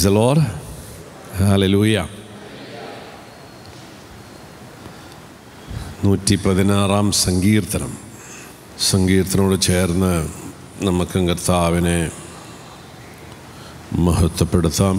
Price lore hallelujah നൂറ്റി പതിനാറാം സങ്കീർത്തനം സങ്കീർത്തനോട് ചേർന്ന് നമുക്കും കർത്താവിനെ മഹത്വപ്പെടുത്താം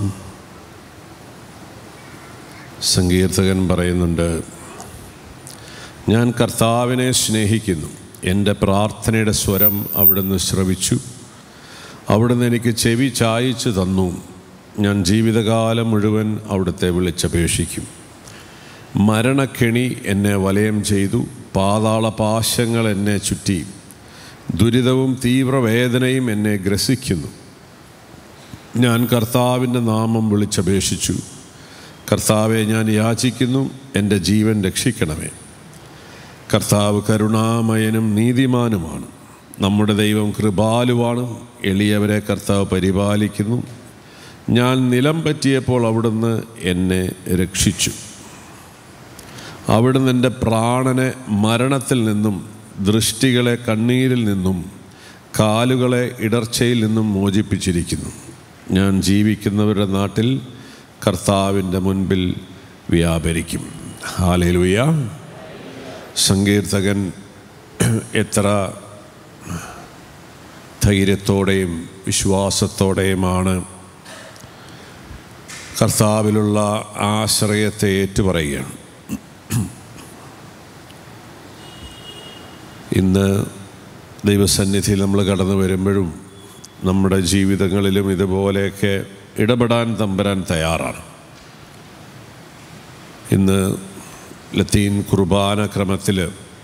സങ്കീർത്തകൻ പറയുന്നുണ്ട് ഞാൻ കർത്താവിനെ സ്നേഹിക്കുന്നു എൻ്റെ പ്രാർത്ഥനയുടെ സ്വരം അവിടുന്ന് ശ്രവിച്ചു അവിടുന്ന് എനിക്ക് ചെവി ചായച്ചു തന്നു ഞാൻ ജീവിതകാലം മുഴുവൻ അവിടുത്തെ വിളിച്ചപേക്ഷിക്കും മരണക്കെണി എന്നെ വലയം ചെയ്തു പാതാള പാശങ്ങൾ എന്നെ ചുറ്റി ദുരിതവും തീവ്രവേദനയും എന്നെ ഗ്രസിക്കുന്നു ഞാൻ കർത്താവിൻ്റെ നാമം വിളിച്ചപേക്ഷിച്ചു കർത്താവെ ഞാൻ യാചിക്കുന്നു എൻ്റെ ജീവൻ രക്ഷിക്കണമേ കർത്താവ് കരുണാമയനും നീതിമാനുമാണ് നമ്മുടെ ദൈവം കൃപാലുവാണ് എളിയവരെ കർത്താവ് പരിപാലിക്കുന്നു ഞാൻ നിലം പറ്റിയപ്പോൾ അവിടുന്ന് എന്നെ രക്ഷിച്ചു അവിടുന്ന് എൻ്റെ പ്രാണനെ മരണത്തിൽ നിന്നും ദൃഷ്ടികളെ കണ്ണീരിൽ നിന്നും കാലുകളെ ഇടർച്ചയിൽ നിന്നും മോചിപ്പിച്ചിരിക്കുന്നു ഞാൻ ജീവിക്കുന്നവരുടെ നാട്ടിൽ കർത്താവിൻ്റെ മുൻപിൽ വ്യാപരിക്കും ഹാലയിലുയ സങ്കീർത്തകൻ എത്ര ധൈര്യത്തോടെയും വിശ്വാസത്തോടെയുമാണ് കർത്താവിലുള്ള ആശ്രയത്തെ ഏറ്റുപറയുകയാണ് ഇന്ന് ദൈവസന്നിധിയിൽ നമ്മൾ കടന്നു വരുമ്പോഴും നമ്മുടെ ജീവിതങ്ങളിലും ഇതുപോലെയൊക്കെ ഇടപെടാൻ തമ്പരാൻ തയ്യാറാണ് ഇന്ന് ലത്തീൻ കുർബാന ക്രമത്തിൽ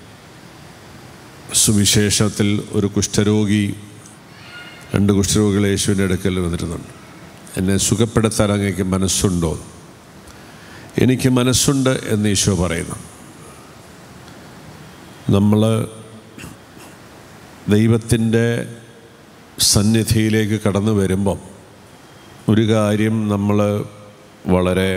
സുവിശേഷത്തിൽ ഒരു കുഷ്ഠരോഗി രണ്ട് കുഷ്ഠരോഗികൾ യേശുവിൻ്റെ അടുക്കൽ വന്നിരുന്നുണ്ട് എന്നെ സുഖപ്പെടുത്താൻ അങ്ങേക്ക് മനസ്സുണ്ടോ എനിക്ക് മനസ്സുണ്ട് എന്ന് ഈശോ പറയുന്നു നമ്മൾ ദൈവത്തിൻ്റെ സന്നിധിയിലേക്ക് കടന്നു വരുമ്പം ഒരു കാര്യം നമ്മൾ വളരെ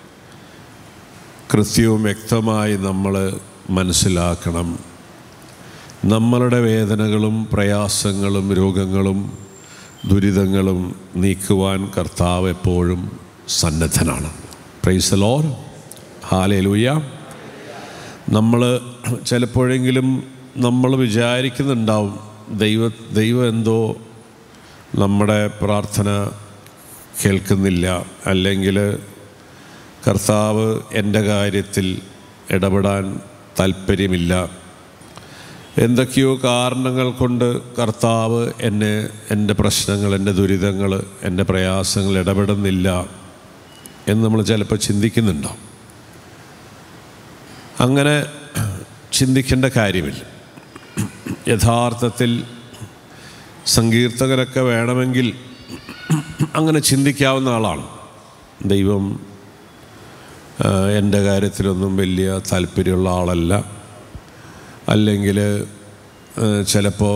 കൃത്യവും വ്യക്തമായി നമ്മൾ മനസ്സിലാക്കണം നമ്മളുടെ വേദനകളും പ്രയാസങ്ങളും രോഗങ്ങളും ദുരിതങ്ങളും നീക്കുവാൻ കർത്താവ് എപ്പോഴും സന്നദ്ധനാണ് പ്രൈസലോർ ഹാലയിലൂയ നമ്മൾ ചിലപ്പോഴെങ്കിലും നമ്മൾ വിചാരിക്കുന്നുണ്ടാവും ദൈവ ദൈവം എന്തോ നമ്മുടെ പ്രാർത്ഥന കേൾക്കുന്നില്ല അല്ലെങ്കിൽ കർത്താവ് എൻ്റെ കാര്യത്തിൽ ഇടപെടാൻ താല്പര്യമില്ല എന്തൊക്കെയോ കാരണങ്ങൾ കൊണ്ട് കർത്താവ് എന്നെ എൻ്റെ പ്രശ്നങ്ങൾ എൻ്റെ ദുരിതങ്ങൾ എൻ്റെ പ്രയാസങ്ങൾ ഇടപെടുന്നില്ല എന്ന് നമ്മൾ ചിലപ്പോൾ ചിന്തിക്കുന്നുണ്ടാവും അങ്ങനെ ചിന്തിക്കേണ്ട കാര്യമില്ല യഥാർത്ഥത്തിൽ സങ്കീർത്തകരൊക്കെ വേണമെങ്കിൽ അങ്ങനെ ചിന്തിക്കാവുന്ന ആളാണ് ദൈവം എൻ്റെ കാര്യത്തിലൊന്നും വലിയ താല്പര്യമുള്ള ആളല്ല അല്ലെങ്കിൽ ചിലപ്പോൾ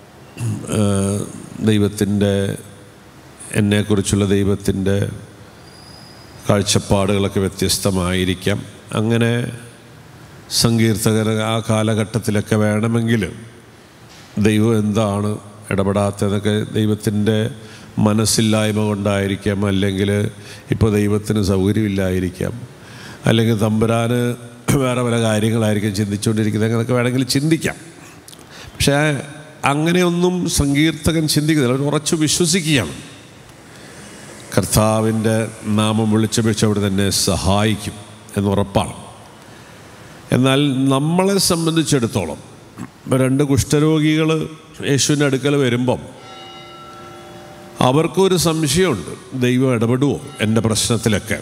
ദൈവത്തിൻ്റെ എന്നെക്കുറിച്ചുള്ള ദൈവത്തിൻ്റെ കാഴ്ചപ്പാടുകളൊക്കെ വ്യത്യസ്തമായിരിക്കാം അങ്ങനെ സങ്കീർത്തകർ ആ കാലഘട്ടത്തിലൊക്കെ വേണമെങ്കിൽ ദൈവം എന്താണ് ഇടപെടാത്തതൊക്കെ ദൈവത്തിൻ്റെ മനസ്സില്ലായ്മ കൊണ്ടായിരിക്കാം അല്ലെങ്കിൽ ഇപ്പോൾ ദൈവത്തിന് സൗകര്യമില്ലായിരിക്കാം അല്ലെങ്കിൽ തമ്പുരാന് വേറെ പല കാര്യങ്ങളായിരിക്കും ചിന്തിച്ചുകൊണ്ടിരിക്കുന്നത് അങ്ങനെയൊക്കെ വേണമെങ്കിൽ ചിന്തിക്കാം പക്ഷേ അങ്ങനെയൊന്നും സങ്കീർത്തകൻ ചിന്തിക്കുന്നില്ല അവർ ഉറച്ചു വിശ്വസിക്കുകയാണ് കർത്താവിൻ്റെ നാമം വിളിച്ചപേക്ഷിച്ച് അവിടെ തന്നെ സഹായിക്കും എന്നുറപ്പാണ് എന്നാൽ നമ്മളെ സംബന്ധിച്ചിടത്തോളം രണ്ട് കുഷ്ഠരോഗികൾ യേശുവിൻ്റെ അടുക്കൽ വരുമ്പം അവർക്കൊരു സംശയമുണ്ട് ദൈവം ഇടപെടുമോ എൻ്റെ പ്രശ്നത്തിലൊക്കെ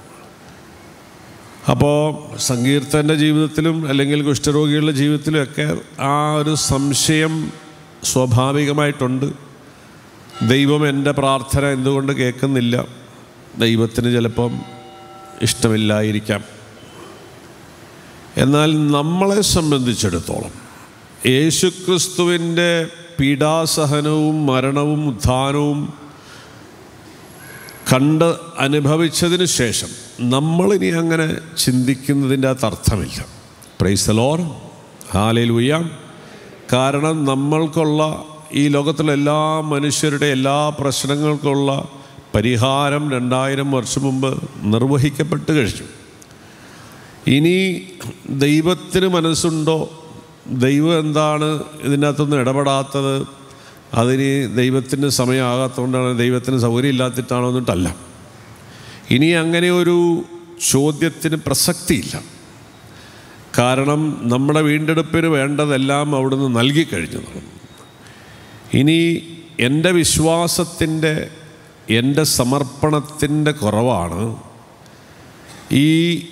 അപ്പോൾ സങ്കീർത്തൻ്റെ ജീവിതത്തിലും അല്ലെങ്കിൽ കുഷ്ഠരോഗികളുടെ ജീവിതത്തിലും ഒക്കെ ആ ഒരു സംശയം സ്വാഭാവികമായിട്ടുണ്ട് ദൈവം എൻ്റെ പ്രാർത്ഥന എന്തുകൊണ്ട് കേൾക്കുന്നില്ല ദൈവത്തിന് ചിലപ്പം ഇഷ്ടമില്ലായിരിക്കാം എന്നാൽ നമ്മളെ സംബന്ധിച്ചിടത്തോളം യേശുക്രിസ്തുവിൻ്റെ പീഡാസഹനവും മരണവും ഉത്ഥാനവും കണ്ട് അനുഭവിച്ചതിന് ശേഷം നമ്മളിനി അങ്ങനെ ചിന്തിക്കുന്നതിൻ്റെ അകത്ത് അർത്ഥമില്ല പ്രൈസലോർ ഹാലയിൽ ഉയ്യാം കാരണം നമ്മൾക്കുള്ള ഈ ലോകത്തിലെ എല്ലാ മനുഷ്യരുടെ എല്ലാ പ്രശ്നങ്ങൾക്കുള്ള പരിഹാരം രണ്ടായിരം വർഷം മുമ്പ് നിർവഹിക്കപ്പെട്ട് കഴിഞ്ഞു ഇനി ദൈവത്തിന് മനസ്സുണ്ടോ ദൈവം എന്താണ് ഇതിനകത്തൊന്നും ഇടപെടാത്തത് അതിന് ദൈവത്തിന് സമയമാകാത്തതുകൊണ്ടാണ് ദൈവത്തിന് സൗകര്യം ഇല്ലാത്തിട്ടാണോ എന്നിട്ടല്ല ഇനി അങ്ങനെ ഒരു ചോദ്യത്തിന് പ്രസക്തിയില്ല കാരണം നമ്മുടെ വീണ്ടെടുപ്പിന് വേണ്ടതെല്ലാം അവിടുന്ന് നൽകിക്കഴിഞ്ഞു ഇനി എൻ്റെ വിശ്വാസത്തിൻ്റെ എൻ്റെ സമർപ്പണത്തിൻ്റെ കുറവാണ് ഈ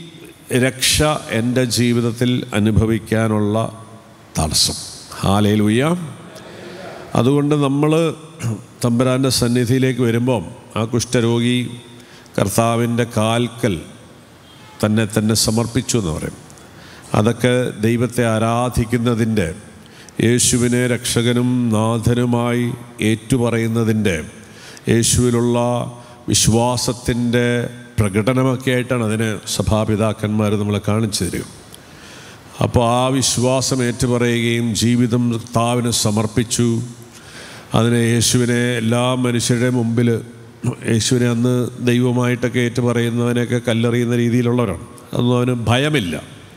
രക്ഷ എൻ്റെ ജീവിതത്തിൽ അനുഭവിക്കാനുള്ള തടസ്സം ഹാലയിലൂയ അതുകൊണ്ട് നമ്മൾ തമ്പുരാൻ്റെ സന്നിധിയിലേക്ക് വരുമ്പം ആ കുഷ്ഠരോഗി കർത്താവിൻ്റെ കാൽക്കൽ തന്നെ തന്നെ സമർപ്പിച്ചു എന്ന് പറയും അതൊക്കെ ദൈവത്തെ ആരാധിക്കുന്നതിൻ്റെ യേശുവിനെ രക്ഷകനും നാഥനുമായി ഏറ്റുപറയുന്നതിൻ്റെ യേശുവിലുള്ള വിശ്വാസത്തിൻ്റെ പ്രകടനമൊക്കെ ആയിട്ടാണ് അതിനെ സഭാപിതാക്കന്മാർ നമ്മളെ കാണിച്ചു തരും അപ്പോൾ ആ വിശ്വാസം ഏറ്റുപറയുകയും ജീവിതം കർത്താവിന് സമർപ്പിച്ചു അതിനെ യേശുവിനെ എല്ലാ മനുഷ്യരുടെ മുമ്പിൽ യേശുവിനെ അന്ന് ദൈവമായിട്ടൊക്കെ ഏറ്റുപറയുന്നവനെയൊക്കെ കല്ലെറിയുന്ന രീതിയിലുള്ളവരാണ് അതൊന്നും അവന് ഭയമില്ല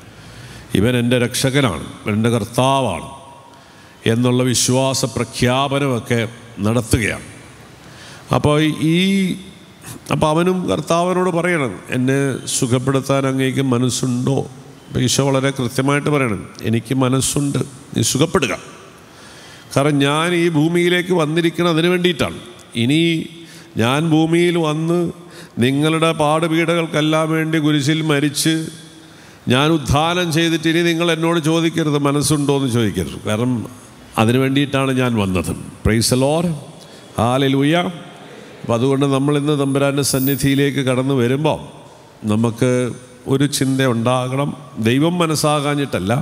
ഇവൻ എൻ്റെ രക്ഷകനാണ് ഇവൻ എൻ്റെ കർത്താവാണ് എന്നുള്ള വിശ്വാസ പ്രഖ്യാപനമൊക്കെ നടത്തുകയാണ് അപ്പോൾ ഈ അപ്പോൾ അവനും കർത്താവിനോട് പറയണം എന്നെ സുഖപ്പെടുത്താൻ അങ്ങേക്ക് മനസ്സുണ്ടോ അപ്പോൾ ഈശോ വളരെ കൃത്യമായിട്ട് പറയണം എനിക്ക് മനസ്സുണ്ട് നീ സുഖപ്പെടുക കാരണം ഞാൻ ഈ ഭൂമിയിലേക്ക് വന്നിരിക്കണം അതിന് വേണ്ടിയിട്ടാണ് ഇനി ഞാൻ ഭൂമിയിൽ വന്ന് നിങ്ങളുടെ പാടുപീടകൾക്കെല്ലാം വേണ്ടി കുരിശിൽ മരിച്ച് ഞാൻ ഉദ്ധാനം ചെയ്തിട്ട് ഇനി നിങ്ങൾ എന്നോട് ചോദിക്കരുത് മനസ്സുണ്ടോ എന്ന് ചോദിക്കരുത് കാരണം അതിനു വേണ്ടിയിട്ടാണ് ഞാൻ വന്നത് പ്രൈസ് ലോർ ഹാലലൂയ അപ്പം അതുകൊണ്ട് നമ്മളിന്ന് തമ്പുരാൻ്റെ സന്നിധിയിലേക്ക് കടന്നു വരുമ്പോൾ നമുക്ക് ഒരു ചിന്ത ഉണ്ടാകണം ദൈവം മനസ്സാകാഞ്ഞിട്ടല്ല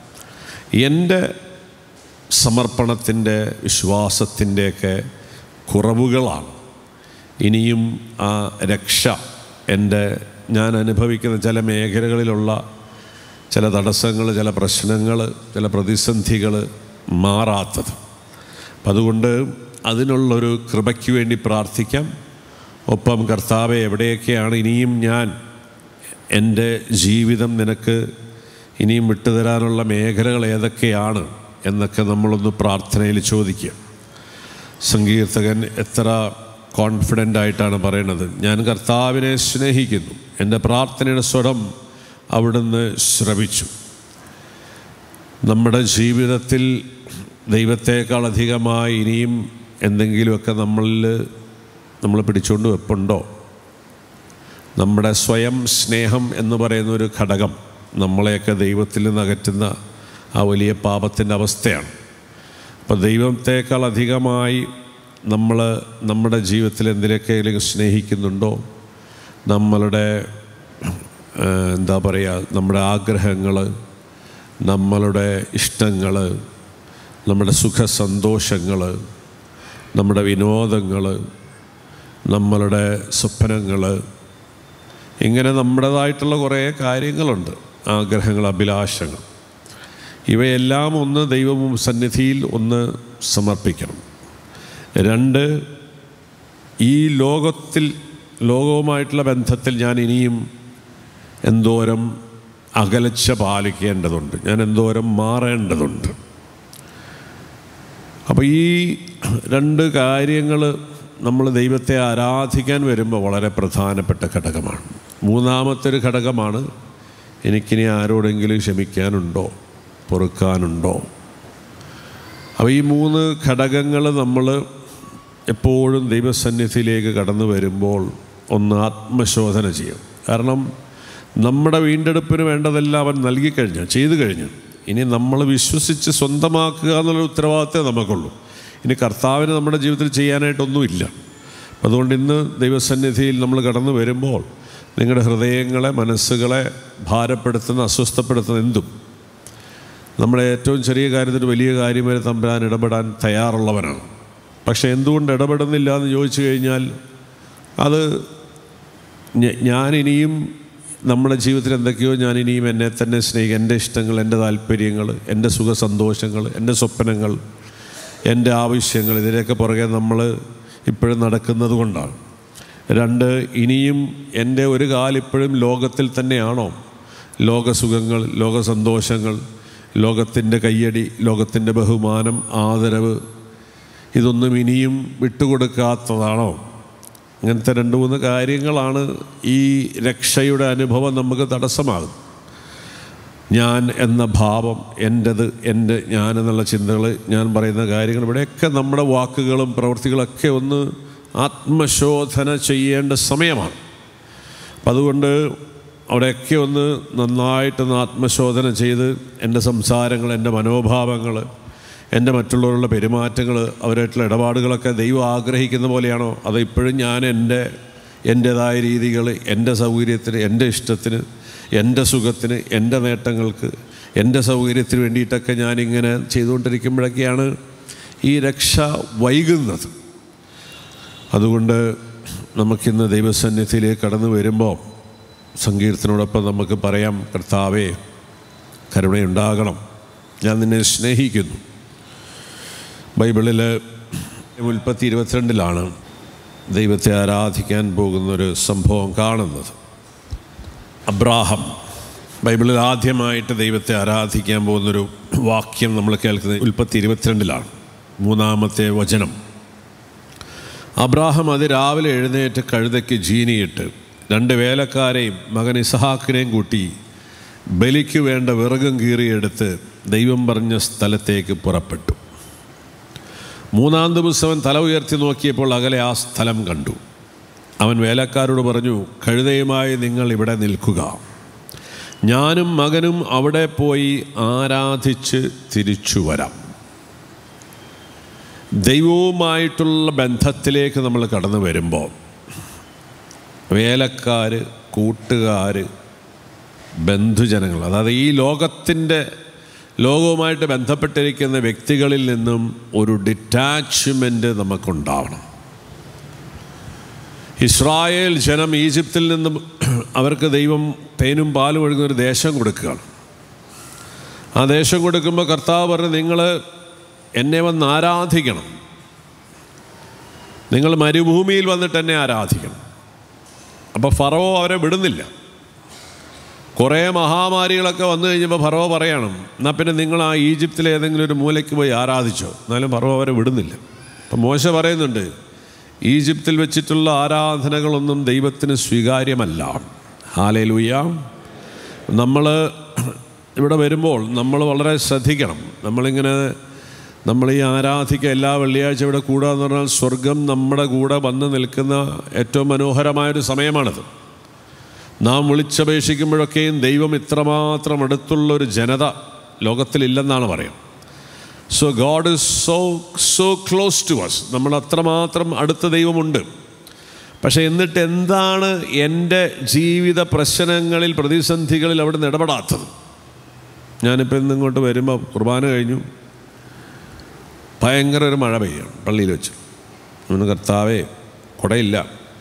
എൻ്റെ സമർപ്പണത്തിൻ്റെ വിശ്വാസത്തിൻ്റെയൊക്കെ കുറവുകളാണ് ഇനിയും ആ രക്ഷ എൻ്റെ ഞാൻ അനുഭവിക്കുന്ന ചില മേഖലകളിലുള്ള ചില തടസ്സങ്ങൾ ചില പ്രശ്നങ്ങൾ ചില പ്രതിസന്ധികൾ മാറാത്തത് അപ്പം അതുകൊണ്ട് അതിനുള്ളൊരു കൃപയ്ക്ക് വേണ്ടി പ്രാർത്ഥിക്കാം ഒപ്പം കർത്താവെ എവിടെയൊക്കെയാണ് ഇനിയും ഞാൻ എൻ്റെ ജീവിതം നിനക്ക് ഇനിയും വിട്ടുതരാനുള്ള മേഖലകൾ ഏതൊക്കെയാണ് എന്നൊക്കെ നമ്മളൊന്ന് പ്രാർത്ഥനയിൽ ചോദിക്കുക സങ്കീർത്തകൻ എത്ര കോൺഫിഡൻ്റ് ആയിട്ടാണ് പറയണത് ഞാൻ കർത്താവിനെ സ്നേഹിക്കുന്നു എൻ്റെ പ്രാർത്ഥനയുടെ സ്വരം അവിടുന്ന് ശ്രവിച്ചു നമ്മുടെ ജീവിതത്തിൽ ദൈവത്തേക്കാൾ അധികമായി ഇനിയും എന്തെങ്കിലുമൊക്കെ നമ്മളിൽ നമ്മൾ പിടിച്ചുകൊണ്ട് വെപ്പുണ്ടോ നമ്മുടെ സ്വയം സ്നേഹം എന്ന് പറയുന്ന ഒരു ഘടകം നമ്മളെയൊക്കെ ദൈവത്തിൽ നിന്ന് അകറ്റുന്ന ആ വലിയ പാപത്തിൻ്റെ അവസ്ഥയാണ് അപ്പോൾ ദൈവത്തേക്കാൾ അധികമായി നമ്മൾ നമ്മുടെ ജീവിതത്തിൽ എന്തിനൊക്കെയെങ്കിലും സ്നേഹിക്കുന്നുണ്ടോ നമ്മളുടെ ഏഹ്, എന്താ പറയുക നമ്മുടെ ആഗ്രഹങ്ങൾ നമ്മളുടെ ഇഷ്ടങ്ങൾ നമ്മുടെ സുഖസന്തോഷങ്ങൾ നമ്മുടെ വിനോദങ്ങൾ നമ്മളുടെ സ്വപ്നങ്ങൾ ഇങ്ങനെ നമ്മുടേതായിട്ടുള്ള കുറേ കാര്യങ്ങളുണ്ട് ആഗ്രഹങ്ങൾ അഭിലാഷങ്ങൾ ഇവയെല്ലാം ഒന്ന് ദൈവ സന്നിധിയിൽ ഒന്ന് സമർപ്പിക്കണം രണ്ട് ഈ ലോകത്തിൽ ലോകവുമായിട്ടുള്ള ബന്ധത്തിൽ ഞാൻ ഇനിയും എന്തോരം അകലച്ച പാലിക്കേണ്ടതുണ്ട് ഞാൻ എന്തോരം മാറേണ്ടതുണ്ട് അപ്പോൾ ഈ രണ്ട് കാര്യങ്ങൾ നമ്മൾ ദൈവത്തെ ആരാധിക്കാൻ വരുമ്പോൾ വളരെ പ്രധാനപ്പെട്ട ഘടകമാണ് മൂന്നാമത്തെ ഒരു ഘടകമാണ് എനിക്കിനി ആരോടെങ്കിലും ക്ഷമിക്കാനുണ്ടോ പൊറുക്കാനുണ്ടോ അപ്പോൾ ഈ മൂന്ന് ഘടകങ്ങൾ നമ്മൾ എപ്പോഴും ദൈവസന്നിധിയിലേക്ക് കടന്നു വരുമ്പോൾ ഒന്ന് ആത്മശോധന ചെയ്യും കാരണം നമ്മുടെ വീണ്ടെടുപ്പിന് വേണ്ടതെല്ലാം അവൻ നൽകിക്കഴിഞ്ഞു ചെയ്തു കഴിഞ്ഞു ഇനി നമ്മൾ വിശ്വസിച്ച് സ്വന്തമാക്കുക എന്നുള്ള ഉത്തരവാദിത്തമേ നമുക്കുള്ളൂ ഇനി കർത്താവിന് നമ്മുടെ ജീവിതത്തിൽ ചെയ്യാനായിട്ടൊന്നുമില്ല അപ്പം അതുകൊണ്ട് ഇന്ന് ദൈവസന്നിധിയിൽ നമ്മൾ കടന്നു വരുമ്പോൾ നിങ്ങളുടെ ഹൃദയങ്ങളെ മനസ്സുകളെ ഭാരപ്പെടുത്തുന്ന അസ്വസ്ഥപ്പെടുത്തുന്ന എന്തും നമ്മുടെ ഏറ്റവും ചെറിയ കാര്യത്തിൽ വലിയ കാര്യം വരെ തമ്പുരാൻ ഇടപെടാൻ തയ്യാറുള്ളവനാണ് പക്ഷേ എന്തുകൊണ്ട് ഇടപെടുന്നില്ല എന്ന് ചോദിച്ചു കഴിഞ്ഞാൽ അത് ഞ- ഞാനിനിയും നമ്മുടെ ജീവിതത്തിൽ എന്തൊക്കെയോ ഞാൻ ഇനിയും എന്നെ തന്നെ സ്നേഹിക്കുക എൻ്റെ ഇഷ്ടങ്ങൾ എൻ്റെ താല്പര്യങ്ങൾ എൻ്റെ സുഖ സന്തോഷങ്ങൾ എൻ്റെ സ്വപ്നങ്ങൾ എൻ്റെ ആവശ്യങ്ങൾ ഇതിൻ്റെയൊക്കെ പുറകെ നമ്മൾ ഇപ്പോഴും നടക്കുന്നത് കൊണ്ടാണ് രണ്ട് ഇനിയും എൻ്റെ ഒരു കാലിപ്പോഴും ലോകത്തിൽ തന്നെയാണോ ലോകസുഖങ്ങൾ ലോകസന്തോഷങ്ങൾ ലോകത്തിൻ്റെ കയ്യടി ലോകത്തിൻ്റെ ബഹുമാനം ആദരവ് ഇതൊന്നും ഇനിയും വിട്ടുകൊടുക്കാത്തതാണോ അങ്ങനത്തെ രണ്ട് മൂന്ന് കാര്യങ്ങളാണ് ഈ രക്ഷയുടെ അനുഭവം നമുക്ക് തടസ്സമാകും ഞാൻ എന്ന ഭാവം എൻ്റെത് എൻ്റെ ഞാൻ എന്നുള്ള ചിന്തകൾ ഞാൻ പറയുന്ന കാര്യങ്ങൾ ഇവിടെയൊക്കെ നമ്മുടെ വാക്കുകളും പ്രവൃത്തികളൊക്കെ ഒന്ന് ആത്മശോധന ചെയ്യേണ്ട സമയമാണ് അപ്പം അതുകൊണ്ട് അവിടെയൊക്കെ ഒന്ന് നന്നായിട്ടൊന്ന് ആത്മശോധന ചെയ്ത് എൻ്റെ സംസാരങ്ങൾ എൻ്റെ മനോഭാവങ്ങൾ എൻ്റെ മറ്റുള്ളവരുടെ പെരുമാറ്റങ്ങൾ അവരായിട്ടുള്ള ഇടപാടുകളൊക്കെ ദൈവം ആഗ്രഹിക്കുന്ന പോലെയാണോ അത് ഇപ്പോഴും ഞാൻ എൻ്റെ എൻ്റേതായ രീതികൾ എൻ്റെ സൗകര്യത്തിന് എൻ്റെ ഇഷ്ടത്തിന് എൻ്റെ സുഖത്തിന് എൻ്റെ നേട്ടങ്ങൾക്ക് എൻ്റെ സൗകര്യത്തിന് വേണ്ടിയിട്ടൊക്കെ ഞാനിങ്ങനെ ചെയ്തുകൊണ്ടിരിക്കുമ്പോഴൊക്കെയാണ് ഈ രക്ഷ വൈകുന്നത് അതുകൊണ്ട് നമുക്കിന്ന് ദൈവസന്നിധിയിലേക്ക് കടന്നു വരുമ്പോൾ സങ്കീർത്തനോടൊപ്പം നമുക്ക് പറയാം കർത്താവേ കരുണയുണ്ടാകണം ഞാൻ നിന്നെ സ്നേഹിക്കുന്നു ബൈബിളിൽ ഉൽപ്പത്തി ഇരുപത്തിരണ്ടിലാണ് ദൈവത്തെ ആരാധിക്കാൻ പോകുന്നൊരു സംഭവം കാണുന്നത് അബ്രാഹം ബൈബിളിൽ ആദ്യമായിട്ട് ദൈവത്തെ ആരാധിക്കാൻ പോകുന്നൊരു വാക്യം നമ്മൾ കേൾക്കുന്നത് ഉൽപ്പത്തി ഇരുപത്തിരണ്ടിലാണ് മൂന്നാമത്തെ വചനം അബ്രാഹം അത് രാവിലെ എഴുന്നേറ്റ് കഴുതയ്ക്ക് ജീനിയിട്ട് രണ്ട് വേലക്കാരെയും മകൻ ഇസഹാക്കിനെയും കൂട്ടി ബലിക്ക് വേണ്ട വിറകും കീറിയെടുത്ത് ദൈവം പറഞ്ഞ സ്ഥലത്തേക്ക് പുറപ്പെട്ടു മൂന്നാം ദിവസം അവൻ തല ഉയർത്തി നോക്കിയപ്പോൾ അകലെ ആ സ്ഥലം കണ്ടു അവൻ വേലക്കാരോട് പറഞ്ഞു കഴുതയുമായി നിങ്ങൾ ഇവിടെ നിൽക്കുക ഞാനും മകനും അവിടെ പോയി ആരാധിച്ച് തിരിച്ചു വരാം ദൈവവുമായിട്ടുള്ള ബന്ധത്തിലേക്ക് നമ്മൾ കടന്നു വരുമ്പോൾ വേലക്കാർ കൂട്ടുകാർ ബന്ധുജനങ്ങൾ അതായത് ഈ ലോകത്തിൻ്റെ ലോകവുമായിട്ട് ബന്ധപ്പെട്ടിരിക്കുന്ന വ്യക്തികളിൽ നിന്നും ഒരു ഡിറ്റാച്ച്മെൻറ്റ് നമുക്കുണ്ടാവണം ഇസ്രായേൽ ജനം ഈജിപ്തിൽ നിന്നും അവർക്ക് ദൈവം തേനും പാലും ഒഴുകുന്ന ഒരു ദേശം കൊടുക്കുകയാണ് ആ ദേശം കൊടുക്കുമ്പോൾ കർത്താവ് പറഞ്ഞു നിങ്ങൾ എന്നെ വന്ന് ആരാധിക്കണം നിങ്ങൾ മരുഭൂമിയിൽ വന്നിട്ട് എന്നെ ആരാധിക്കണം അപ്പോൾ ഫറവോ അവരെ വിടുന്നില്ല കുറേ മഹാമാരികളൊക്കെ വന്നു കഴിഞ്ഞപ്പോൾ ഫറവോ പറയണം എന്നാൽ പിന്നെ നിങ്ങൾ ആ ഈജിപ്തിലെ ഏതെങ്കിലും ഒരു മൂലയ്ക്ക് പോയി ആരാധിച്ചോ എന്നാലും ഫറവോ അവരെ വിടുന്നില്ല അപ്പം മോശ പറയുന്നുണ്ട് ഈജിപ്തിൽ വെച്ചിട്ടുള്ള ആരാധനകളൊന്നും ദൈവത്തിന് സ്വീകാര്യമല്ല ഹാലയിലൂയ നമ്മൾ ഇവിടെ വരുമ്പോൾ നമ്മൾ വളരെ ശ്രദ്ധിക്കണം നമ്മളിങ്ങനെ നമ്മൾ ഈ ആരാധിക്കുക എല്ലാ വെള്ളിയാഴ്ച ഇവിടെ കൂടുക എന്ന് പറഞ്ഞാൽ സ്വർഗം നമ്മുടെ കൂടെ വന്ന് നിൽക്കുന്ന ഏറ്റവും മനോഹരമായൊരു സമയമാണത് നാം വിളിച്ചപേക്ഷിക്കുമ്പോഴൊക്കെയും ദൈവം ഇത്രമാത്രം അടുത്തുള്ള ഒരു ജനത ലോകത്തിലില്ലെന്നാണ് പറയുന്നത് so God is so so close to us നമ്മൾ അത്രമാത്രം അടുത്ത ദൈവമുണ്ട് പക്ഷേ എന്നിട്ട് എന്താണ് എൻ്റെ ജീവിത പ്രശ്നങ്ങളിൽ പ്രതിസന്ധികളിൽ അവിടെ നിന്ന് ഇടപെടാത്തത് ഞാനിപ്പോൾ ഇന്ന് ഇങ്ങോട്ട് വരുമ്പോൾ കുർബാന കഴിഞ്ഞു ഭയങ്കര ഒരു മഴ പെയ്യാണ് പള്ളിയിൽ വെച്ച് അവന് കർത്താവേ കുടയില്ല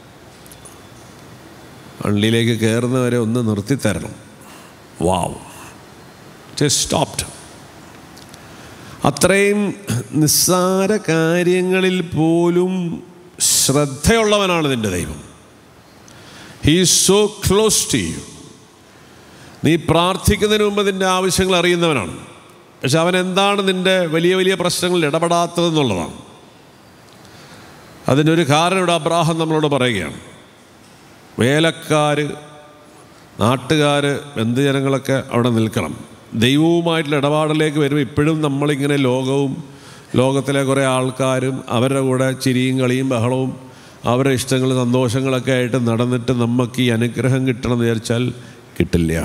പള്ളിയിലേക്ക് കയറുന്നവരെ ഒന്ന് നിർത്തിത്തരണം വാവ് ജസ്റ്റ് സ്റ്റോപ്ഡ് അത്രയും നിസ്സാര കാര്യങ്ങളിൽ പോലും ശ്രദ്ധയുള്ളവനാണ് നിൻ്റെ ദൈവം he so close to you നീ പ്രാർത്ഥിക്കുന്നതിന് മുമ്പ് നിൻ്റെ ആവശ്യങ്ങൾ അറിയുന്നവനാണ് പക്ഷെ അവൻ എന്താണ് നിൻ്റെ വലിയ വലിയ പ്രശ്നങ്ങളിൽ ഇടപെടാത്തതെന്നുള്ളതാണ് അതിനൊരു കാരണം ഇവിടെ അബ്രാഹം നമ്മളോട് പറയുകയാണ് വേലക്കാർ നാട്ടുകാർ ബന്ധുജനങ്ങളൊക്കെ അവിടെ നിൽക്കണം ദൈവവുമായിട്ടുള്ള ഇടപാടിലേക്ക് വരുമ്പോൾ ഇപ്പോഴും നമ്മളിങ്ങനെ ലോകവും ലോകത്തിലെ കുറേ ആൾക്കാരും അവരുടെ കൂടെ ചിരിയും കളിയും ബഹളവും അവരുടെ ഇഷ്ടങ്ങളും സന്തോഷങ്ങളൊക്കെ ആയിട്ട് നടന്നിട്ട് നമുക്ക് ഈ അനുഗ്രഹം കിട്ടണം എന്ന് വിചാരിച്ചാൽ കിട്ടില്ല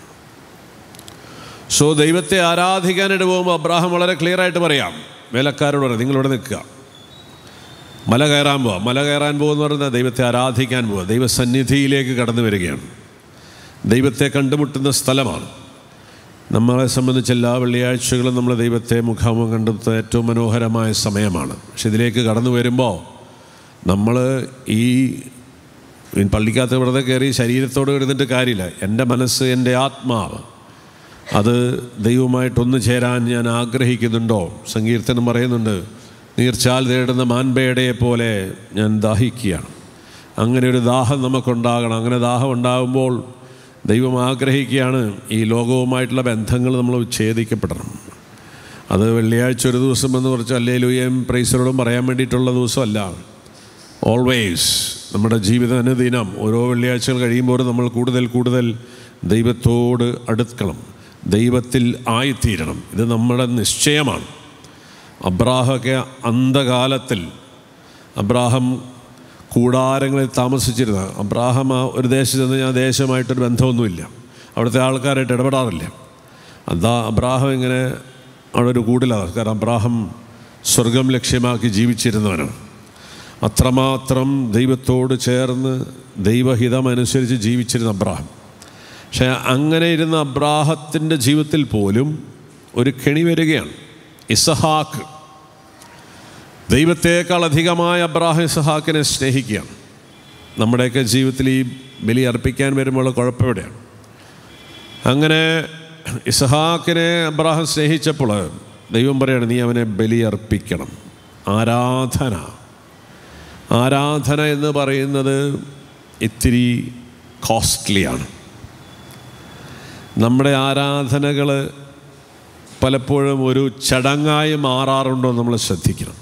സോ ദൈവത്തെ ആരാധിക്കാനായിട്ട് പോകുമ്പോൾ അബ്രാഹം വളരെ ക്ലിയർ ആയിട്ട് പറയാം വേലക്കാരോട് പറയാം നിങ്ങളിവിടെ നിൽക്കുക മല കയറാൻ പോവാം മല കയറാൻ പോകുമെന്ന് പറയുന്നത് ദൈവത്തെ ആരാധിക്കാൻ പോവുക ദൈവസന്നിധിയിലേക്ക് കടന്നു വരികയാണ് ദൈവത്തെ കണ്ടുമുട്ടുന്ന സ്ഥലമാണ് നമ്മളെ സംബന്ധിച്ച് എല്ലാ വെള്ളിയാഴ്ചകളും നമ്മൾ ദൈവത്തെ മുഖാമുഖം കണ്ടെത്തുന്ന ഏറ്റവും മനോഹരമായ സമയമാണ് പക്ഷെ ഇതിലേക്ക് കടന്നു വരുമ്പോൾ നമ്മൾ ഈ പള്ളിക്കകത്ത് വെറുതെ കയറി ശരീരത്തോട് കിടന്നിട്ട് കാര്യമില്ല എൻ്റെ മനസ്സ് എൻ്റെ ആത്മാവ് അത് ദൈവമായിട്ടൊന്നു ചേരാൻ ഞാൻ ആഗ്രഹിക്കുന്നുണ്ടോ സങ്കീർത്തനം പറയുന്നുണ്ട് നീർച്ചാൽ തേടുന്ന മാൻപേടയെ പോലെ ഞാൻ ദാഹിക്കുകയാണ് അങ്ങനെ ഒരു ദാഹം നമുക്കുണ്ടാകണം അങ്ങനെ ദാഹം ഉണ്ടാകുമ്പോൾ ദൈവം ആഗ്രഹിക്കുകയാണ് ഈ ലോകവുമായിട്ടുള്ള ബന്ധങ്ങൾ നമ്മൾ വിച്ഛേദിക്കപ്പെടണം അത് വെള്ളിയാഴ്ച ഒരു ദിവസം എന്ന് കുറച്ച് അല്ലേ ലൂയയും പ്രൈസറോടും പറയാൻ വേണ്ടിയിട്ടുള്ള ദിവസമല്ല ഓൾവേസ് നമ്മുടെ ജീവിത അനുദിനം ഓരോ വെള്ളിയാഴ്ചകൾ കഴിയുമ്പോൾ നമ്മൾ കൂടുതൽ കൂടുതൽ ദൈവത്തോട് അടുക്കണം ദൈവത്തിൽ ആയിത്തീരണം ഇത് നമ്മുടെ നിശ്ചയമാണ് അബ്രാഹമൊക്കെ അന്ധകാലത്തിൽ അബ്രാഹം കൂടാരങ്ങളിൽ താമസിച്ചിരുന്ന അബ്രാഹം ആ ഒരു ദേശത്ത് നിന്ന് ഞാൻ ദേശമായിട്ടൊരു ബന്ധമൊന്നുമില്ല അവിടുത്തെ ആൾക്കാരായിട്ട് ഇടപെടാറില്ല അതാ അബ്രാഹം ഇങ്ങനെ അവിടെ ഒരു കൂടിലാണ് കാരണം അബ്രാഹം സ്വർഗം ലക്ഷ്യമാക്കി ജീവിച്ചിരുന്നവനാണ് അത്രമാത്രം ദൈവത്തോട് ചേർന്ന് ദൈവഹിതമനുസരിച്ച് ജീവിച്ചിരുന്ന അബ്രാഹം പക്ഷേ അങ്ങനെ ഇരുന്ന അബ്രാഹത്തിൻ്റെ ജീവിതത്തിൽ പോലും ഒരു കെണി വരികയാണ് ഇസഹാക്ക് ദൈവത്തേക്കാൾ അധികമായ അബ്രാഹിം ഇസഹാക്കിനെ സ്നേഹിക്കുകയാണ് നമ്മുടെയൊക്കെ ജീവിതത്തിൽ ഈ ബലി അർപ്പിക്കാൻ വരുമ്പോൾ കുഴപ്പം എവിടെയാണ് അങ്ങനെ ഇസഹാക്കിനെ അബ്രാഹിം സ്നേഹിച്ചപ്പോൾ ദൈവം പറയാണ് നീ അവനെ ബലി അർപ്പിക്കണം ആരാധന ആരാധന എന്ന് പറയുന്നത് ഇത്തിരി കോസ്റ്റ്ലിയാണ് നമ്മുടെ ആരാധനകൾ പലപ്പോഴും ഒരു ചടങ്ങായി മാറാറുണ്ടോ നമ്മൾ ശ്രദ്ധിക്കണം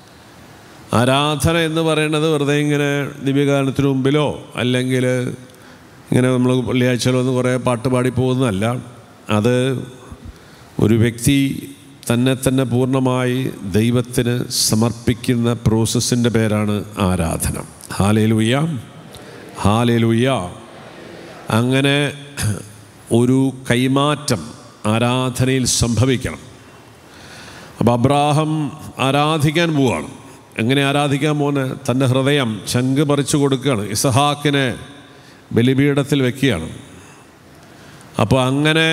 ആരാധന എന്ന് പറയുന്നത് വെറുതെ ഇങ്ങനെ ദിവ്യകാലത്തിന് മുമ്പിലോ അല്ലെങ്കിൽ ഇങ്ങനെ നമ്മൾ വെള്ളിയാഴ്ചയിൽ വന്ന് കുറേ പാട്ട് പാടി പോകുന്നതല്ല അത് ഒരു വ്യക്തി തന്നെ തന്നെ പൂർണ്ണമായി ദൈവത്തിന് സമർപ്പിക്കുന്ന പ്രോസസ്സിൻ്റെ പേരാണ് ആരാധന ഹാലേലുയ്യ ഹാലേലുയ്യ അങ്ങനെ ഒരു കൈമാറ്റം ആരാധനയിൽ സംഭവിക്കണം അപ്പോൾ അബ്രാഹം ആരാധിക്കാൻ പോവുകയാണ് എങ്ങനെ ആരാധിക്കാൻ പോകുന്നത് തൻ്റെ ഹൃദയം ചങ്ക് പറിച്ചു കൊടുക്കുകയാണ് ഇസഹാക്കിനെ ബലിപീഠത്തിൽ വെക്കുകയാണ് അപ്പോൾ അങ്ങനെ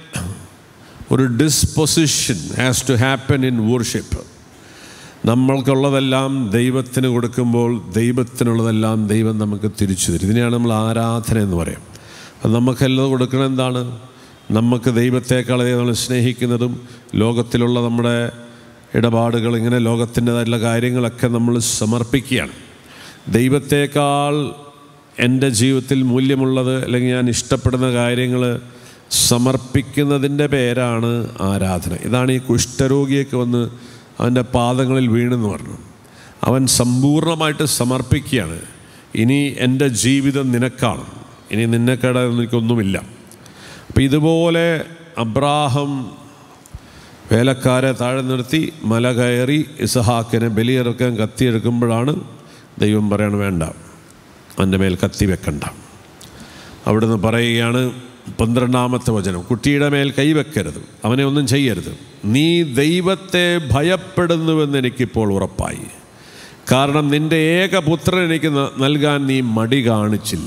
ഒരു disposition has to happen in worship നമ്മൾക്കുള്ളതെല്ലാം ദൈവത്തിന് കൊടുക്കുമ്പോൾ ദൈവത്തിനുള്ളതെല്ലാം ദൈവം നമുക്ക് തിരിച്ചു തരും ഇതിനെയാണ് നമ്മൾ ആരാധന എന്ന് പറയും അത് നമുക്കെല്ലാം കൊടുക്കണം എന്താണ് നമുക്ക് ദൈവത്തെക്കാൾ നമ്മൾ സ്നേഹിക്കുന്നതും ലോകത്തിലുള്ള നമ്മുടെ ഇടപാടുകൾ ഇങ്ങനെ ലോകത്തിൻ്റെതായിട്ടുള്ള കാര്യങ്ങളൊക്കെ നമ്മൾ സമർപ്പിക്കുകയാണ് ദൈവത്തേക്കാൾ എൻ്റെ ജീവിതത്തിൽ മൂല്യമുള്ളത് അല്ലെങ്കിൽ ഞാൻ ഇഷ്ടപ്പെടുന്ന കാര്യങ്ങൾ സമർപ്പിക്കുന്നതിൻ്റെ പേരാണ് ആരാധന ഇതാണ് ഈ കുഷ്ഠരോഗിയൊക്കെ വന്ന് അവൻ്റെ പാദങ്ങളിൽ വീണെന്ന് പറഞ്ഞു അവൻ സമ്പൂർണ്ണമായിട്ട് സമർപ്പിക്കുകയാണ് ഇനി എൻ്റെ ജീവിതം നിനക്കാണ് ഇനി നിന്നെക്കേട എനിക്കൊന്നുമില്ല അപ്പം ഇതുപോലെ അബ്രാഹം വേലക്കാരെ താഴെ നിർത്തി മല കയറി ഇസഹാക്കിനെ ബലിയിറക്കാൻ കത്തിയെടുക്കുമ്പോഴാണ് ദൈവം പറയണം വേണ്ട അവൻ്റെ മേൽ കത്തി വെക്കണ്ട അവിടുന്ന് പറയുകയാണ് പന്ത്രണ്ടാമത്തെ വചനം കുട്ടിയുടെ മേൽ കൈവെക്കരുത് അവനെ ഒന്നും ചെയ്യരുത് നീ ദൈവത്തെ ഭയപ്പെടുന്നുവെന്ന് എനിക്കിപ്പോൾ ഉറപ്പായി കാരണം നിന്റെ ഏകപുത്രൻ എനിക്ക് ന- നൽകാൻ നീ മടി കാണിച്ചില്ല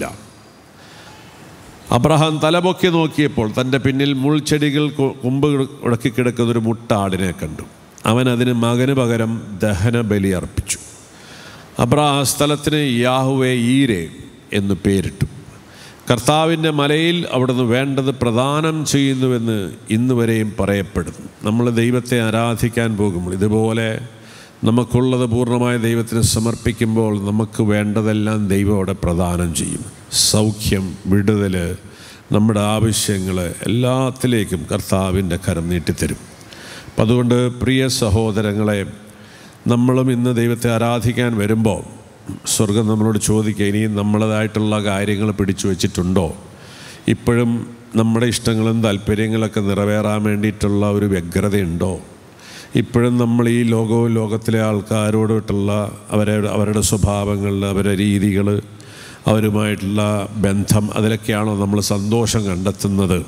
അബ്രഹാം തലപൊക്കി നോക്കിയപ്പോൾ തൻ്റെ പിന്നിൽ മുൾച്ചെടികൾ കൊ- കൊമ്പ് ഉടക്കി കിടക്കുന്ന ഒരു മുട്ടാടിനെ കണ്ടു അവൻ അതിന് മകന് പകരം ദഹന ബലി അർപ്പിച്ചു അബ്രഹാം ആ സ്ഥലത്തിന് യാഹുവേ ഈരെ എന്ന് പേരിട്ടു കർത്താവിൻ്റെ മലയിൽ അവിടുന്ന് വേണ്ടത് പ്രദാനം ചെയ്യുന്നുവെന്ന് ഇന്ന് വരെയും പറയപ്പെടുന്നു നമ്മൾ ദൈവത്തെ ആരാധിക്കാൻ പോകുമ്പോൾ ഇതുപോലെ നമുക്കുള്ളത് പൂർണ്ണമായ ദൈവത്തിന് സമർപ്പിക്കുമ്പോൾ നമുക്ക് വേണ്ടതെല്ലാം ദൈവം അവിടെ പ്രദാനം ചെയ്യും സൗഖ്യം വിടുതൽ നമ്മുടെ ആവശ്യങ്ങൾ എല്ലാത്തിലേക്കും കർത്താവിൻ്റെ കരം നീട്ടിത്തരും അപ്പം അതുകൊണ്ട് പ്രിയ സഹോദരങ്ങളെ നമ്മളും ഇന്ന് ദൈവത്തെ ആരാധിക്കാൻ വരുമ്പോൾ സ്വർഗം നമ്മളോട് ചോദിക്കുക ഇനിയും നമ്മളതായിട്ടുള്ള കാര്യങ്ങൾ പിടിച്ചു വച്ചിട്ടുണ്ടോ ഇപ്പോഴും നമ്മുടെ ഇഷ്ടങ്ങളും താല്പര്യങ്ങളൊക്കെ നിറവേറാൻ വേണ്ടിയിട്ടുള്ള ഒരു വ്യഗ്രതയുണ്ടോ ഇപ്പോഴും നമ്മൾ ഈ ലോകവും ലോകത്തിലെ ആൾക്കാരോടായിട്ടുള്ള അവരെ അവരുടെ സ്വഭാവങ്ങൾ അവരുടെ രീതികൾ അവരുമായിട്ടുള്ള ബന്ധം അതിലൊക്കെയാണോ നമ്മൾ സന്തോഷം കണ്ടെത്തുന്നത്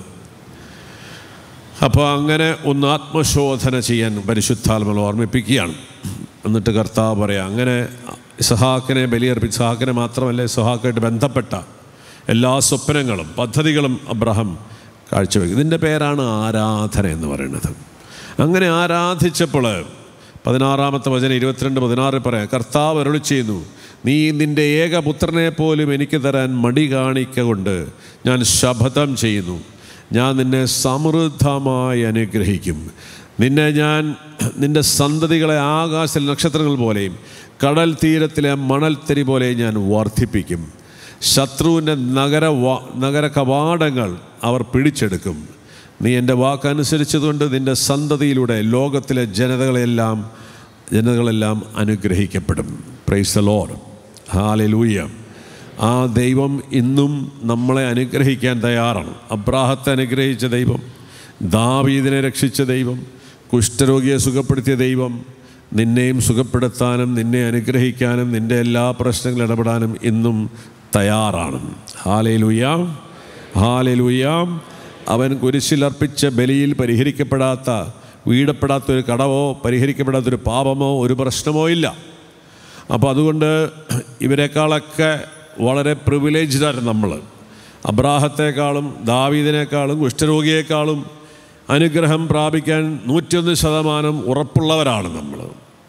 അപ്പോൾ അങ്ങനെ ഒന്ന് ആത്മശോധന ചെയ്യാൻ പരിശുദ്ധാത്മകൾ ഓർമ്മിപ്പിക്കുകയാണ് എന്നിട്ട് കർത്താവ് പറയാം അങ്ങനെ ഇസഹാക്കിനെ ബലിയർപ്പിച്ച് ഇസഹാക്കിനെ മാത്രമല്ല ഇസഹാക്കായിട്ട് ബന്ധപ്പെട്ട എല്ലാ സ്വപ്നങ്ങളും പദ്ധതികളും അബ്രഹാം കാഴ്ചവെക്കും ഇതിൻ്റെ പേരാണ് ആരാധന എന്ന് പറയുന്നത് അങ്ങനെ ആരാധിച്ചപ്പോൾ പതിനാറാമത്തെ വചനം ഇരുപത്തിരണ്ട് പതിനാറിൽ പറയാം കർത്താവ് അരുളി ചെയ്യുന്നു നീ നിൻ്റെ ഏകപുത്രനെ പോലും എനിക്ക് തരാൻ മടി കാണിക്ക കൊണ്ട് ഞാൻ ശപഥം ചെയ്യുന്നു ഞാൻ നിന്നെ സമൃദ്ധമായി അനുഗ്രഹിക്കും നിന്നെ ഞാൻ നിന്റെ സന്തതികളെ ആകാശ നക്ഷത്രങ്ങൾ പോലെയും കടൽ തീരത്തിലെ മണൽത്തരി പോലെയും ഞാൻ വർദ്ധിപ്പിക്കും ശത്രുവിൻ്റെ നഗര വാ- നഗര കവാടങ്ങൾ അവർ പിടിച്ചെടുക്കും നീ എൻ്റെ വാക്കനുസരിച്ചതുകൊണ്ട് നിൻ്റെ സന്തതിയിലൂടെ ലോകത്തിലെ ജനതകളെല്ലാം ജനതകളെല്ലാം അനുഗ്രഹിക്കപ്പെടും പ്രൈസ് ലോർ ഹാലലൂയ ആ ദൈവം ഇന്നും നമ്മളെ അനുഗ്രഹിക്കാൻ തയ്യാറാണ് അബ്രാഹത്തെ അനുഗ്രഹിച്ച ദൈവം ദാവീദിനെ രക്ഷിച്ച ദൈവം കുഷ്ഠരോഗിയെ സുഖപ്പെടുത്തിയ ദൈവം നിന്നെയും സുഖപ്പെടുത്താനും നിന്നെ അനുഗ്രഹിക്കാനും നിൻ്റെ എല്ലാ പ്രശ്നങ്ങളും ഇടപെടാനും ഇന്നും തയ്യാറാണ് ഹാലയിലുയ്യാം ഹാലയിലുയ്യാം അവൻ കുരിശിലർപ്പിച്ച ബലിയിൽ പരിഹരിക്കപ്പെടാത്ത വീടപ്പെടാത്തൊരു കടവോ പരിഹരിക്കപ്പെടാത്തൊരു പാപമോ ഒരു പ്രശ്നമോ ഇല്ല അപ്പോൾ അതുകൊണ്ട് ഇവരെക്കാളൊക്കെ വളരെ പ്രിവിലേജ്ഡാണ് നമ്മൾ അബ്രാഹത്തെക്കാളും ദാവീദിനേക്കാളും കുഷ്ഠരോഗിയേക്കാളും അനുഗ്രഹം പ്രാപിക്കാൻ നൂറ്റിയൊന്ന് ശതമാനം ഉറപ്പുള്ളവരാണ് നമ്മൾ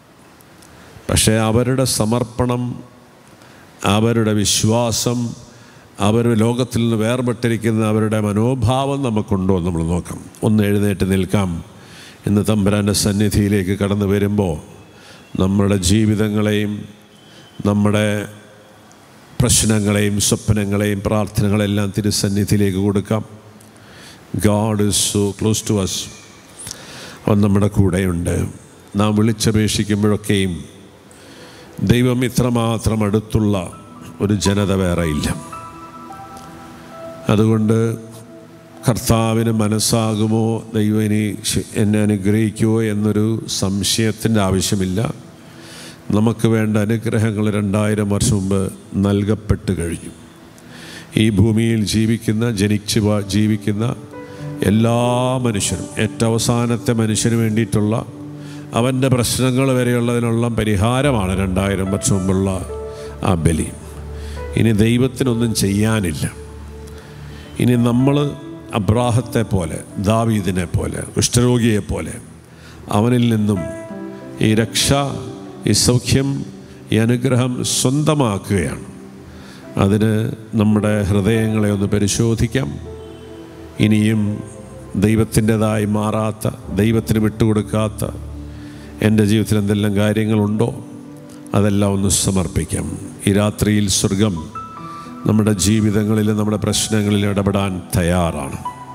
പക്ഷേ അവരുടെ സമർപ്പണം അവരുടെ വിശ്വാസം അവർ ലോകത്തിൽ നിന്ന് വേർപെട്ടിരിക്കുന്ന അവരുടെ മനോഭാവം നമുക്കുണ്ടോ എന്ന് നമ്മൾ നോക്കാം ഒന്ന് എഴുന്നേറ്റ് നിൽക്കാം ഇന്ന് തമ്പുരാൻ്റെ സന്നിധിയിലേക്ക് കടന്നു വരുമ്പോൾ നമ്മുടെ ജീവിതങ്ങളെയും നമ്മുടെ പ്രശ്നങ്ങളെയും സ്വപ്നങ്ങളെയും പ്രാർത്ഥനകളെല്ലാം തിരുസന്നിധിയിലേക്ക് കൊടുക്കാം God is so close to us അവൻ നമ്മുടെ കൂടെയുണ്ട് നാം വിളിച്ചപേക്ഷിക്കുമ്പോഴൊക്കെയും ദൈവം ഇത്രമാത്രം അടുത്തുള്ള ഒരു ജനത വേറെ ഇല്ല അതുകൊണ്ട് കർത്താവിന് മനസ്സാകുമോ ദൈവം ഇനി ശ- എന്നെ അനുഗ്രഹിക്കുമോ എന്നൊരു സംശയത്തിൻ്റെ ആവശ്യമില്ല നമുക്ക് വേണ്ട അനുഗ്രഹങ്ങൾ രണ്ടായിരം വർഷം മുമ്പ് നൽകപ്പെട്ട് കഴിഞ്ഞു ഈ ഭൂമിയിൽ ജീവിക്കുന്ന ജനിച്ച് വാ- ജീവിക്കുന്ന എല്ലാ മനുഷ്യരും ഏറ്റവും അവസാനത്തെ മനുഷ്യന് വേണ്ടിയിട്ടുള്ള അവൻ്റെ പ്രശ്നങ്ങൾ വരെയുള്ളതിനുള്ള പരിഹാരമാണ് രണ്ടായിരം വർഷം മുമ്പുള്ള ആ ബലി ഇനി ദൈവത്തിനൊന്നും ചെയ്യാനില്ല ഇനി നമ്മൾ അബ്രാഹത്തെ പോലെ ദാവീദിനെ പോലെ കുഷ്ഠരോഗിയെ പോലെ അവനിൽ നിന്നും ഈ രക്ഷ ഈ സൗഖ്യം ഈ അനുഗ്രഹം സ്വന്തമാക്കുകയാണ് അതിന് നമ്മുടെ ഹൃദയങ്ങളെ ഒന്ന് പരിശോധിക്കാം ഇനിയും ദൈവത്തിൻ്റെതായി മാറാത്ത ദൈവത്തിന് വിട്ടുകൊടുക്കാത്ത എൻ്റെ ജീവിതത്തിൽ എന്തെല്ലാം കാര്യങ്ങളുണ്ടോ അതെല്ലാം ഒന്ന് സമർപ്പിക്കാം ഈ രാത്രിയിൽ സ്വർഗം നമ്മുടെ ജീവിതങ്ങളിൽ നമ്മുടെ പ്രശ്നങ്ങളിൽ ഇടപെടാൻ തയ്യാറാണ്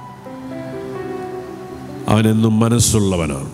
അവനെന്നും മനസ്സുള്ളവനാണ്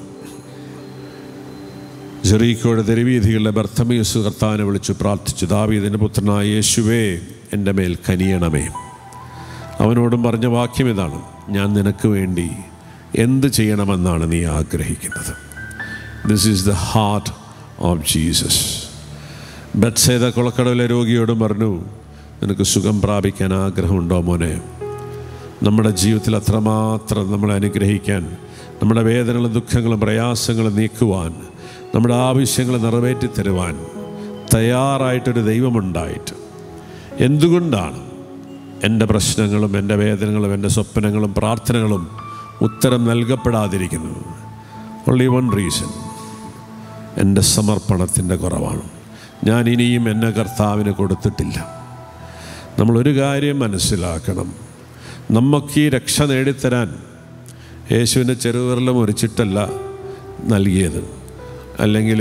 ജെറീക്കോയുടെ തെരുവീതികളിലെ ബർത്തമീസ് കർത്താവിനെ വിളിച്ചു പ്രാർത്ഥിച്ചു ദാവീദിൻ്റെ പുത്രനായ യേശുവേ എൻ്റെ മേൽ കനിയണമേ അവനോടും പറഞ്ഞ വാക്യം ഇതാണ് ഞാൻ നിനക്ക് വേണ്ടി എന്ത് ചെയ്യണമെന്നാണ് നീ ആഗ്രഹിക്കുന്നത് this is the heart of Jesus ബത്സേത കുളക്കടവിലെ രോഗിയോടും പറഞ്ഞു നിനക്ക് സുഖം പ്രാപിക്കാൻ ആഗ്രഹമുണ്ടോ മോനെ നമ്മുടെ ജീവിതത്തിൽ അത്രമാത്രം നമ്മളെ അനുഗ്രഹിക്കാൻ നമ്മുടെ വേദനകളും ദുഃഖങ്ങളും പ്രയാസങ്ങളും നീക്കുവാൻ നമ്മുടെ ആവശ്യങ്ങൾ നിറവേറ്റി തരുവാൻ തയ്യാറായിട്ടൊരു ദൈവമുണ്ടായിട്ട് എന്തുകൊണ്ടാണ് എൻ്റെ പ്രശ്നങ്ങളും എൻ്റെ വേദനകളും എൻ്റെ സ്വപ്നങ്ങളും പ്രാർത്ഥനകളും ഉത്തരം നൽകപ്പെടാതിരിക്കുന്നത് ഓൺലി വൺ റീസൺ എൻ്റെ സമർപ്പണത്തിൻ്റെ കുറവാണ് ഞാൻ ഇനിയും എന്നെ കർത്താവിന് കൊടുത്തിട്ടില്ല നമ്മളൊരു കാര്യം മനസ്സിലാക്കണം നമുക്ക് ഈ രക്ഷ നേടിത്തരാൻ യേശുവിൻ്റെ ചെറുവിരൽ മുറിച്ചിട്ടല്ല നൽകിയത് അല്ലെങ്കിൽ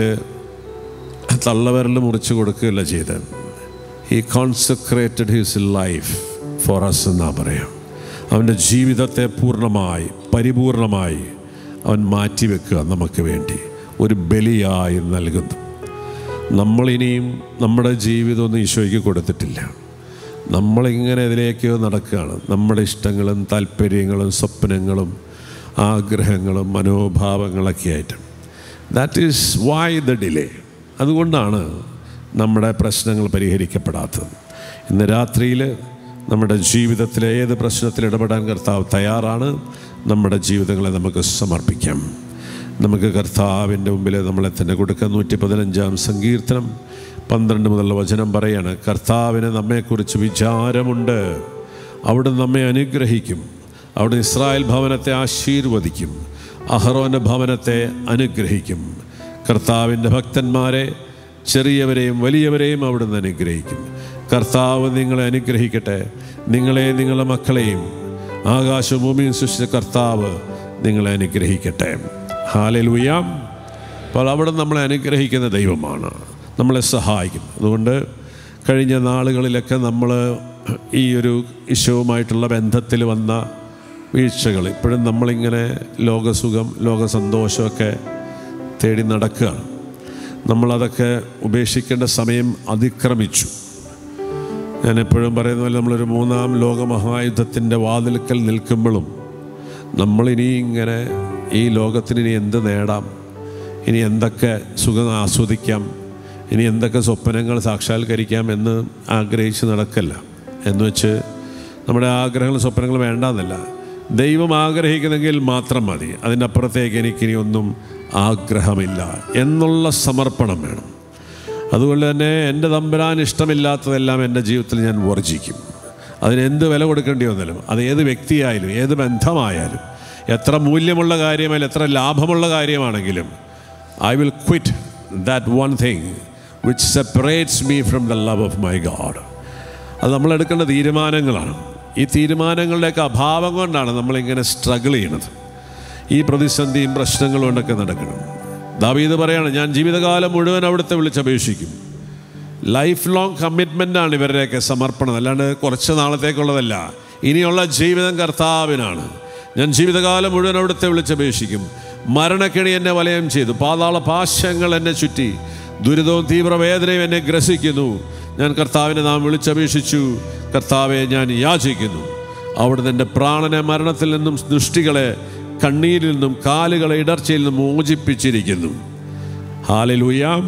തള്ളവിരൽ മുറിച്ച് കൊടുക്കുകയല്ല ചെയ്തത് ഈ consecrated his life for us എന്നാ പറയാം അവൻ്റെ ജീവിതത്തെ പൂർണ്ണമായി പരിപൂർണമായി അവൻ മാറ്റിവെക്കുക നമുക്ക് വേണ്ടി ഒരു ബലിയായി നൽകുന്നു നമ്മളിനിയും നമ്മുടെ ജീവിതമൊന്നും ഈശോയ്ക്ക് കൊടുത്തിട്ടില്ല നമ്മളിങ്ങനെ ഇതിലേക്കോ നടക്കുകയാണ് നമ്മുടെ ഇഷ്ടങ്ങളും താല്പര്യങ്ങളും സ്വപ്നങ്ങളും ആഗ്രഹങ്ങളും മനോഭാവങ്ങളൊക്കെ ആയിട്ട് that is why the delay അതുകൊണ്ടാണ് നമ്മുടെ പ്രശ്നങ്ങൾ പരിഹരിക്കപ്പെടാത്തത് ഇന്ന് രാത്രിയിൽ നമ്മുടെ ജീവിതത്തിലെ ഏത് പ്രശ്നത്തിൽ ഇടപെടാൻ കർത്താവ് തയ്യാറാണ് നമ്മുടെ ജീവിതങ്ങളെ നമുക്ക് സമർപ്പിക്കാം നമുക്ക് കർത്താവിൻ്റെ മുമ്പിൽ നമ്മളെ തന്നെ കൊടുക്കാം നൂറ്റി പതിനഞ്ചാം സങ്കീർത്തനം പന്ത്രണ്ട് മുതലുള്ള വചനം പറയാണ് കർത്താവിന് നമ്മെക്കുറിച്ച് വിചാരമുണ്ട് അവിടെ നമ്മെ അനുഗ്രഹിക്കും അവിടെ ഇസ്രായേൽ ഭവനത്തെ ആശീർവദിക്കും അഹറോൻ്റെ ഭവനത്തെ അനുഗ്രഹിക്കും കർത്താവിൻ്റെ ഭക്തന്മാരെ ചെറിയവരെയും വലിയവരെയും അവിടുന്ന് അനുഗ്രഹിക്കും കർത്താവ് നിങ്ങളെ അനുഗ്രഹിക്കട്ടെ നിങ്ങളെ നിങ്ങളുടെ മക്കളെയും ആകാശഭൂമിയും സൃഷ്ടിച്ച കർത്താവ് നിങ്ങളെ അനുഗ്രഹിക്കട്ടെ ഹാലലുയാം അപ്പോൾ അവിടെ നമ്മളെ അനുഗ്രഹിക്കുന്ന ദൈവമാണ് നമ്മളെ സഹായിക്കും അതുകൊണ്ട് കഴിഞ്ഞ നാളുകളിലൊക്കെ നമ്മൾ ഈ ഒരു ഈശോവുമായിട്ടുള്ള ബന്ധത്തിൽ വന്ന വീഴ്ചകൾ ഇപ്പോഴും നമ്മളിങ്ങനെ ലോകസുഖം ലോക സന്തോഷമൊക്കെ തേടി നടക്കുകയാണ് നമ്മളതൊക്കെ ഉപേക്ഷിക്കേണ്ട സമയം അതിക്രമിച്ചു ഞാൻ എപ്പോഴും പറയുന്ന പോലെ നമ്മളൊരു മൂന്നാം ലോക മഹായുദ്ധത്തിൻ്റെ വാതിൽക്കൽ നിൽക്കുമ്പോഴും നമ്മളിനി ഇങ്ങനെ ഈ ലോകത്തിന് ഇനി എന്ത് നേടാം ഇനി എന്തൊക്കെ സുഖം ആസ്വദിക്കാം ഇനി എന്തൊക്കെ സ്വപ്നങ്ങൾ സാക്ഷാത്കരിക്കാം എന്ന് ആഗ്രഹിച്ച് നടക്കല്ല എന്ന് വെച്ച് നമ്മുടെ ആഗ്രഹങ്ങളും സ്വപ്നങ്ങളും വേണ്ടാന്നല്ല ദൈവം ആഗ്രഹിക്കുന്നെങ്കിൽ മാത്രം മതി അതിൻ്റെ അപ്പുറത്തേക്ക് എനിക്കിനി ഒന്നും ആഗ്രഹമില്ല എന്നുള്ള സമർപ്പണം വേണം അതുകൊണ്ട് തന്നെ എൻ്റെ തമ്പുരാൻ ഇഷ്ടമില്ലാത്തതെല്ലാം എൻ്റെ ജീവിതത്തിൽ ഞാൻ വർജിക്കും അതിന് എന്ത് വില കൊടുക്കേണ്ടി വന്നാലും അത് ഏത് വ്യക്തിയായാലും ഏത് ബന്ധമായാലും എത്ര മൂല്യമുള്ള കാര്യമായാലും എത്ര ലാഭമുള്ള കാര്യമാണെങ്കിലും I will quit that one thing which separates me from the love of my God അത് നമ്മൾ എടുക്കേണ്ട തീരുമാനങ്ങളാണ് ഈ തീരുമാനങ്ങളുടെയൊക്കെ അഭാവം കൊണ്ടാണ് നമ്മളിങ്ങനെ സ്ട്രഗിൾ ചെയ്യണത് ഈ പ്രതിസന്ധിയും പ്രശ്നങ്ങളും കൊണ്ടൊക്കെ നടക്കണം ദാവീദ് പറയാണ് ഞാൻ ജീവിതകാലം മുഴുവൻ അവിടുത്തെ വിളിച്ചപേക്ഷിക്കും ലൈഫ് ലോങ് കമ്മിറ്റ്മെൻ്റാണ് ഇവരുടെയൊക്കെ സമർപ്പണം അല്ലാണ്ട് കുറച്ച് നാളത്തേക്കുള്ളതല്ല ഇനിയുള്ള ജീവിതം കർത്താവിനാണ് ഞാൻ ജീവിതകാലം മുഴുവൻ അവിടുത്തെ വിളിച്ചപേക്ഷിക്കും മരണക്കെണി എന്നെ വലയം ചെയ്തു പാതാള പാശങ്ങൾ എന്നെ ചുറ്റി ദുരിതവും തീവ്രവേദനയും എന്നെ ഗ്രസിക്കുന്നു ഞാൻ കർത്താവിനെ നാം വിളിച്ചപേക്ഷിച്ചു കർത്താവെ ഞാൻ യാചിക്കുന്നു അവിടുന്ന് എൻ്റെ പ്രാണനെ മരണത്തിൽ നിന്നും ദൃഷ്ടികളെ കണ്ണീരിൽ നിന്നും കാലുകളെ ഇടർച്ചയിൽ നിന്നും മോചിപ്പിച്ചിരിക്കുന്നു ഹാലലൂയാം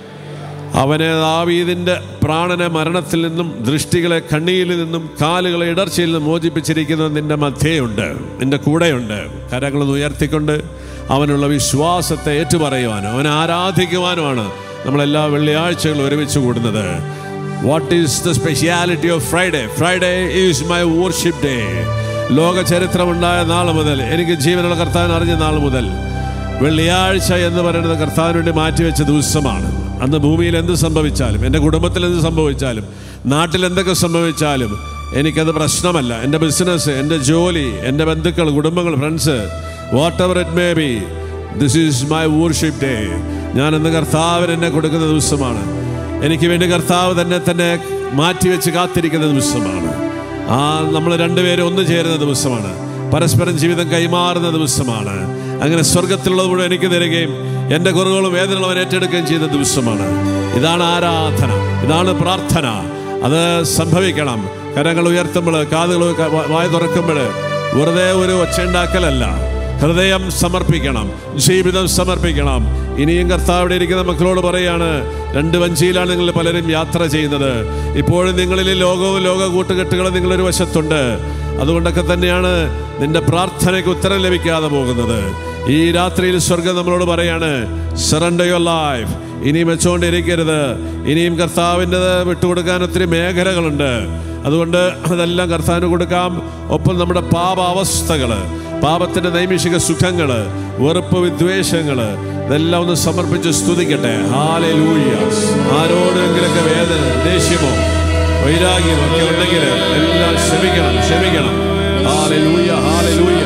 അവനെ ദാവീദിൻ്റെ പ്രാണനെ മരണത്തിൽ നിന്നും ദൃഷ്ടികളെ കണ്ണീരിൽ നിന്നും കാലുകളെ ഇടർച്ചയിൽ നിന്നും മോചിപ്പിച്ചിരിക്കുന്നത് നിന്റെ മധ്യയുണ്ട് നിന്റെ കൂടെയുണ്ട് കരങ്ങളൊന്ന് ഉയർത്തിക്കൊണ്ട് അവനുള്ള വിശ്വാസത്തെ ഏറ്റുപറയുവാനും അവനെ ആരാധിക്കുവാനുമാണ് നമ്മളെല്ലാ വെള്ളിയാഴ്ചകളും ഒരുമിച്ച് കൂടുന്നത് what is the speciality of Friday Friday is my worship day ലോക ചരിത്രമുണ്ടായ നാൾ മുതൽ എനിക്ക് ജീവനുള്ള കർത്താവിനെ അറിഞ്ഞ നാൾ മുതൽ വെള്ളിയാഴ്ച എന്ന് പറയുന്നത് കർത്താവിന് വേണ്ടി മാറ്റിവെച്ച ദിവസമാണ് അന്ന് ഭൂമിയിൽ എന്ത് സംഭവിച്ചാലും എൻ്റെ കുടുംബത്തിൽ എന്ത് സംഭവിച്ചാലും നാട്ടിൽ എന്തൊക്കെ സംഭവിച്ചാലും എനിക്കത് പ്രശ്നമല്ല എൻ്റെ ബിസിനസ് എൻ്റെ ജോലി എൻ്റെ ബന്ധുക്കൾ കുടുംബങ്ങൾ friends whatever it may be this is my worship day ഞാൻ ഇന്ന് കർത്താവിന് എന്നെ കൊടുക്കുന്ന ദിവസമാണ് എനിക്ക് വേണ്ടി കർത്താവ് തന്നെ തന്നെ മാറ്റിവെച്ച് കാത്തിരിക്കുന്ന ദിവസമാണ് ആ നമ്മൾ രണ്ടുപേരും ഒന്നു ചേരുന്ന ദിവസമാണ് പരസ്പരം ജീവിതം കൈമാറുന്ന ദിവസമാണ് അങ്ങനെ സ്വർഗത്തിലുള്ളത് മുഴുവൻ എനിക്ക് തരികയും എൻ്റെ കുറവുകളും വേദനകളും അവൻ ഏറ്റെടുക്കുകയും ചെയ്ത ദിവസമാണ് ഇതാണ് ആരാധന ഇതാണ് പ്രാർത്ഥന അത് സംഭവിക്കണം കരങ്ങൾ ഉയർത്തുമ്പോൾ കാതുകൾ വായ തുറക്കുമ്പോൾ വെറുതെ ഒരു ഒച്ചയുണ്ടാക്കലല്ല ഹൃദയം സമർപ്പിക്കണം ജീവിതം സമർപ്പിക്കണം ഇനിയും കർത്താവിടെ ഇരിക്കുന്ന മക്കളോട് പറയാണ് രണ്ട് വഞ്ചിയിലാണ് നിങ്ങൾ പലരും യാത്ര ചെയ്യുന്നത് ഇപ്പോഴും നിങ്ങളിൽ ലോകവും ലോക കൂട്ടുകെട്ടുകളും നിങ്ങളൊരു വശത്തുണ്ട് അതുകൊണ്ടൊക്കെ തന്നെയാണ് നിന്റെ പ്രാർത്ഥനയ്ക്ക് ഉത്തരം ലഭിക്കാതെ പോകുന്നത് ഈ രാത്രിയിൽ സ്വർഗം നമ്മളോട് പറയാണ് സറണ്ടർ യുവർ ലൈഫ് ഇനിയും വെച്ചുകൊണ്ടിരിക്കരുത് ഇനിയും കർത്താവിൻ്റെത് വിട്ടുകൊടുക്കാൻ ഒത്തിരി മേഖലകളുണ്ട് അതുകൊണ്ട് അതെല്ലാം കർത്താവിന് കൊടുക്കാം ഒപ്പം നമ്മുടെ പാപ അവസ്ഥകൾ പാപത്തിന്റെ നൈമിഷിക സുഖങ്ങൾ വെറുപ്പ് വിദ്വേഷങ്ങൾ ഇതെല്ലാം ഒന്ന് സമർപ്പിച്ച് സ്തുതിക്കട്ടെ ഹാലെ ലൂയ്യ ആരോടെങ്കിലൊക്കെ വേദന ദേഷ്യമോ വൈരാഗ്യമോ ഒക്കെ ഉണ്ടെങ്കിൽ എല്ലാം ക്ഷമിക്കണം ക്ഷമിക്കണം ഹാലെ ലൂയ്യ ഹാലെ ലൂയ്യ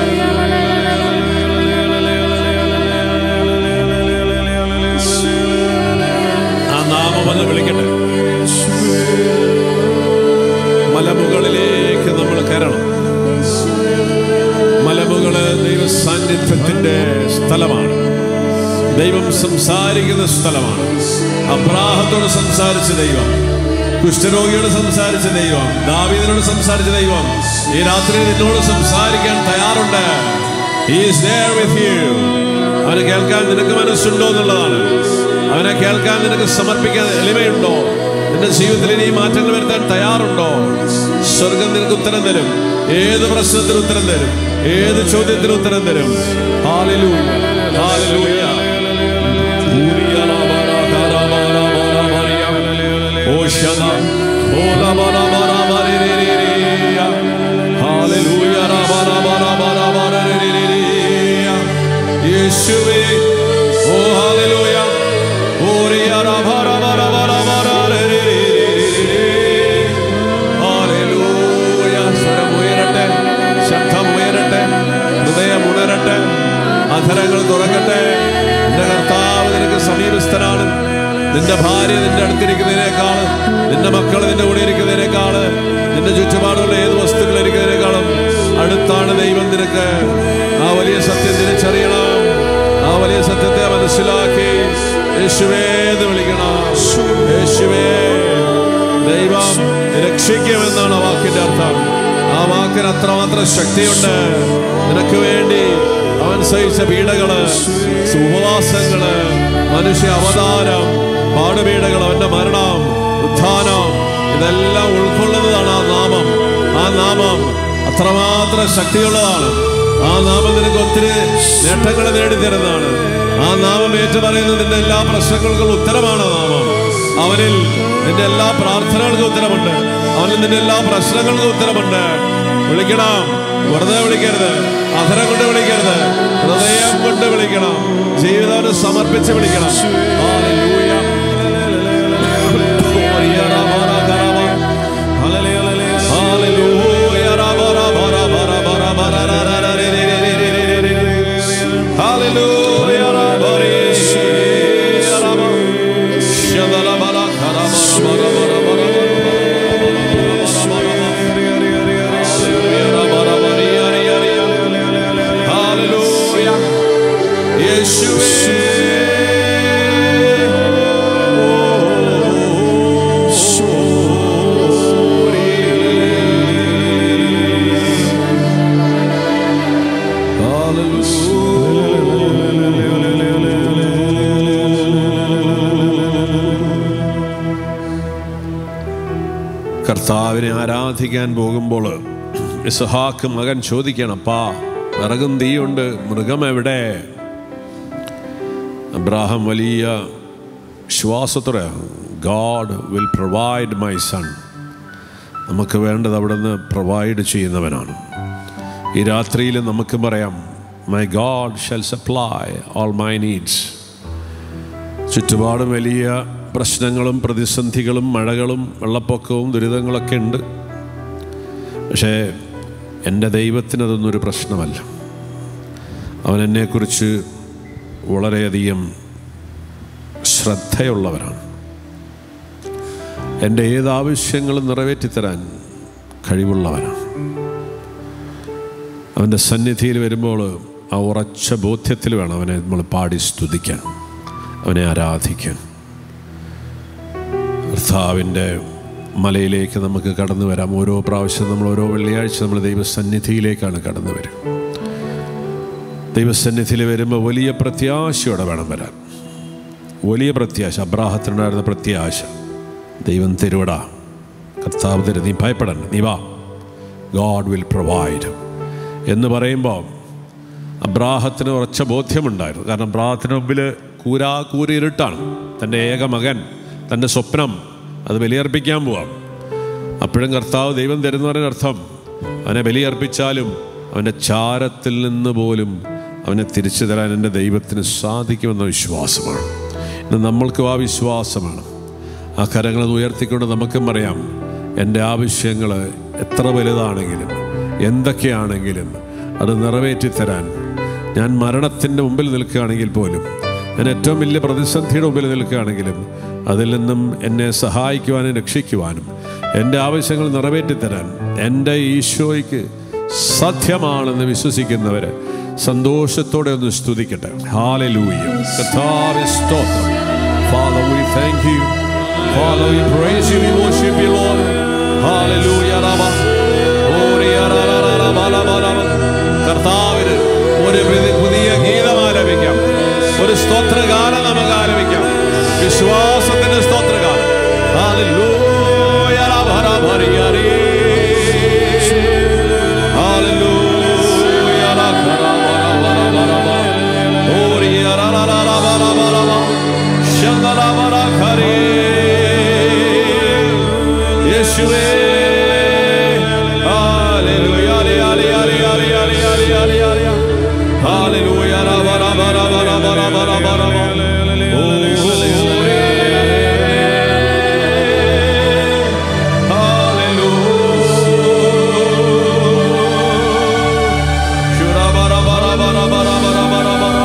ആ നാമം ഒന്ന് വിളിക്കട്ടെ മലമുകളിലേക്ക് നമ്മൾ കയറണം മലമുകള് ദൈവ സാന്നിധ്യത്തിന്റെ സ്ഥലമാണ് ദൈവം സംസാരിക്കുന്ന സ്ഥലമാണ് അബ്രാഹത്തോട് സംസാരിച്ച ദൈവം കുഷ്ഠരോഗിയോട് സംസാരിച്ച ദൈവം ദാവീദിനോട് സംസാരിച്ച ദൈവം ഈ രാത്രി നിന്നോട് സംസാരിക്കാൻ തയ്യാറുണ്ട് He is there with you. അവനെ കേൾക്കാൻ നിനക്ക് മനസ്സുണ്ടോ എന്നുള്ളതാണ് അവനെ കേൾക്കാൻ നിനക്ക് സമർപ്പിക്കാൻ എളിമയുണ്ടോ നിന്റെ ജീവിതത്തിൽ ഇനി മാറ്റങ്ങൾ വരുത്താൻ തയ്യാറുണ്ടോ സ്വർഗം നിനക്ക് ഉത്തരം തരും ഏത് പ്രശ്നത്തിന് ഉത്തരം തരും ഏത് ചോദ്യത്തിന് ഉത്തരം തരും ഹാലലൂയ ഹാലലൂയ ഓശന ഹാലലൂയ യേശുവേ ഓ ഹാലലൂയ ഓരിയ ഹാലലൂയ സ്വരം ഉയരട്ടെ ശബ്ദ അധരങ്ങൾ തുറക്കട്ടെ നിന്റെ കർത്താവ് നിനക്ക് സമീപസ്ഥനാണ് നിന്റെ ഭാര്യ നിന്റെ അടുത്തിരിക്കുന്നതിനേക്കാള് നിന്റെ മക്കൾ നിന്റെ കൂടെ ഇരിക്കുന്നതിനേക്കാള് നിന്റെ ചുറ്റുപാടുള്ള ഏത് വസ്തുക്കൾ ഇരിക്കുന്നതിനേക്കാളും അടുത്താണ് ദൈവം നിനക്ക് ആ വലിയ സത്യം തിരിച്ചറിയണം ആ വലിയ സത്യത്തെ മനസ്സിലാക്കി യേശുവേ എന്ന് വിളിക്കണം യേശുവേ ദൈവം രക്ഷിക്കുമെന്നാണ് ആ വാക്കിന്റെ അർത്ഥം ആ വാക്കിന് അത്രമാത്രം ശക്തിയുണ്ട് നിനക്ക് വേണ്ടി അവൻ സഹിച്ച പീഡകള് ഉപവാസങ്ങള് മനുഷ്യ അവതാരം പാടുപീഡകൾ അവന്റെ മരണം ഉത്ഥാനം ഇതെല്ലാം ഉൾക്കൊള്ളുന്നതാണ് ആ നാമം ആ നാമം അത്രമാത്രം ശക്തിയുള്ളതാണ് ആ നാമം നിനക്ക് ഒത്തിരി നേട്ടങ്ങൾ നേടിത്തരുന്നതാണ് ആ നാമം ഏറ്റുപറയുന്നത് നിന്റെ എല്ലാ പ്രശ്നങ്ങൾക്കും ഉത്തരമാണ് ആ നാമം അവനിൽ നിന്റെ എല്ലാ പ്രാർത്ഥനകൾക്കും ഉത്തരമുണ്ട് അവനിൽ നിന്റെ എല്ലാ പ്രശ്നങ്ങൾക്കും ഉത്തരമുണ്ട് വിളിക്കണം വെറുതെ വിളിക്കരുത് അധരം കൊണ്ട് വിളിക്കരുത് ഹൃദയം കൊണ്ട് വിളിക്കണം ജീവിതം സമർപ്പിച്ച് വിളിക്കണം ഹല്ലേലൂയ. ഹല്ലേലൂയ. ഹല്ലേലൂയ. ഹല്ലേലൂയ. യേശുവേ കർത്താവിനെ ആരാധിക്കാൻ പോകുമ്പോൾ ഇസഹാക്ക് മകൻ ചോദിക്കണം അപ്പാ വിറകും തീയുണ്ട് മൃഗം എവിടെ അബ്രാഹം വലിയ വിശ്വാസത്തോടെ God will provide my son നമുക്ക് വേണ്ടത് അവിടുന്ന് പ്രൊവൈഡ് ചെയ്യുന്നവനാണ് ഈ രാത്രിയിൽ നമുക്ക് പറയാം my God shall supply all my needs ചുറ്റുപാടും വലിയ പ്രശ്നങ്ങളും പ്രതിസന്ധികളും മഴകളും വെള്ളപ്പൊക്കവും ദുരിതങ്ങളൊക്കെ ഉണ്ട് പക്ഷേ എൻ്റെ ദൈവത്തിന് ഒരു പ്രശ്നമല്ല അവൻ എന്നെക്കുറിച്ച് വളരെയധികം ശ്രദ്ധയുള്ളവരാണ് എൻ്റെ ഏത് ആവശ്യങ്ങളും നിറവേറ്റിത്തരാൻ കഴിവുള്ളവനാണ് അവൻ്റെ സന്നിധിയിൽ വരുമ്പോൾ ആ ഉറച്ച ബോധ്യത്തിൽ വേണം അവനെ നമ്മൾ പാടി സ്തുതിക്കാൻ അവനെ ആരാധിക്കാൻ കർത്താവിൻ്റെ മലയിലേക്ക് നമുക്ക് കടന്നു വരാം ഓരോ പ്രാവശ്യം നമ്മൾ ഓരോ വെള്ളിയാഴ്ച നമ്മൾ ദൈവസന്നിധിയിലേക്കാണ് കടന്നു വരും ദൈവസന്നിധിയിൽ വരുമ്പോൾ വലിയ പ്രത്യാശയോടെ വേണം വരാൻ വലിയ പ്രത്യാശ അബ്രാഹത്തിനുണ്ടായിരുന്ന പ്രത്യാശ ദൈവം തരുവടാ കർത്താവ് തരും നീ ഭയപ്പെടണ്ട നീ വാ ഗോഡ് വിൽ പ്രൊവൈഡ് എന്ന് പറയുമ്പോൾ അബ്രാഹത്തിന് ഉറച്ച ബോധ്യമുണ്ടായിരുന്നു കാരണം അബ്രാഹത്തിന് മുമ്പിൽ കൂരാ കൂരി ഇരുട്ടാണ് തൻ്റെ ഏക മകൻ തൻ്റെ സ്വപ്നം അത് ബലിയർപ്പിക്കാൻ പോവാം അപ്പോഴും കർത്താവ് ദൈവം തരുന്നവരുടെ അർത്ഥം അവനെ ബലിയർപ്പിച്ചാലും അവൻ്റെ ചാരത്തിൽ നിന്ന് പോലും അവനെ തിരിച്ചു തരാൻ എൻ്റെ ദൈവത്തിന് സാധിക്കുമെന്ന വിശ്വാസമാണ് ഇന്ന് നമ്മൾക്കും ആ വിശ്വാസമാണ് ആ കരങ്ങൾ ഉയർത്തിക്കൊണ്ട് നമുക്കും പറയാം എൻ്റെ ആവശ്യങ്ങൾ എത്ര വലുതാണെങ്കിലും എന്തൊക്കെയാണെങ്കിലും അത് നിറവേറ്റിത്തരാൻ ഞാൻ മരണത്തിൻ്റെ മുമ്പിൽ നിൽക്കുകയാണെങ്കിൽ പോലും ഞാൻ ഏറ്റവും വലിയ പ്രതിസന്ധിയുടെ മുമ്പിൽ നിൽക്കുകയാണെങ്കിലും അതിൽ നിന്നും എന്നെ സഹായിക്കുവാനും രക്ഷിക്കുവാനും എൻ്റെ ആവശ്യങ്ങൾ നിറവേറ്റിത്തരാൻ എൻ്റെ ഈശോയ്ക്ക് സാധ്യമാണെന്ന് വിശ്വസിക്കുന്നവരെ സന്തോഷത്തോടെ ഒന്ന് സ്തുതിക്കട്ടെ ഹാലലൂയ കർത്താവേ സ്തോത്രം Father, we thank you. Father, we praise you. We worship you, Lord. Hallelujah. Rabba. Oria, ra, ra, ra, ra, ba, la, ba, la, ba. കർത്താവിന് ഒരു പുതി- പുതിയ ഗീതം ആലപിക്കാം ഒരു സ്തോത്രഗാനം നമുക്ക് ആലപിക്കാം വിശ്വാസത്തിന്റെ സ്തോത്രഗാനം Hallelujah. Rabba, rabba, ria, ri. Hallelujah. Rabba, rabba, rabba, rabba, rabba. Oria, ra, ra, ra, ra, ba, la, ba, la, ba. Shandala, ba, la, kari. യേശുവേ hallelujah hallelujah hallelujah hallelujah hallelujah hallelujah റബ റബ റബ റബ റബ റബ റബ ഓ hallelujah ശുറബ റബ റബ റബ റബ റബ റബ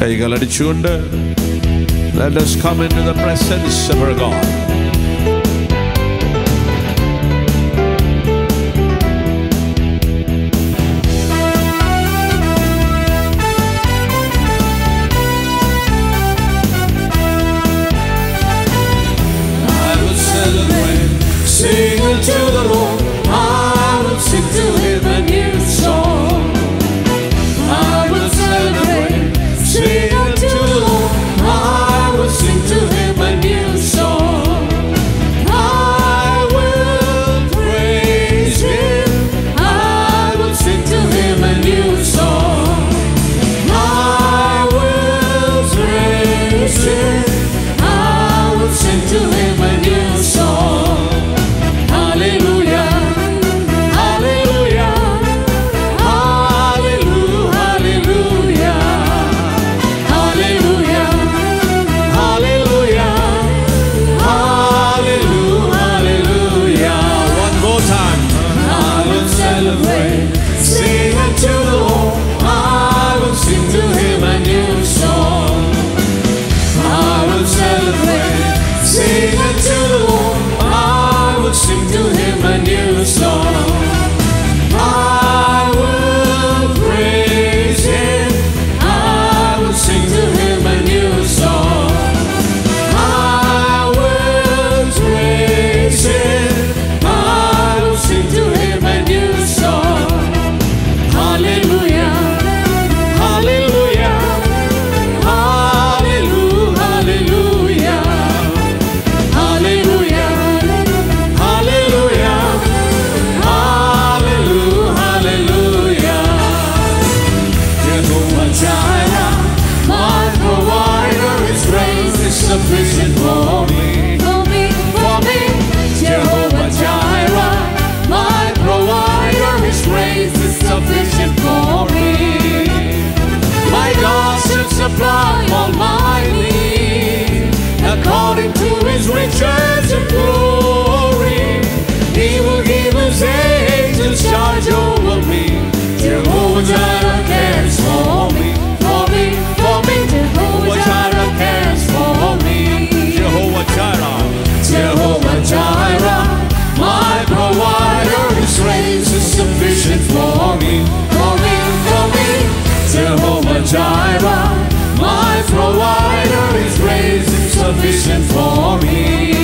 കൈകളടിച്ചുകൊണ്ട് Let us come into the presence of our God. I will celebrate, sing unto the Lord. I will sing to Him a new song. I will celebrate, sing unto the Lord. I will sing to Him a new song. I will praise Him. I will sing to Him a new song. I will praise Him. I will sing to Him a new song. Hallelujah. Hallelujah. Hallelujah. Hallelujah. Hallelujah. Hallelujah. Hallelujah. Hallelujah. One more time. I will celebrate, sing unto the Lord. I will sing to Him a new song. I will celebrate, sing unto the Lord. I will sing to Him a new song. I will praise Him. I will sing to Him a new song. I will praise Him. I will sing to Him a new song. Hallelujah. Hallelujah. Hallelujah. Hallelujah. Hallelujah. Hallelujah. Hallelujah. Hallelujah. Jehovah Jireh, my provider, His grace is sufficient for me. For me, For me, Jehovah Jireh, my provider, His grace is sufficient for me. My God shall supply all my need according to His riches and glory. He will give His angels charge over me. Jehovah Jireh cares for me, for me, for me. Jehovah Jireh cares for me. Jehovah Jireh. Jehovah Jireh, my provider, His grace is sufficient for me, for me, for me. Jehovah Jireh, my provider, His grace is sufficient for me.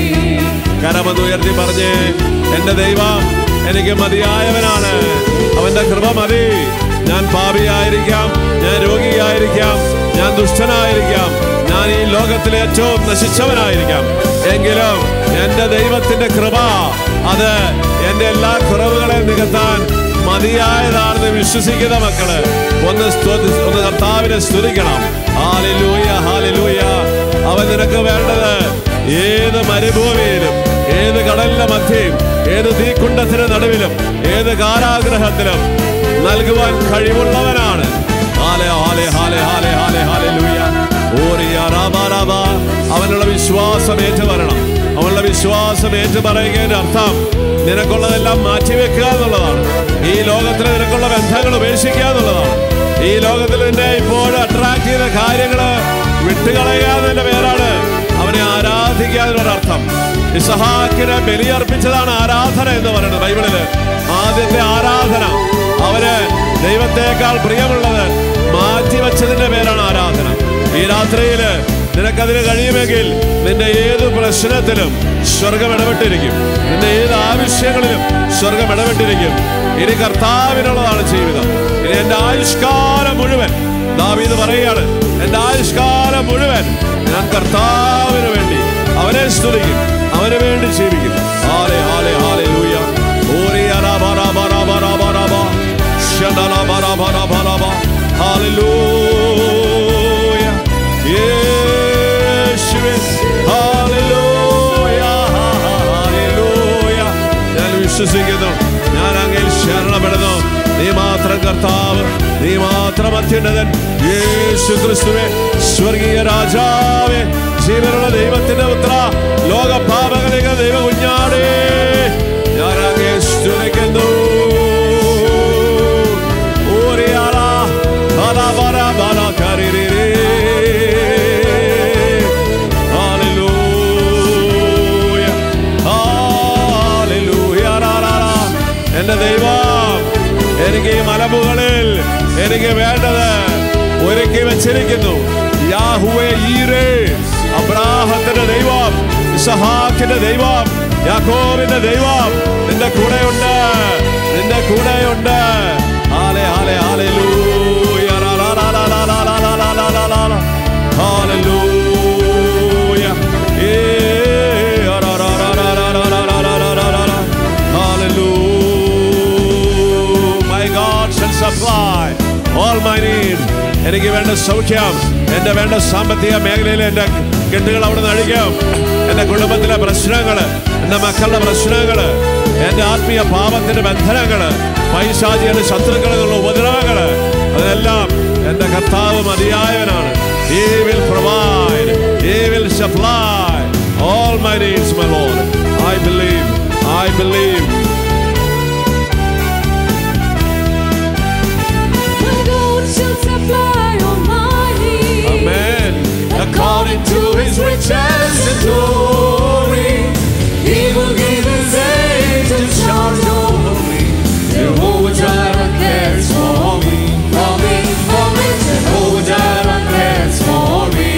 കരമത് ഉയർത്തി പറഞ്ഞ് എന്റെ ദൈവം എനിക്ക് മതിയായവനാണ് അവന്റെ കൃപ മതി ഞാൻ പാപിയായിരിക്കാം ഞാൻ രോഗിയായിരിക്കാം ഞാൻ ദുഷ്ടനായിരിക്കാം ഞാൻ ഈ ലോകത്തിലെ ഏറ്റവും നശിച്ചവനായിരിക്കാം എങ്കിലും എന്റെ ദൈവത്തിന്റെ കൃപ അത് എന്റെ എല്ലാ കുറവുകളെ നികത്താൻ മതിയായതാണെന്ന് വിശ്വസിക്കുന്ന മക്കള് ഒന്ന് സ്തുതി ഒന്ന് കർത്താവിനെ സ്തുതിക്കണം ഹാലിലൂയ ഹാലിലൂയ അവൻ നിനക്ക് വേണ്ടത് ഏത് മരുഭൂമിയിലും ഏത് കടലിന്റെ മധ്യയും ഏത് തീക്കുണ്ടത്തിന് നടുവിലും ഏത് കാരാഗ്രഹത്തിലും നൽകുവാൻ കഴിവുള്ളവനാണ് ഹാലെ ഹാലെ ഹാലെ ഹാലെ ഹാലെ ഹാലലൂയ ഓറിയ റാബാ റാബാ അവനുള്ള വിശ്വാസം ഏറ്റുപറയണം അവനുള്ള വിശ്വാസം ഏറ്റുപറയുകയുടെ അർത്ഥം നിനക്കുള്ളതെല്ലാം മാറ്റിവെക്കുക എന്നുള്ളതാണ് ഈ ലോകത്തിൽ നിനക്കുള്ള ബന്ധങ്ങൾ ഉപേക്ഷിക്കുക എന്നുള്ളതാണ് ഈ ലോകത്തിൽ നിന്നെ ഇപ്പോൾ അട്രാക്ട് ചെയ്ത കാര്യങ്ങള് വിട്ടുകളയുക എന്നതിന്റെ പേരാണ് അവനെ ആരാധിക്കുക എന്നൊരർത്ഥം ഇസഹാക്കിനെ ബലിയർപ്പിച്ചതാണ് ആരാധന എന്ന് പറയുന്നത് ബൈബിളില് ആദ്യത്തെ ആരാധന അവന് ദൈവത്തെക്കാൾ പ്രിയമുള്ളത് മാറ്റിവെച്ചതിന്റെ പേരാണ് ആരാധന ഈ രാത്രിയില് നിനക്കതിന് കഴിയുമെങ്കിൽ നിന്റെ ഏത് പ്രശ്നത്തിലും സ്വർഗം ഇടപെട്ടിരിക്കും നിന്റെ ഏത് ആവശ്യങ്ങളിലും സ്വർഗം ഇടപെട്ടിരിക്കും ഇനി കർത്താവിനുള്ളതാണ് ജീവിതം ഇനി എന്റെ ആയുഷ്കാലം മുഴുവൻ ദാവീദ് പറയുകയാണ് എന്റെ ആയുഷ്കാലം മുഴുവൻ ഞാൻ കർത്താവിന് വേണ്ടി അവനെ സ്തുതിക്കും അവന് വേണ്ടി ജീവിക്കും ഹാലെ ഹാലെ ഹാലെ ലൂയ ഓറിയ റാബ റാബ റാബ റാബ റാബ ഷഡല ബറ ബറ ബറ ബ ഹാലലൂയ യേശുവേ ഹാലലൂയ ഹാലലൂയ ഞാൻ വിശ്വസിക്കുന്നു ഞാൻ അങ്ങയിൽ ശരണപ്പെടുന്നു നീ മാത്രം കർത്താവ് നീ മാത്രം അത്യുന്നതൻ യേശു ക്രിസ്തുവേ സ്വർഗീയ രാജാവേ ജീവനുള്ള ദൈവത്തിന്റെ പുത്ര ലോക പാപകളിക ദൈവ കുഞ്ഞാടേ ഞാൻ അങ്ങേ സ്തുതിക്കുന്നു ഓരിയാള ബല ബല ബല കരിരിരേ എനിക്ക് ഈ മലമുകളിൽ എനിക്ക് വേണ്ടത് ഒരുക്കി വെച്ചിരിക്കുന്നു യാഹുവേ ഈരേ അബ്രാഹത്തിന്റെ ദൈവം ഇസഹാക്കിന്റെ ദൈവം യാക്കോബിന്റെ ദൈവം നിന്റെ കൂടെയുണ്ട് നിന്റെ കൂടെയുണ്ട് ഹാലേ ഹാലേ ഹാലൂയ ഹാലൂയ ഏ Hallelujah. My God shall supply all my need. എനിക്ക് വേണ്ട സൗഖ്യം എന്റെ വേണ്ട സാമ്പത്തിക മേഖലയിൽ എന്റെ കെട്ടുകൾ അവിടെ നിന്ന് അഴിക്കും എന്റെ കുടുംബത്തിലെ പ്രശ്നങ്ങൾ എന്റെ മക്കളുടെ പ്രശ്നങ്ങൾ എന്റെ ആത്മീയ പാപത്തിന്റെ ബന്ധനങ്ങൾ പൈശാചിയുടെ ശത്രുക്കളുള്ള ഉപദ്രവങ്ങൾ അതെല്ലാം എന്റെ കർത്താവ് മതിയായവനാണ് He will provide. He will supply all my needs, my Lord. I believe. I believe. My God shall supply all my needs. Amen. According to his riches and glory, he will give his angels charge over me. Jehovah Jireh cares for me, for me, for me. Jehovah Jireh cares for me.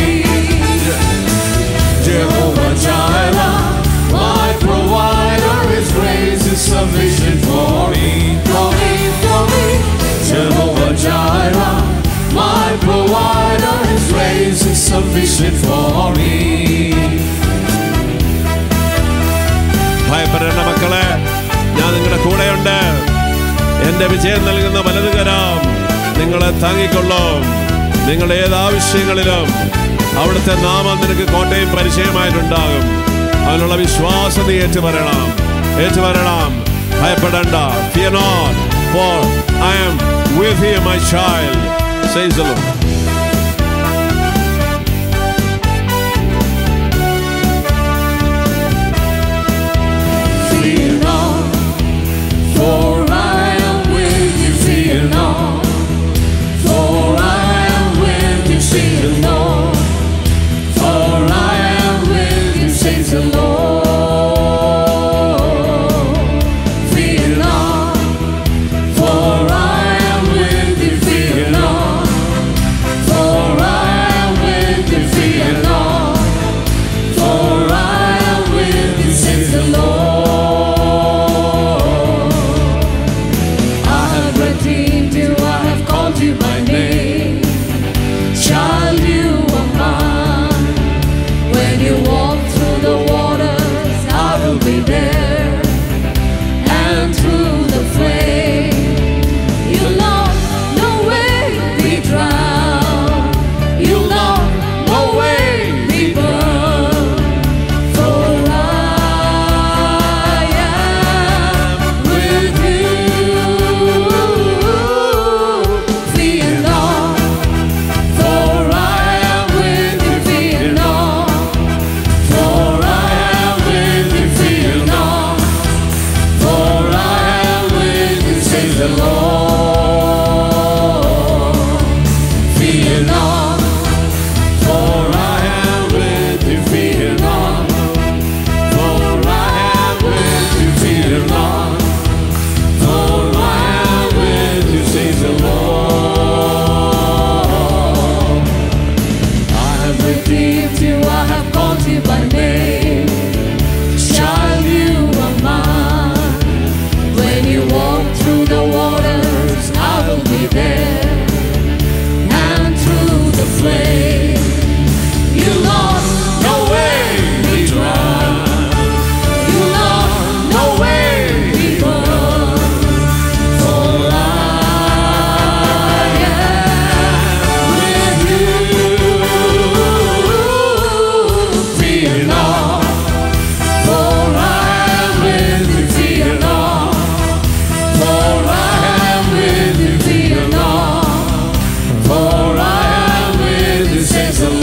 Jehovah Jireh, my provider, his grace is sufficient for me, for me, for me. Jehovah Jireh, my provider, his grace is sufficient for me. ഭയപ്പെടേണ്ട മക്കളെ ഞാൻ നിങ്ങളുടെ കൂടെയുണ്ട് എന്റെ വിജയം നൽകുന്ന വലതുകരം നിങ്ങളെ താങ്ങിക്കൊള്ളും നിങ്ങളുടെ ഏത് ആവശ്യങ്ങളിലും അവിടുത്തെ നാമം നിനക്ക് കോട്ടയും പരിചയമായിട്ടുണ്ടാകും അതിനുള്ള വിശ്വാസം നീ ഏറ്റുപറയണം ഏറ്റുപറയണം ഭയപ്പെടേണ്ട fear not for I am with here my child says the Lord Fear not, for I am with you. Fear not, for I am with you. Fear not, for I am with you. Says the Lord. Fear not, for I am with you. Fear not, for I am with you. Fear not. For I am with you, says the Lord. I have redeemed you, I have called you by name. Child, you are mine. When you walk through the waters, I will be there. And through the flame, you'll not no way be drowned. You'll not no way be burned. For I am with you. Fear not, for I am with you. Fear not, for I am with you. Fear not, for I am with you. Says the Lord. Fear not. For I am with you, fear not. For I am with you, fear not. For I am with you, says the Lord. I have redeemed you, I have called you by name. Child, you are mine. When you walk through the waters, I will be there and through the flame. You lost no way be drowned. You lost no way be burned. For I am with you. Fear not. For I am with you. Fear not. For I am with you. Fear not. For I am with you, says the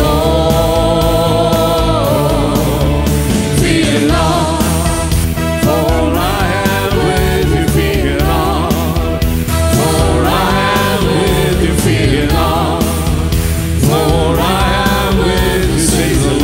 Lord. Fear not, for I am with you. Fear not, for I am with you. Fear not, for I am with you, says the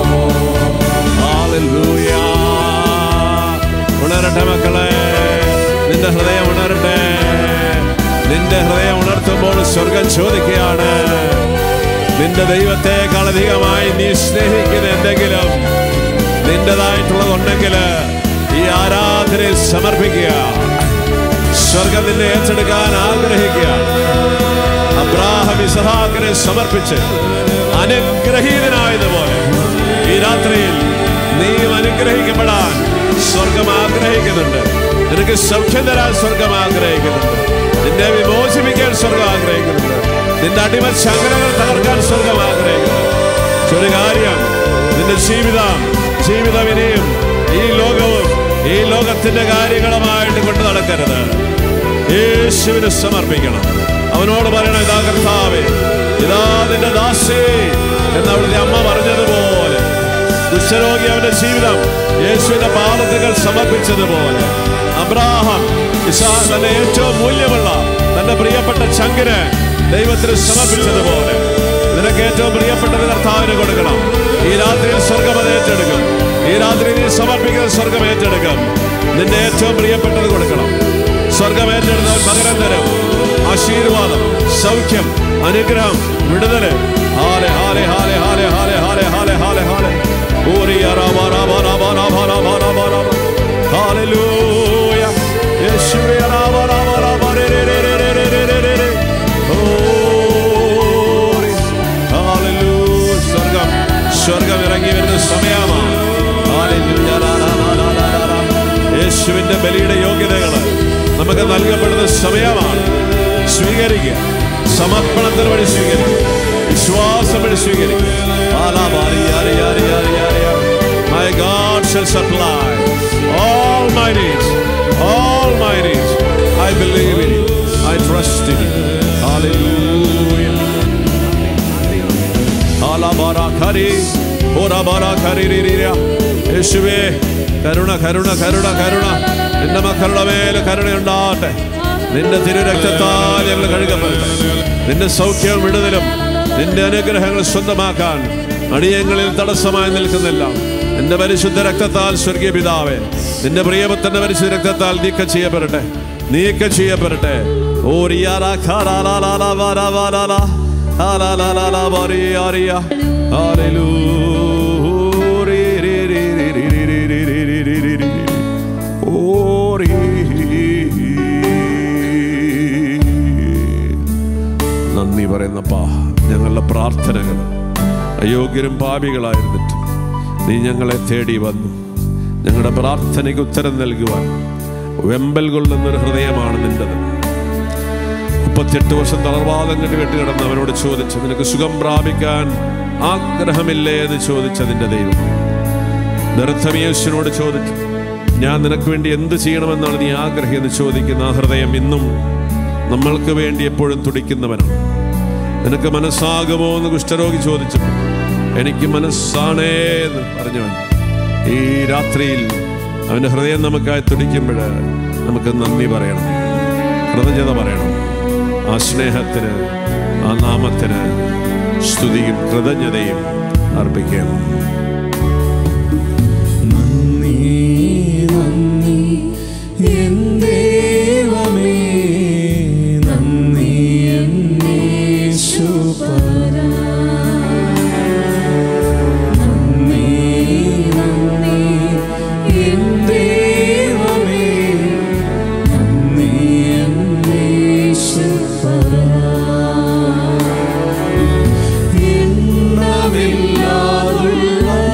Lord. Hallelujah. ഉണരട്ടെ മക്കളെ നിന്റെ ഹൃദയം ഉണരട്ടെ നിന്റെ ഹൃദയം ഉണർത്തുമ്പോൾ സ്വർഗം ചോദിക്കുകയാണ് നിന്റെ ദൈവത്തെക്കാൾ അധികമായി നീ സ്നേഹിക്കുന്ന എന്തെങ്കിലും നിന്റേതായിട്ടുള്ളതുണ്ടെങ്കിൽ ഈ ആരാധനയിൽ സമർപ്പിക്കുക സ്വർഗം നിന്നെ ഏറ്റെടുക്കാൻ ആഗ്രഹിക്കുക അബ്രാഹം ഇസഹാക്കിനെ സമർപ്പിച്ച് അനുഗ്രഹീതനായതുപോലെ ഈ രാത്രിയിൽ നീയും അനുഗ്രഹിക്കപ്പെടാൻ സ്വർഗം ആഗ്രഹിക്കുന്നുണ്ട് നിനക്ക് സൗഖ്യം തരാൻ സ്വർഗം ആഗ്രഹിക്കുന്നുണ്ട് നിന്നെ വിമോചിപ്പിക്കാൻ സ്വർഗം ആഗ്രഹിക്കുന്നുണ്ട് നിന്റെ അടിമ ശങ്കരങ്ങൾ തകർക്കാൻ സ്വർഗം ആഗ്രഹിക്കുന്നുണ്ട് പക്ഷെ ഒരു കാര്യം നിന്റെ ജീവിതം ജീവിതം ഇനിയും ഈ ലോകവും ഈ ലോകത്തിന്റെ കാര്യങ്ങളുമായിട്ട് കൊണ്ടു നടക്കരുത് യേശുവിന് സമർപ്പിക്കണം അവനോട് പറയണം ഇതാ കർത്താവേ ഇതാ നിന്റെ ദാസേ എന്ന് അവിടുത്തെ അമ്മ പറഞ്ഞതുപോലെ ദുഷ്ടരോഗി അവന്റെ ജീവിതം യേശുവിന്റെ പാദത്തുകൾ സമർപ്പിച്ചതുപോലെ അബ്രാഹം ഇസാ തന്റെ ഏറ്റവും മൂല്യമുള്ള തന്റെ പ്രിയപ്പെട്ട ചങ്കിന് ദൈവത്തിന് സമർപ്പിച്ചതുപോലെ നിനക്ക് ഏറ്റവും പ്രിയപ്പെട്ടത് കർത്താവിന് കൊടുക്കണം ഈ രാത്രിയിൽ സ്വർഗം അത് ഏറ്റെടുക്കും ഈ രാത്രി നീ സമർപ്പിക്കുന്ന സ്വർഗം ഏറ്റെടുക്കും നിന്റെ ഏറ്റവും പ്രിയപ്പെട്ടത് കൊടുക്കണം സ്വർഗം ഏറ്റെടുത്തവൻ പകരം തരും ആശീർവാദം സൗഖ്യം അനുഗ്രഹം വിടുതല് ഹാലെ ഹാലെ ഹാലെ ഹാലെ ഹാലെ ഹാലെ ഹാലെ ഹാലെ ഹാലെ ഓറിയ രാമ രാമ രാമ രാമ രാമ രാമ രാമ ഹാലലൂയ യേശുവേ രാമ രാമ രാമ രേ രേ രേ രേ രേ രേ രേ രേ രേ ഓറി ഹാലലൂയ സ്വർഗം സ്വർഗം ഇറങ്ങി വരുന്ന സമയമാണ് ഹാലലൂയ ലാ ലാ ലാ ലാ ലാ ലാ ലാ. യേശുവിന്റെ ബലിയുടെ യോഗ്യതകൾ നമുക്ക് നൽകപ്പെടുന്ന സമയമാണ് സ്വീകരിക്കുക സമർപ്പണത്തിന് വഴി സ്വീകരിക്കുക വിശ്വാസം വഴി സ്വീകരിക്കുക ആലാ ബാരി യാരി യാരി യാരി യാരി യാരി. My God shall supply all my needs, all my needs. I believe in you. I trust in you. Hallelujah. ആലാബാരാഖരി, ഓരാബാരാഖരിരിരിര. യേശുവേ കരുണ കരുണ കരുണ കരുണ നിന്റെ മക്കളുടെ മേൽ കരുണയുണ്ടാകട്ടെ നിന്റെ തിരുരക്തത്താൽ ഞങ്ങൾ കഴുകപ്പെടട്ടെ നിന്റെ സൗഖ്യവും വിടുതലും നിന്റെ അനുഗ്രഹങ്ങൾ സ്വന്തമാക്കാൻ അടിയങ്ങളിൽ തടസ്സമായി നിൽക്കുന്നില്ല നിന്റെ പരിശുദ്ധ രക്തത്താൽ സ്വർഗീയ പിതാവേ നിന്റെ പ്രിയപുത്രന്റെ പരിശുദ്ധ രക്തത്താൽ നീക്കം ചെയ്യപ്പെടട്ടെ നീക്കം ചെയ്യപ്പെടട്ടെ ഓ റിയാറാ ഖാറാ ലാ ലാ ലാ വാ ലാ വാ ലാ ലാ. ഹാ ലാ ലാ ലാ ലാ വാ റി യാ റി യാ. ഹല്ലേലൂയ. റി റി റി റി റി റി റി റി റി റി റി റി റി. ഓ റി. നന്ദി പറയുന്നപ്പാ ഞങ്ങളുടെ പ്രാർത്ഥനകൾ അയോഗ്യരും പാപികളായിരുന്നിട്ട് നീ ഞങ്ങളെ തേടി വന്നു ഞങ്ങളുടെ പ്രാർത്ഥനയ്ക്ക് ഉത്തരം നൽകുവാൻ വെമ്പൽ കൊള്ളുന്നൊരു ഹൃദയമാണ് നിന്റത് മുപ്പത്തിയെട്ട് വർഷം തളർവാദം കണ്ട് കെട്ടുകിടന്ന് അവനോട് ചോദിച്ചു നിനക്ക് സുഖം പ്രാപിക്കാൻ ആഗ്രഹമില്ലേ എന്ന് ചോദിച്ചതിൻ്റെ ദൈവം ബർത്തമിയേശുവിനോട് ചോദിച്ചു ഞാൻ നിനക്ക് വേണ്ടി എന്ത് ചെയ്യണമെന്നാണ് നീ ആഗ്രഹിയെന്ന് ചോദിക്കുന്ന ആ ഹൃദയം ഇന്നും നമ്മൾക്ക് വേണ്ടി എപ്പോഴും തുടിക്കുന്നവനാണ് നിനക്ക് മനസ്സാകുമോ എന്ന് കുഷ്ഠരോഗി ചോദിച്ചപ്പോൾ എനിക്ക് മനസ്സാണേ എന്ന് പറഞ്ഞവൻ ഈ രാത്രിയിൽ അവൻ്റെ ഹൃദയം നമുക്കായി തുടിക്കുമ്പോൾ നമുക്ക് നന്ദി പറയണം കൃതജ്ഞത പറയണം ആ സ്നേഹത്തിന് ആ നാമത്തിന് സ്തുതിയും കൃതജ്ഞതയും അർപ്പിക്കണം നന്ദി നന്ദി എൻ ദൈവമേ നന്ദി എൻ യേശുപരാ. നന്ദി നന്ദി എൻ ദൈവമേ നന്ദി എൻ യേശുപരാ. എണ്ണമില്ലാതുള്ള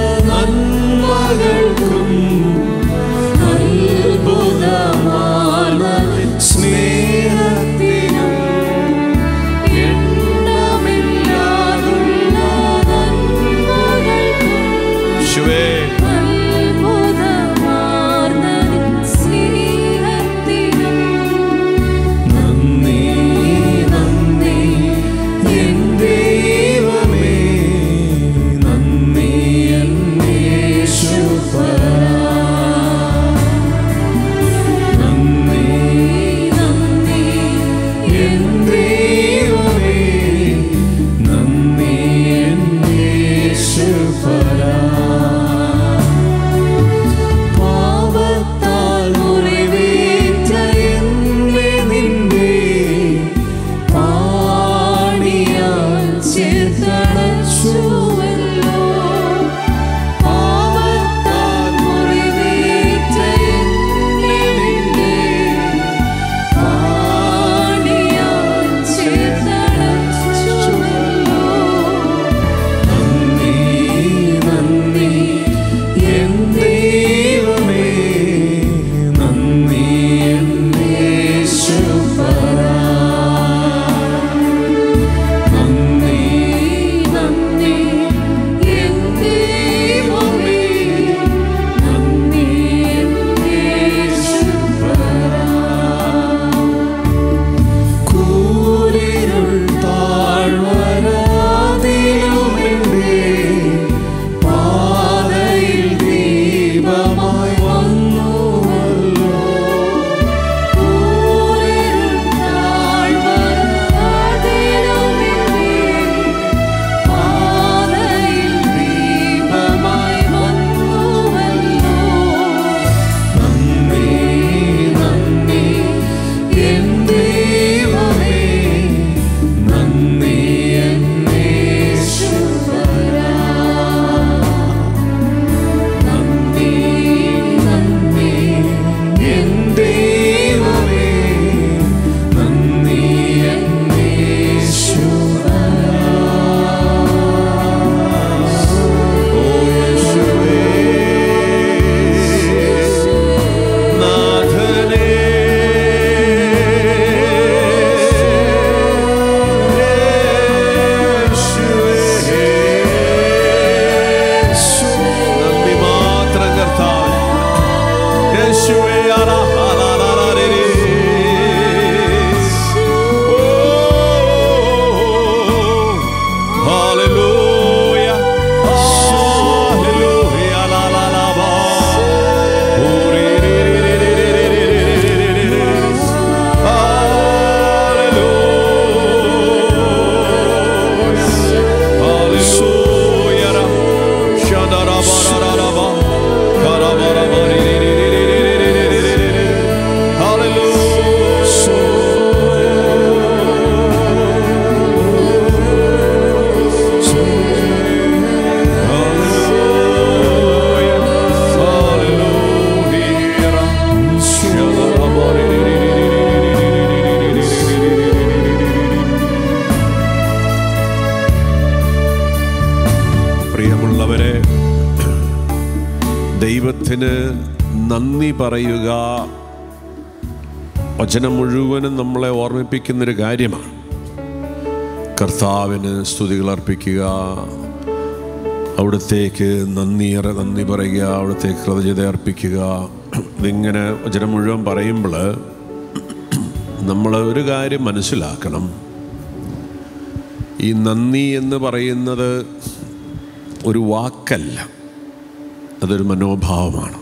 ദൈവത്തിന് നന്ദി പറയുക വചനം മുഴുവനും നമ്മളെ ഓർമ്മിപ്പിക്കുന്നൊരു കാര്യമാണ് കർത്താവിന് സ്തുതികൾ അർപ്പിക്കുക അവിടത്തേക്ക് നന്ദിയേറെ നന്ദി പറയുക അവിടുത്തെ കൃതജ്ഞത അർപ്പിക്കുക ഇതിങ്ങനെ വചനം മുഴുവൻ പറയുമ്പോൾ നമ്മൾ ഒരു കാര്യം മനസ്സിലാക്കണം ഈ നന്ദി എന്ന് പറയുന്നത് ഒരു വാക്കല്ല അതൊരു മനോഭാവമാണ്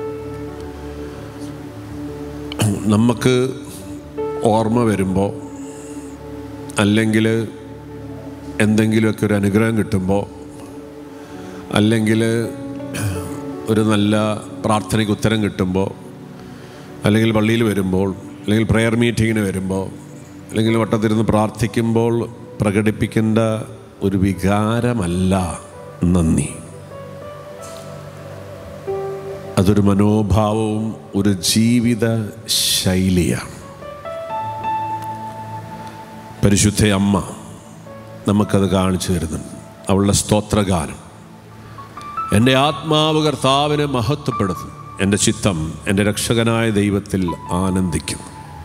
നമുക്ക് ഓർമ്മ വരുമ്പോൾ അല്ലെങ്കിൽ എന്തെങ്കിലുമൊക്കെ ഒരു അനുഗ്രഹം കിട്ടുമ്പോൾ അല്ലെങ്കിൽ ഒരു നല്ല പ്രാർത്ഥനയ്ക്ക് ഉത്തരം കിട്ടുമ്പോൾ അല്ലെങ്കിൽ പള്ളിയിൽ വരുമ്പോൾ അല്ലെങ്കിൽ പ്രെയർ മീറ്റിങ്ങിന് വരുമ്പോൾ അല്ലെങ്കിൽ വട്ടത്തിരുന്ന് പ്രാർത്ഥിക്കുമ്പോൾ പ്രകടിപ്പിക്കേണ്ട ഒരു വികാരമല്ല നന്ദി അതൊരു മനോഭാവവും ഒരു ജീവിത ശൈലിയാണ് പരിശുദ്ധ അമ്മ നമുക്കത് കാണിച്ചു തരുന്നുണ്ട് അവളുടെ സ്തോത്രഗാനം എൻ്റെ ആത്മാവ് കർത്താവിനെ മഹത്വപ്പെടുത്തും എൻ്റെ ചിത്തം എൻ്റെ രക്ഷകനായ ദൈവത്തിൽ ആനന്ദിക്കും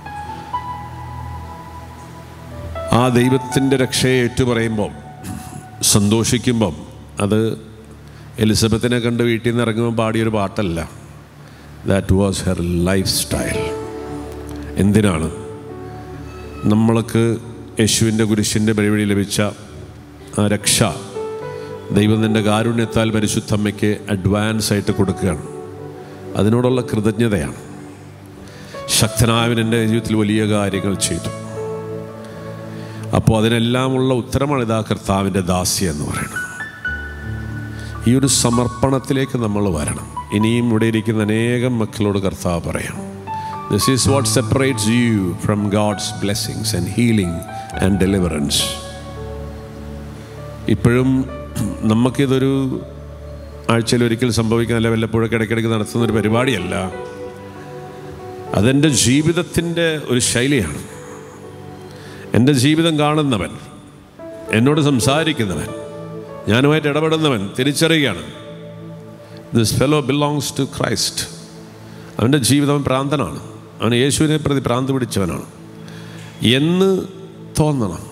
ആ ദൈവത്തിൻ്റെ രക്ഷയെ ഏറ്റുപറയുമ്പോൾ സന്തോഷിക്കുമ്പം അത് എലിസബത്തിനെ കണ്ട് വീട്ടിൽ നിന്ന് ഇറങ്ങുമ്പോൾ പാടിയൊരു പാട്ടല്ല that was her life style എന്തിനാണ് നമ്മൾക്ക് യേശുവിൻ്റെ കുരിശിൻ്റെ പരിപാടി ലഭിച്ച ആ രക്ഷ ദൈവം നിൻ്റെ കാരുണ്യത്താൽ പരിശുദ്ധമ്മയ്ക്ക് അഡ്വാൻസ് ആയിട്ട് കൊടുക്കുകയാണ് അതിനോടുള്ള കൃതജ്ഞതയാണ് ശക്തനായവൻ എൻ്റെ ജീവിതത്തിൽ വലിയ കാര്യങ്ങൾ ചെയ്തു അപ്പോൾ അതിനെല്ലാമുള്ള ഉത്തരമാണ് ഇതാ കർത്താവിൻ്റെ ദാസ്യ എന്ന് പറയുന്നത് ഈ ഒരു സമർപ്പണത്തിലേക്ക് നമ്മൾ വരണം ഇനിയും ഇവിടെ ഇരിക്കുന്ന അനേകം മക്കളോട് കർത്താവ് പറയാം this is what separates you from God's blessings and healing and deliverance ഇപ്പോഴും നമുക്കിതൊരു ആഴ്ചയിൽ ഒരിക്കൽ സംഭവിക്കുന്നല്ല വല്ലപ്പോഴൊക്കെ ഇടയ്ക്കിടയ്ക്ക് നടത്തുന്ന ഒരു പരിപാടിയല്ല അതെൻ്റെ ജീവിതത്തിൻ്റെ ഒരു ശൈലിയാണ് എൻ്റെ ജീവിതം കാണുന്നവൻ എന്നോട് സംസാരിക്കുന്നവൻ ഞാനുമായിട്ട് ഇടപെടുന്നവൻ തിരിച്ചറിയുകയാണ് this fellow belongs to Christ അവൻ്റെ ജീവിതം പ്രാന്തനാണ് അവൻ യേശുവിനെ പ്രതി പ്രാന്ത് പിടിച്ചവനാണ് എന്ന് തോന്നണം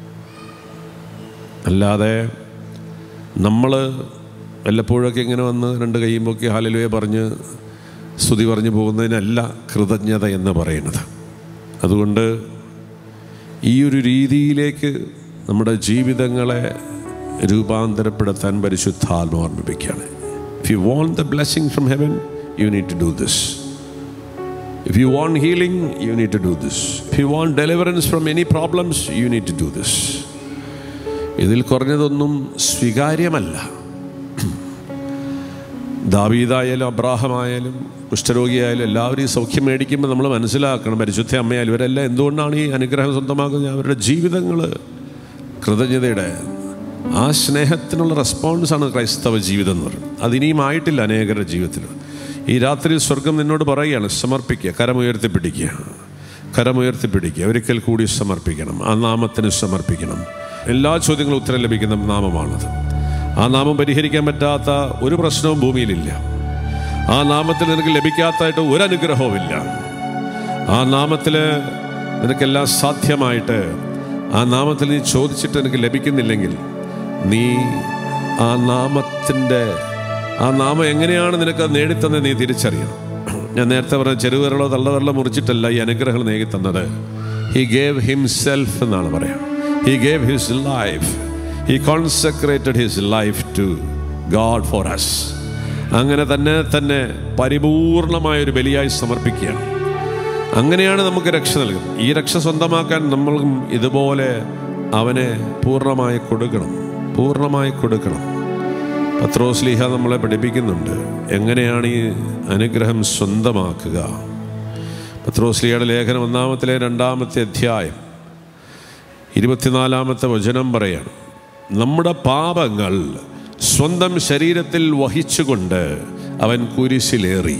അല്ലാതെ നമ്മൾ വല്ലപ്പോഴൊക്കെ ഇങ്ങനെ വന്ന് രണ്ട് കൈയും പൊക്കി ഹാലലുയെ പറഞ്ഞ് സ്തുതി പറഞ്ഞു പോകുന്നതിനല്ല കൃതജ്ഞത എന്ന് പറയുന്നത് അതുകൊണ്ട് ഈ ഒരു രീതിയിലേക്ക് നമ്മുടെ ജീവിതങ്ങളെ രൂപാന്തരപ്പെടുത്താൻ പരിശുദ്ധാത്മ ഓർമ്മിപ്പിക്കുകയാണ് if you want the blessing from heaven you need to do this if you want healing you need to do this if you want deliverance from any problems you need to do this ഇതിൽ കുറഞ്ഞതൊന്നും സ്വീകാര്യമല്ല ദാവീദായാലും അബ്രാഹമായാലും കുഷ്ഠരോഗിയായാലും എല്ലാവരും ഈ സൗഖ്യം മേടിക്കുമ്പോൾ നമ്മൾ മനസ്സിലാക്കണം പരിശുദ്ധ അമ്മയായാലും ഇവരെല്ലാം എന്തുകൊണ്ടാണ് ഈ അനുഗ്രഹം സ്വന്തമാക്കുന്നത് അവരുടെ ജീവിതങ്ങൾ കൃതജ്ഞതയുടെ ആ സ്നേഹത്തിനുള്ള റെസ്പോൺസാണ് ക്രൈസ്തവ ജീവിതം എന്ന് പറയുന്നത് അതിനിയും ആയിട്ടില്ല അനേകരുടെ ജീവിതത്തിൽ ഈ രാത്രി സ്വർഗം നിന്നോട് പറയുകയാണ് സമർപ്പിക്കുക കരമുയർത്തിപ്പിടിക്കുക കരമുയർത്തിപ്പിടിക്കുക ഒരിക്കൽ കൂടി സമർപ്പിക്കണം ആ നാമത്തിന് സമർപ്പിക്കണം എല്ലാ ചോദ്യങ്ങളും ഉത്തരം ലഭിക്കുന്ന നാമമാണത് ആ നാമം പരിഹരിക്കാൻ പറ്റാത്ത ഒരു പ്രശ്നവും ഭൂമിയിലില്ല ആ നാമത്തിൽ നിനക്ക് ലഭിക്കാത്തതായിട്ട് ഒരു അനുഗ്രഹവുമില്ല ആ നാമത്തിൽ നിനക്കെല്ലാം സാധ്യമായിട്ട് ആ നാമത്തിൽ നീ ചോദിച്ചിട്ട് നിനക്ക് ലഭിക്കുന്നില്ലെങ്കിൽ നീ ആ നാമത്തിൻ്റെ ആ നാമം എങ്ങനെയാണ് നിനക്ക് അത് നേടിത്തന്നത് നീ തിരിച്ചറിയണം ഞാൻ നേരത്തെ പറഞ്ഞ ചെറുവിരളോ തള്ളവിരളോ മുറിച്ചിട്ടല്ല ഈ അനുഗ്രഹങ്ങൾ നേടിത്തന്നത് ഹി ഗേവ് ഹിംസെൽഫ് എന്നാണ് പറയാം he gave his life he consecrated his life to God for us അങ്ങനെ തന്നെ തന്നെ പരിപൂർണമായ ഒരു ബലിയായി സമർപ്പിക്കുകയാണ് അങ്ങനെയാണ് നമുക്ക് രക്ഷ നൽകുന്നത് ഈ രക്ഷ സ്വന്തമാക്കാൻ നമ്മളും ഇതുപോലെ അവനെ പൂർണ്ണമായി കൊടുക്കണം പൂർണ്ണമായി കൊടുക്കണം പത്രോസ്ലിഹ നമ്മളെ പഠിപ്പിക്കുന്നുണ്ട് എങ്ങനെയാണ് ഈ അനുഗ്രഹം സ്വന്തമാക്കുക പത്രോസ്ലിഹയുടെ ലേഖനം ഒന്നാമത്തിലെ രണ്ടാമത്തെ അധ്യായം ഇരുപത്തിനാലാമത്തെ വചനം പറയാണ് നമ്മുടെ പാപങ്ങൾ സ്വന്തം ശരീരത്തിൽ വഹിച്ചുകൊണ്ട് അവൻ കുരിശിലേറി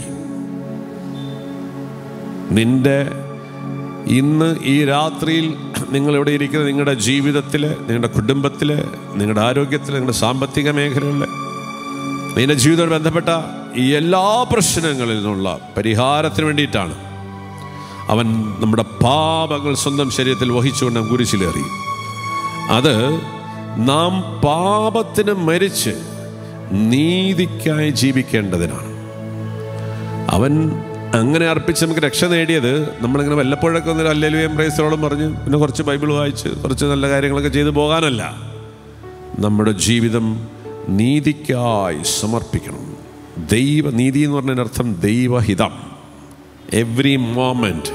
നിന്റെ ഇന്ന് ഈ രാത്രിയിൽ നിങ്ങളിവിടെ ഇരിക്കുന്ന നിങ്ങളുടെ ജീവിതത്തിൽ നിങ്ങളുടെ കുടുംബത്തിൽ നിങ്ങളുടെ ആരോഗ്യത്തിൽ നിങ്ങളുടെ സാമ്പത്തിക മേഖലകളിൽ നിങ്ങളുടെ ജീവിതത്തോട് ബന്ധപ്പെട്ട ഈ എല്ലാ പ്രശ്നങ്ങളിൽ നിന്നുള്ള പരിഹാരത്തിന് വേണ്ടിയിട്ടാണ് അവൻ നമ്മുടെ പാപങ്ങൾ സ്വന്തം ശരീരത്തിൽ വഹിച്ചുകൊണ്ട് കുരിശിലേറി അത് നാം പാപത്തിന് മരിച്ച് നീതിക്കായി ജീവിക്കേണ്ടതിനാണ് അവൻ അങ്ങനെ അർപ്പിച്ച് നമുക്ക് രക്ഷ നേടിയത് നമ്മളിങ്ങനെ വല്ലപ്പോഴൊക്കെ ഒന്ന് അല്ലെലുവേം പ്രൈസറോളം പറഞ്ഞ് പിന്നെ കുറച്ച് ബൈബിൾ വായിച്ച് കുറച്ച് നല്ല കാര്യങ്ങളൊക്കെ ചെയ്തു പോകാനല്ല നമ്മുടെ ജീവിതം നീതിക്കായി സമർപ്പിക്കണം ദൈവ നീതി എന്ന് പറഞ്ഞതിനർത്ഥം ദൈവഹിതം every moment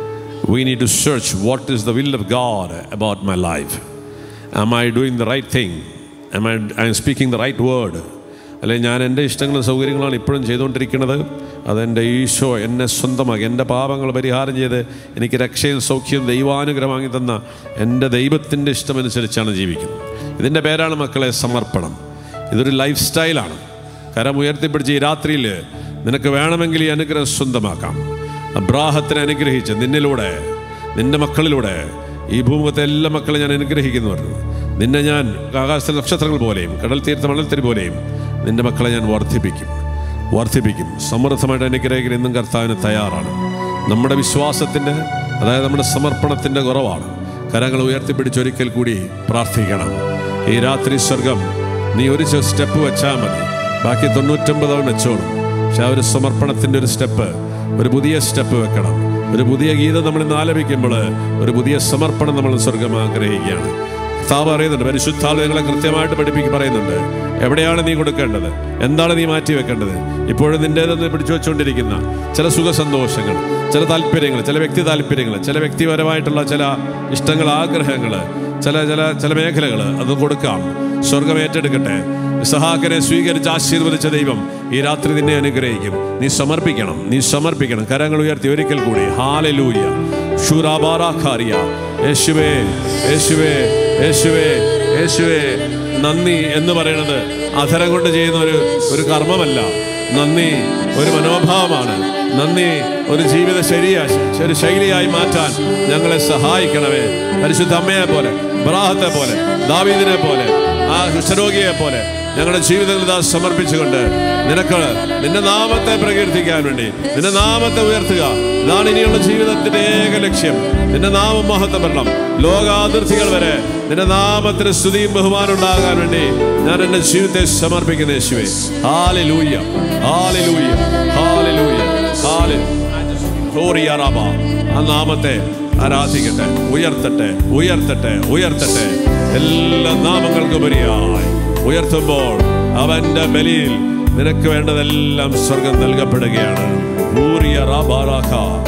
we need to search what is the will of God about my life am I doing the right thing am I I am speaking the right word അല്ലെ ഞാൻ എൻ്റെ ഇഷ്ടങ്ങളും സൗകര്യങ്ങളാണ് ഇപ്പോഴും ചെയ്തുകൊണ്ടിരിക്കുന്നത് അതെൻ്റെ ഈശോ എന്നെ സ്വന്തമാക്കി എൻ്റെ പാപങ്ങൾ പരിഹാരം ചെയ്ത് എനിക്ക് രക്ഷയും സൗഖ്യവും ദൈവാനുഗ്രഹം വാങ്ങി തന്ന എൻ്റെ ദൈവത്തിൻ്റെ ഇഷ്ടമനുസരിച്ചാണ് ജീവിക്കുന്നത് ഇതിൻ്റെ പേരാണ് മക്കളെ സമർപ്പണം ഇതൊരു ലൈഫ് സ്റ്റൈലാണ് കരം ഉയർത്തിപ്പിടിച്ച് ഈ രാത്രിയിൽ നിനക്ക് വേണമെങ്കിൽ ഈ അനുഗ്രഹം സ്വന്തമാക്കാം അബ്രാഹത്തിനെ അനുഗ്രഹിച്ച് നിന്നിലൂടെ നിന്റെ മക്കളിലൂടെ ഈ ഭൂമുഖത്തെ എല്ലാ മക്കളെ ഞാൻ അനുഗ്രഹിക്കുന്നു പറഞ്ഞു നിന്നെ ഞാൻ ആകാശ നക്ഷത്രങ്ങൾ പോലെയും കടൽ തീർത്ത മണൽത്തിരി പോലെയും നിന്റെ മക്കളെ ഞാൻ വർദ്ധിപ്പിക്കും വർദ്ധിപ്പിക്കും സമൃദ്ധമായിട്ട് അനുഗ്രഹിക്കാൻ ഇന്നും കർത്താവിന് തയ്യാറാണ് നമ്മുടെ വിശ്വാസത്തിൻ്റെ അതായത് നമ്മുടെ സമർപ്പണത്തിൻ്റെ കുറവാണ് കരങ്ങൾ ഉയർത്തിപ്പിടിച്ച് ഒരിക്കൽ കൂടി പ്രാർത്ഥിക്കണം ഈ രാത്രി സ്വർഗം നീ ഒരു സ്റ്റെപ്പ് വെച്ചാൽ മതി ബാക്കി തൊണ്ണൂറ്റൊമ്പതോ വെച്ചോളും പക്ഷെ ആ ഒരു സമർപ്പണത്തിൻ്റെ ഒരു സ്റ്റെപ്പ് ഒരു പുതിയ സ്റ്റെപ്പ് വെക്കണം ഒരു പുതിയ ഗീതം നമ്മൾ ഇന്ന് ആലപിക്കുമ്പോൾ ഒരു പുതിയ സമർപ്പണം നമ്മൾ സ്വർഗം ആഗ്രഹിക്കുകയാണ് കർത്താവ് പറയുന്നുണ്ട് പരിശുദ്ധാളുകളെ കൃത്യമായിട്ട് പഠിപ്പിക്ക് പറയുന്നുണ്ട് എവിടെയാണ് നീ കൊടുക്കേണ്ടത് എന്താണ് നീ മാറ്റി വെക്കേണ്ടത് ഇപ്പോഴും നിൻ്റേതെന്ന് പിടിച്ചു വെച്ചുകൊണ്ടിരിക്കുന്ന ചില സുഖസന്തോഷങ്ങൾ ചില താല്പര്യങ്ങൾ ചില വ്യക്തി താല്പര്യങ്ങൾ ചില വ്യക്തിപരമായിട്ടുള്ള ചില ഇഷ്ടങ്ങൾ ആഗ്രഹങ്ങൾ ചില ചില ചില മേഖലകൾ അത് കൊടുക്കാം സ്വർഗം ഏറ്റെടുക്കട്ടെ ഇസഹാക്കിനെ സ്വീകരിച്ച് ആശീർവദിച്ച ദൈവം ഈ രാത്രി നിന്നെ അനുഗ്രഹിക്കും നീ സമർപ്പിക്കണം നീ സമർപ്പിക്കണം കരങ്ങൾ ഉയർത്തി ഒരിക്കൽ കൂടി ഹാലലൂയ ഷൂറാബാറാഖാരിയ യേശുവേ യേശുവേ യേശുവേ യേശുവേ നന്ദി എന്ന് പറയുന്നത് അധരം കൊണ്ട് ചെയ്യുന്ന ഒരു ഒരു കർമ്മമല്ല നന്ദി ഒരു മനോഭാവമാണ് നന്ദി ഒരു ജീവിത ശരിയാ ഒരു ശൈലിയായി മാറ്റാൻ ഞങ്ങളെ സഹായിക്കണമേ പരിശുദ്ധ അമ്മയെ പോലെ ബ്രാഹത്തെ പോലെ ദാവീദിനെ പോലെ ആ കുഷ്ഠരോഗിയെ പോലെ ഞങ്ങളുടെ ജീവിതങ്ങൾ ഇതാ സമർപ്പിച്ചുകൊണ്ട് നിനക്ക് നിന്റെ നാമത്തെ പ്രകീർത്തിക്കാൻ വേണ്ടി നിന്റെ നാമത്തെ ഉയർത്തുക ഇതാണ് ഇനിയുള്ള ജീവിതത്തിന്റെ ഏക ലക്ഷ്യം നിന്റെ നാമം മഹത്വപ്പെടണം ലോകാതിർത്തികൾ വരെ നിന്റെ നാമത്തിന് സ്തുതിയും ബഹുമാനം ഉണ്ടാകാൻ വേണ്ടി ഞാൻ എന്റെ ജീവിതത്തെ സമർപ്പിക്കുന്ന യേശുവേ ഹാലലൂയ ഹാലലൂയ ഹാലലൂയ ഹാല ഗ്ലോറിയാറാമ ആ നാമത്തെ ആരാധിക്കട്ടെ ഉയർത്തട്ടെ ഉയർത്തട്ടെ ഉയർത്തട്ടെ എല്ലാ നാമങ്ങൾക്കും ഉപരിയായി ഉയർത്തുമ്പോൾ അവന്റെ ബലിയിൽ നിനക്ക് വേണ്ടതെല്ലാം സ്വർഗം നൽകപ്പെടുകയാണ് ഊറിയ റാബാറാഖ.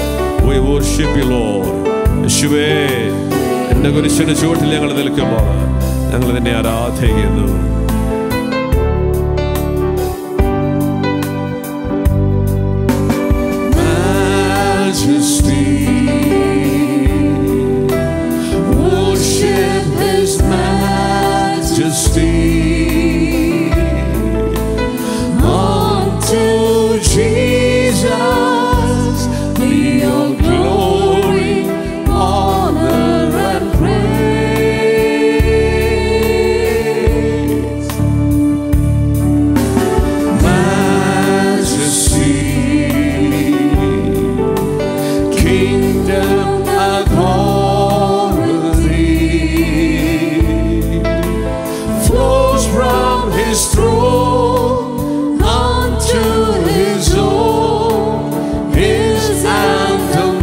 We worship you, Lord. യേശുവേ എന്റെ കുരിശിന്റെ ചുവട്ടിൽ ഞങ്ങൾ നിൽക്കുമ്പോൾ ഞങ്ങൾ നിന്നെ ആരാധിക്കുന്നു majesty. Worship His majesty. Unto Jesus be your glory, honor, and praise. Majesty kingdom authority flows from his throne unto his own his anthem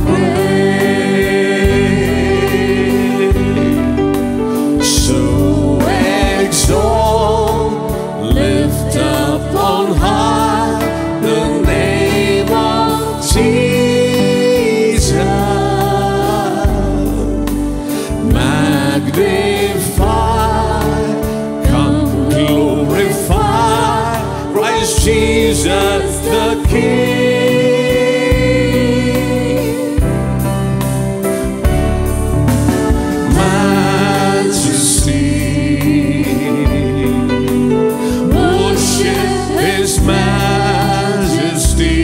praise so exalt lift up on high the name of Jesus magnify come glorify Christ Jesus the King majesty worship his majesty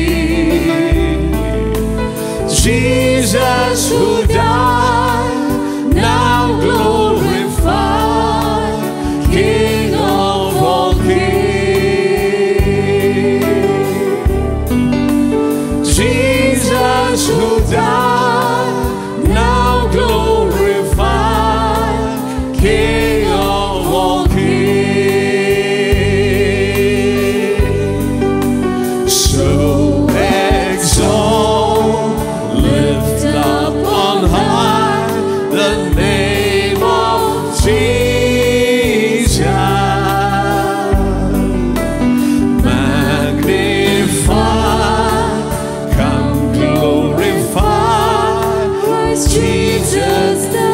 Jesus who died now glorify King of all kings died, now glorified, King of all kings. So exalt, lift up on high the name of Jesus. Magnify, come glorify Christ Jesus the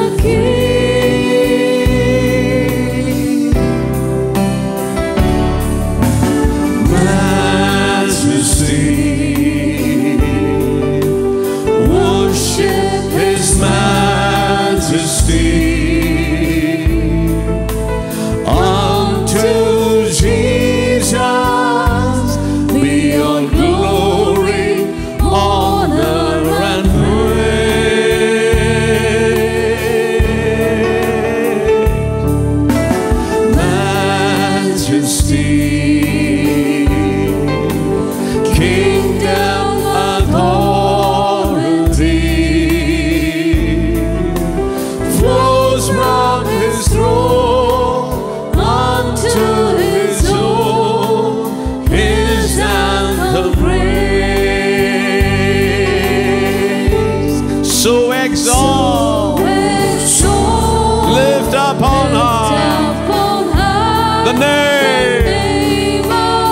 King. Majesty, worship His Majesty. Unto Jesus be all glory, honor, and praise. Majesty, kingdom, authority flows from His throne unto His own, His anthem praise. So exalt, lift up on high the name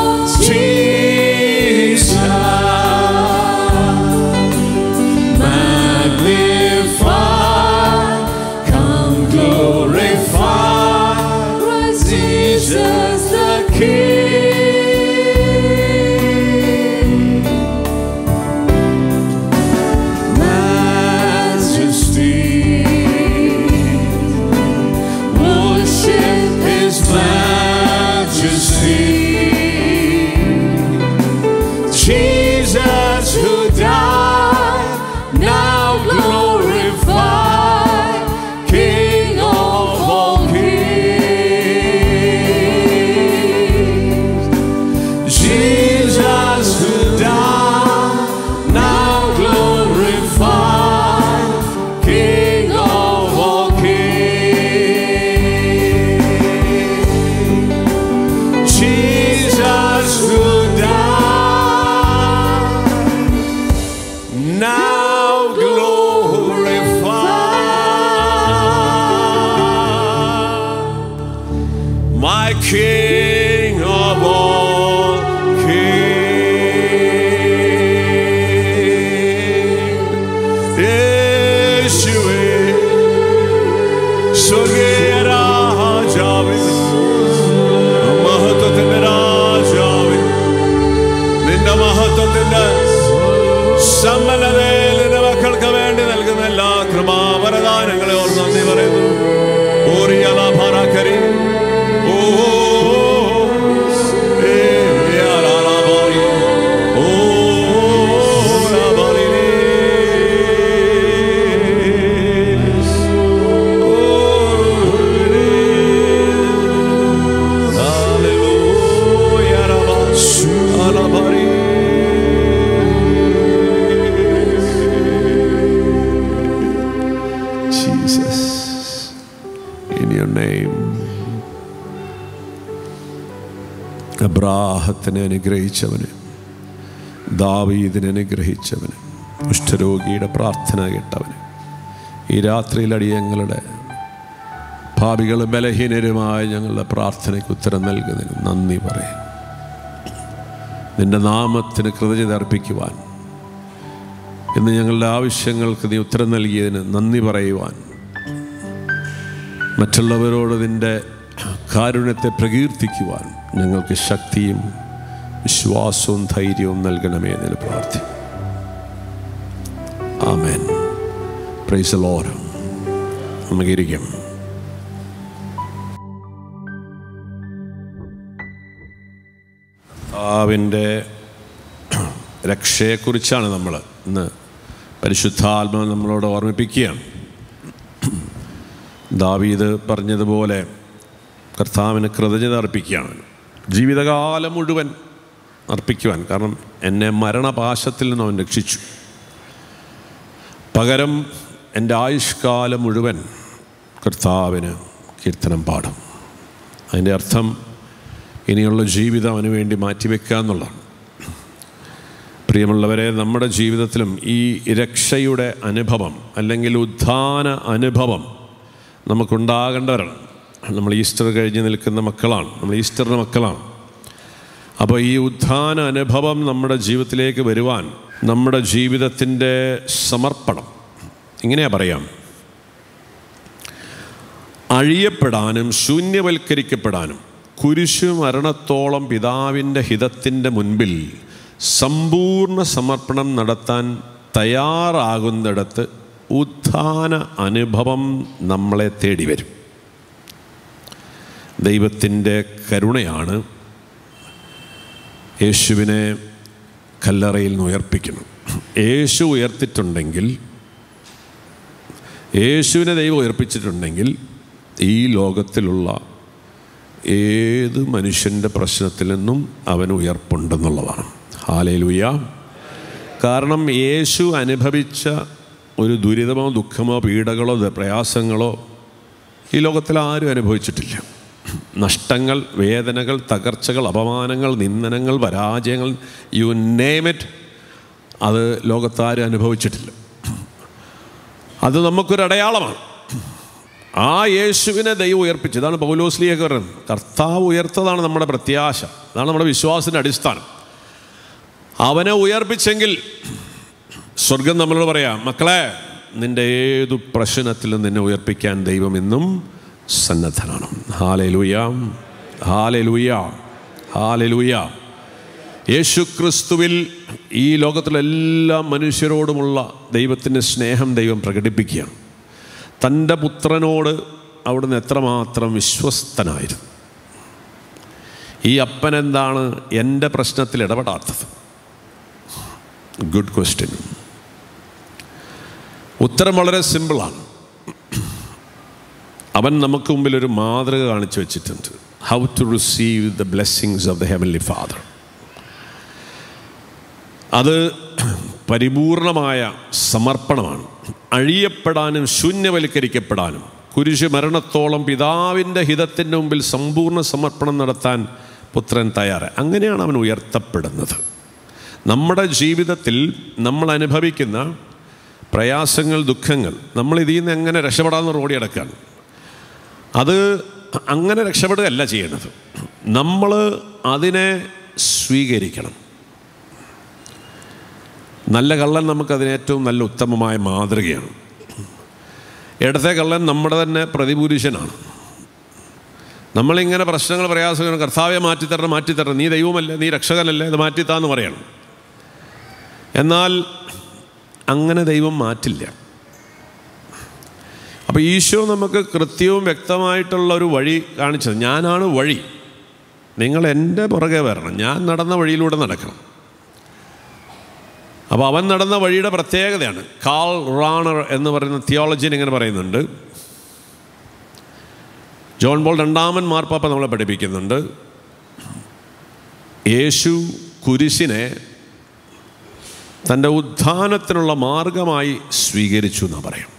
Jesus. Magnify, come glorify Jesus the King. Majesty, worship His majesty. Jesus who died, now glorified, King of all kings. Jesus who died, now glorified, King of all kings. Jesus who died, now glorified, my King of all kings. യേശുവേ സ്വർഗീയ രാജാവേ മഹത്വത്തിന്റെ രാജാവേ നിന്റെ മഹത്വത്തിന്റെ സമ്മലതയിൽ നിന്റെ മക്കൾക്ക് വേണ്ടി നൽകുന്ന എല്ലാ കൃപാവരദാനങ്ങളെ ഓർത്ത് നന്ദി പറയുന്നു ഓറിയല ഭാരാക്കരി ഓ ഏ, യാലാലാബാരി. ഓ, ലാബാലിരേ. ഓ, രേ. Hallelujah, Rabash, Alabari. Jesus, in your name. അബ്രാഹത്തിനെ അനുഗ്രഹിച്ചവന് ദാവീദിനെ അനുഗ്രഹിച്ചവന് കുഷ്ഠരോഗിയുടെ പ്രാർത്ഥന കേട്ടവന് ഈ രാത്രിയിൽ അടിയങ്ങളുടെ ഭാവികളും ബലഹീനരുമായ ഞങ്ങളുടെ പ്രാർത്ഥനയ്ക്ക് ഉത്തരം നൽകുന്നതിന് നന്ദി പറയും നിന്റെ നാമത്തിന് കൃതജ്ഞത അർപ്പിക്കുവാൻ ഇന്ന് ഞങ്ങളുടെ ആവശ്യങ്ങൾക്ക് നീ ഉത്തരം നൽകിയതിന് നന്ദി പറയുവാൻ മറ്റുള്ളവരോട് നിന്റെ കാരുണ്യത്തെ പ്രകീർത്തിക്കുവാൻ ഞങ്ങൾക്ക് ശക്തിയും വിശ്വാസവും ധൈര്യവും നൽകണമേ എന്ന് പ്രാർത്ഥിക്കും ആമേൻ പ്രൈസ് ലോരം നമുക്കിരിക്കും ആവിൻ്റെ രക്ഷയെക്കുറിച്ചാണ് നമ്മൾ ഇന്ന് പരിശുദ്ധാത്മ നമ്മളോട് ഓർമ്മിപ്പിക്കുകയാണ് ദാവീദ് പറഞ്ഞതുപോലെ കർത്താവിന് കൃതജ്ഞത അർപ്പിക്കുകയാണ് ജീവിതകാലം മുഴുവൻ അർപ്പിക്കുവാൻ കാരണം എന്നെ മരണപാശത്തിൽ നിന്ന് അവൻ രക്ഷിച്ചു പകരം എൻ്റെ ആയുഷ്കാലം മുഴുവൻ കർത്താവിന് കീർത്തനം പാടും അതിൻ്റെ അർത്ഥം ഇനിയുള്ള ജീവിതം അവന് വേണ്ടി മാറ്റിവെക്കുക എന്നുള്ളതാണ് പ്രിയമുള്ളവരെ നമ്മുടെ ജീവിതത്തിലും ഈ രക്ഷയുടെ അനുഭവം അല്ലെങ്കിൽ ഉദ്ധാന അനുഭവം നമുക്കുണ്ടാകേണ്ടവരാണ് നമ്മൾ ഈസ്റ്റർ കഴിഞ്ഞ് നിൽക്കുന്ന മക്കളാണ് നമ്മൾ ഈസ്റ്ററിൻ്റെ മക്കളാണ് അപ്പോൾ ഈ ഉദ്ധാന അനുഭവം നമ്മുടെ ജീവിതത്തിലേക്ക് വരുവാൻ നമ്മുടെ ജീവിതത്തിൻ്റെ സമർപ്പണം ഇങ്ങനെയാ പറയാം അഴിയപ്പെടാനും ശൂന്യവൽക്കരിക്കപ്പെടാനും കുരിശു മരണത്തോളം പിതാവിൻ്റെ ഹിതത്തിൻ്റെ മുൻപിൽ സമ്പൂർണ്ണ സമർപ്പണം നടത്താൻ തയ്യാറാകുന്നിടത്ത് ഉത്ഥാന അനുഭവം നമ്മളെ തേടി വരും ദൈവത്തിൻ്റെ കരുണയാണ് യേശുവിനെ കല്ലറയിൽ നിന്ന് ഉയർപ്പിക്കുന്നത് യേശു ഉയർത്തിട്ടുണ്ടെങ്കിൽ യേശുവിനെ ദൈവം ഉയർപ്പിച്ചിട്ടുണ്ടെങ്കിൽ ഈ ലോകത്തിലുള്ള ഏത് മനുഷ്യൻ്റെ പ്രശ്നത്തിൽ നിന്നും അവന് ഉയർപ്പുണ്ടെന്നുള്ളതാണ് ഹാലയിലുയ്യ കാരണം യേശു അനുഭവിച്ച ഒരു ദുരിതമോ ദുഃഖമോ പീഡകളോ ദ- പ്രയാസങ്ങളോ ഈ ലോകത്തിൽ ആരും അനുഭവിച്ചിട്ടില്ല നഷ്ടങ്ങൾ വേദനകൾ തകർച്ചകൾ അപമാനങ്ങൾ നിന്ദനങ്ങൾ പരാജയങ്ങൾ യു നെയിം ഇറ്റ് അത് ലോകത്താരും അനുഭവിച്ചിട്ടില്ല അത് നമുക്കൊരു അടയാളമാണ് ആ യേശുവിനെ ദൈവം ഉയർപ്പിച്ചു ഇതാണ് പൗലോസ്ലിയൊക്കെ പറയുന്നത് കർത്താവ് ഉയർത്തതാണ് നമ്മുടെ പ്രത്യാശ അതാണ് നമ്മുടെ വിശ്വാസത്തിൻ്റെ അടിസ്ഥാനം അവനെ ഉയർപ്പിച്ചെങ്കിൽ സ്വർഗം നമ്മളോട് പറയാം മക്കളെ നിന്റെ ഏതു പ്രശ്നത്തിലും നിന്നെ ഉയർപ്പിക്കാൻ ദൈവം ഇന്നും സന്നദ്ധനാണ് hallelujah hallelujah hallelujah യേശു ക്രിസ്തുവിൽ ഈ ലോകത്തിലെ എല്ലാ മനുഷ്യരോടുമുള്ള ദൈവത്തിൻ്റെ സ്നേഹം ദൈവം പ്രകടിപ്പിക്കുകയാണ് തൻ്റെ പുത്രനോട് അവിടുന്ന് എത്രമാത്രം വിശ്വസ്തനായിരുന്നു ഈ അപ്പൻ എന്താണ് എൻ്റെ പ്രശ്നത്തിൽ ഇടപെടാത്തത് ഗുഡ് ക്വസ്റ്റ്യൻ ഉത്തരം വളരെ സിമ്പിളാണ് അവൻ നമുക്ക് മുമ്പിൽ ഒരു മാതൃക കാണിച്ചു വെച്ചിട്ടുണ്ട് how to receive the blessings of the heavenly father അത് പരിപൂർണമായ സമർപ്പണമാണ് അഴിയപ്പെടാനും ശൂന്യവൽക്കരിക്കപ്പെടാനും കുരിശ് മരണത്തോളം പിതാവിൻ്റെ ഹിതത്തിൻ്റെ മുമ്പിൽ സമ്പൂർണ്ണ സമർപ്പണം നടത്താൻ പുത്രൻ തയ്യാറ് അങ്ങനെയാണ് അവൻ ഉയർത്തപ്പെടുന്നത് നമ്മുടെ ജീവിതത്തിൽ നമ്മൾ അനുഭവിക്കുന്ന പ്രയാസങ്ങൾ ദുഃഖങ്ങൾ നമ്മൾ ഇതിൽ നിന്ന് എങ്ങനെ രക്ഷപ്പെടാമെന്ന് ഓടി കിടക്കുകയാണ് അത് അങ്ങനെ രക്ഷപ്പെടുകയല്ല ചെയ്യേണ്ടത് നമ്മൾ അതിനെ സ്വീകരിക്കണം നല്ല കള്ളൻ നമുക്കതിന് ഏറ്റവും നല്ല ഉത്തമമായ മാതൃകയാണ് ഇടത്തെ കള്ളൻ നമ്മുടെ തന്നെ പ്രതിപുരുഷനാണ് നമ്മളിങ്ങനെ പ്രശ്നങ്ങൾ പ്രയാസങ്ങൾ കർത്താവെ മാറ്റിത്തരണം മാറ്റിത്തരണം നീ ദൈവമല്ലേ നീ രക്ഷകനല്ലേ ഇത് മാറ്റിത്താന്ന് പറയണം എന്നാൽ അങ്ങനെ ദൈവം മാറ്റില്ല അപ്പോൾ ഈശോ നമുക്ക് കൃത്യവും വ്യക്തമായിട്ടുള്ള ഒരു വഴി കാണിച്ചത് ഞാനാണ് വഴി നിങ്ങൾ എൻ്റെ പുറകെ വരണം ഞാൻ നടന്ന വഴിയിലൂടെ നടക്കണം അപ്പോൾ അവൻ നടന്ന വഴിയുടെ പ്രത്യേകതയാണ് കാൾ റാണർ എന്ന് പറയുന്ന തിയോളജിൻ ഇങ്ങനെ പറയുന്നുണ്ട് ജോൺ ബോൾ രണ്ടാമൻ മാർപ്പാപ്പ നമ്മളെ പഠിപ്പിക്കുന്നുണ്ട് യേശു കുരിശിനെ തൻ്റെ ഉത്ഥാനത്തിനുള്ള മാർഗമായി സ്വീകരിച്ചു എന്ന് പറയാം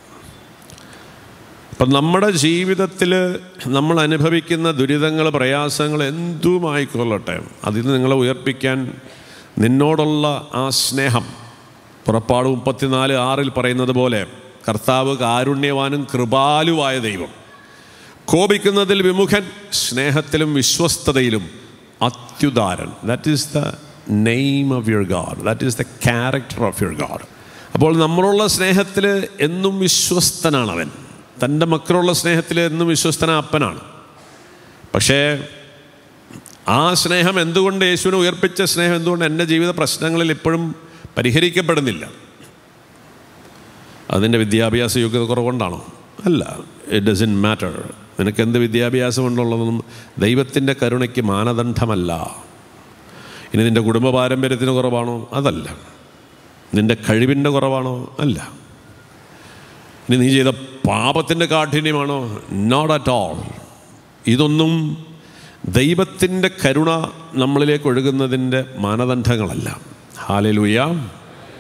അപ്പം നമ്മുടെ ജീവിതത്തിൽ നമ്മൾ അനുഭവിക്കുന്ന ദുരിതങ്ങൾ പ്രയാസങ്ങൾ എന്തുമായിക്കൊള്ളട്ടെ അതിൽ നിന്ന് നിങ്ങളെ ഉയർപ്പിക്കാൻ നിന്നോടുള്ള ആ സ്നേഹം പുറപ്പാട് മുപ്പത്തിനാല് ആറിൽ പറയുന്നത് പോലെ കർത്താവ് കാരുണ്യവാനും കൃപാലുവായ ദൈവം കോപിക്കുന്നതിൽ വിമുഖൻ സ്നേഹത്തിലും വിശ്വസ്തതയിലും അത്യുദാരൻ that is the name of your God that is the character of your God അപ്പോൾ നമ്മളുള്ള സ്നേഹത്തിൽ എന്നും വിശ്വസ്തനാണ് അവൻ തൻ്റെ മക്കളുള്ള സ്നേഹത്തിൽ എന്നും വിശ്വസ്തന അപ്പനാണ് പക്ഷേ ആ സ്നേഹം എന്തുകൊണ്ട് യേശുവിനെ ഉയർപ്പിച്ച സ്നേഹം എന്തുകൊണ്ട് എൻ്റെ ജീവിത പ്രശ്നങ്ങളിൽ ഇപ്പോഴും പരിഹരിക്കപ്പെടുന്നില്ല അതിൻ്റെ വിദ്യാഭ്യാസ യോഗ്യത കുറവുകൊണ്ടാണോ അല്ല ഇറ്റ് ഡസൻ മാറ്റർ നിനക്ക് എന്ത് വിദ്യാഭ്യാസം ഉണ്ടുള്ളതൊന്നും ദൈവത്തിൻ്റെ കരുണയ്ക്ക് മാനദണ്ഡമല്ല ഇനി നിൻ്റെ കുടുംബ പാരമ്പര്യത്തിന് കുറവാണോ അതല്ല നിൻ്റെ കഴിവിൻ്റെ കുറവാണോ അല്ല ഇനി നീ ചെയ്ത പാപത്തിൻ്റെ കാഠിന്യമാണോ നോട്ട് അറ്റ് ഓൾ ഇതൊന്നും ദൈവത്തിൻ്റെ കരുണ നമ്മളിലേക്ക് ഒഴുകുന്നതിൻ്റെ മാനദണ്ഡങ്ങളല്ല ഹാലലുയ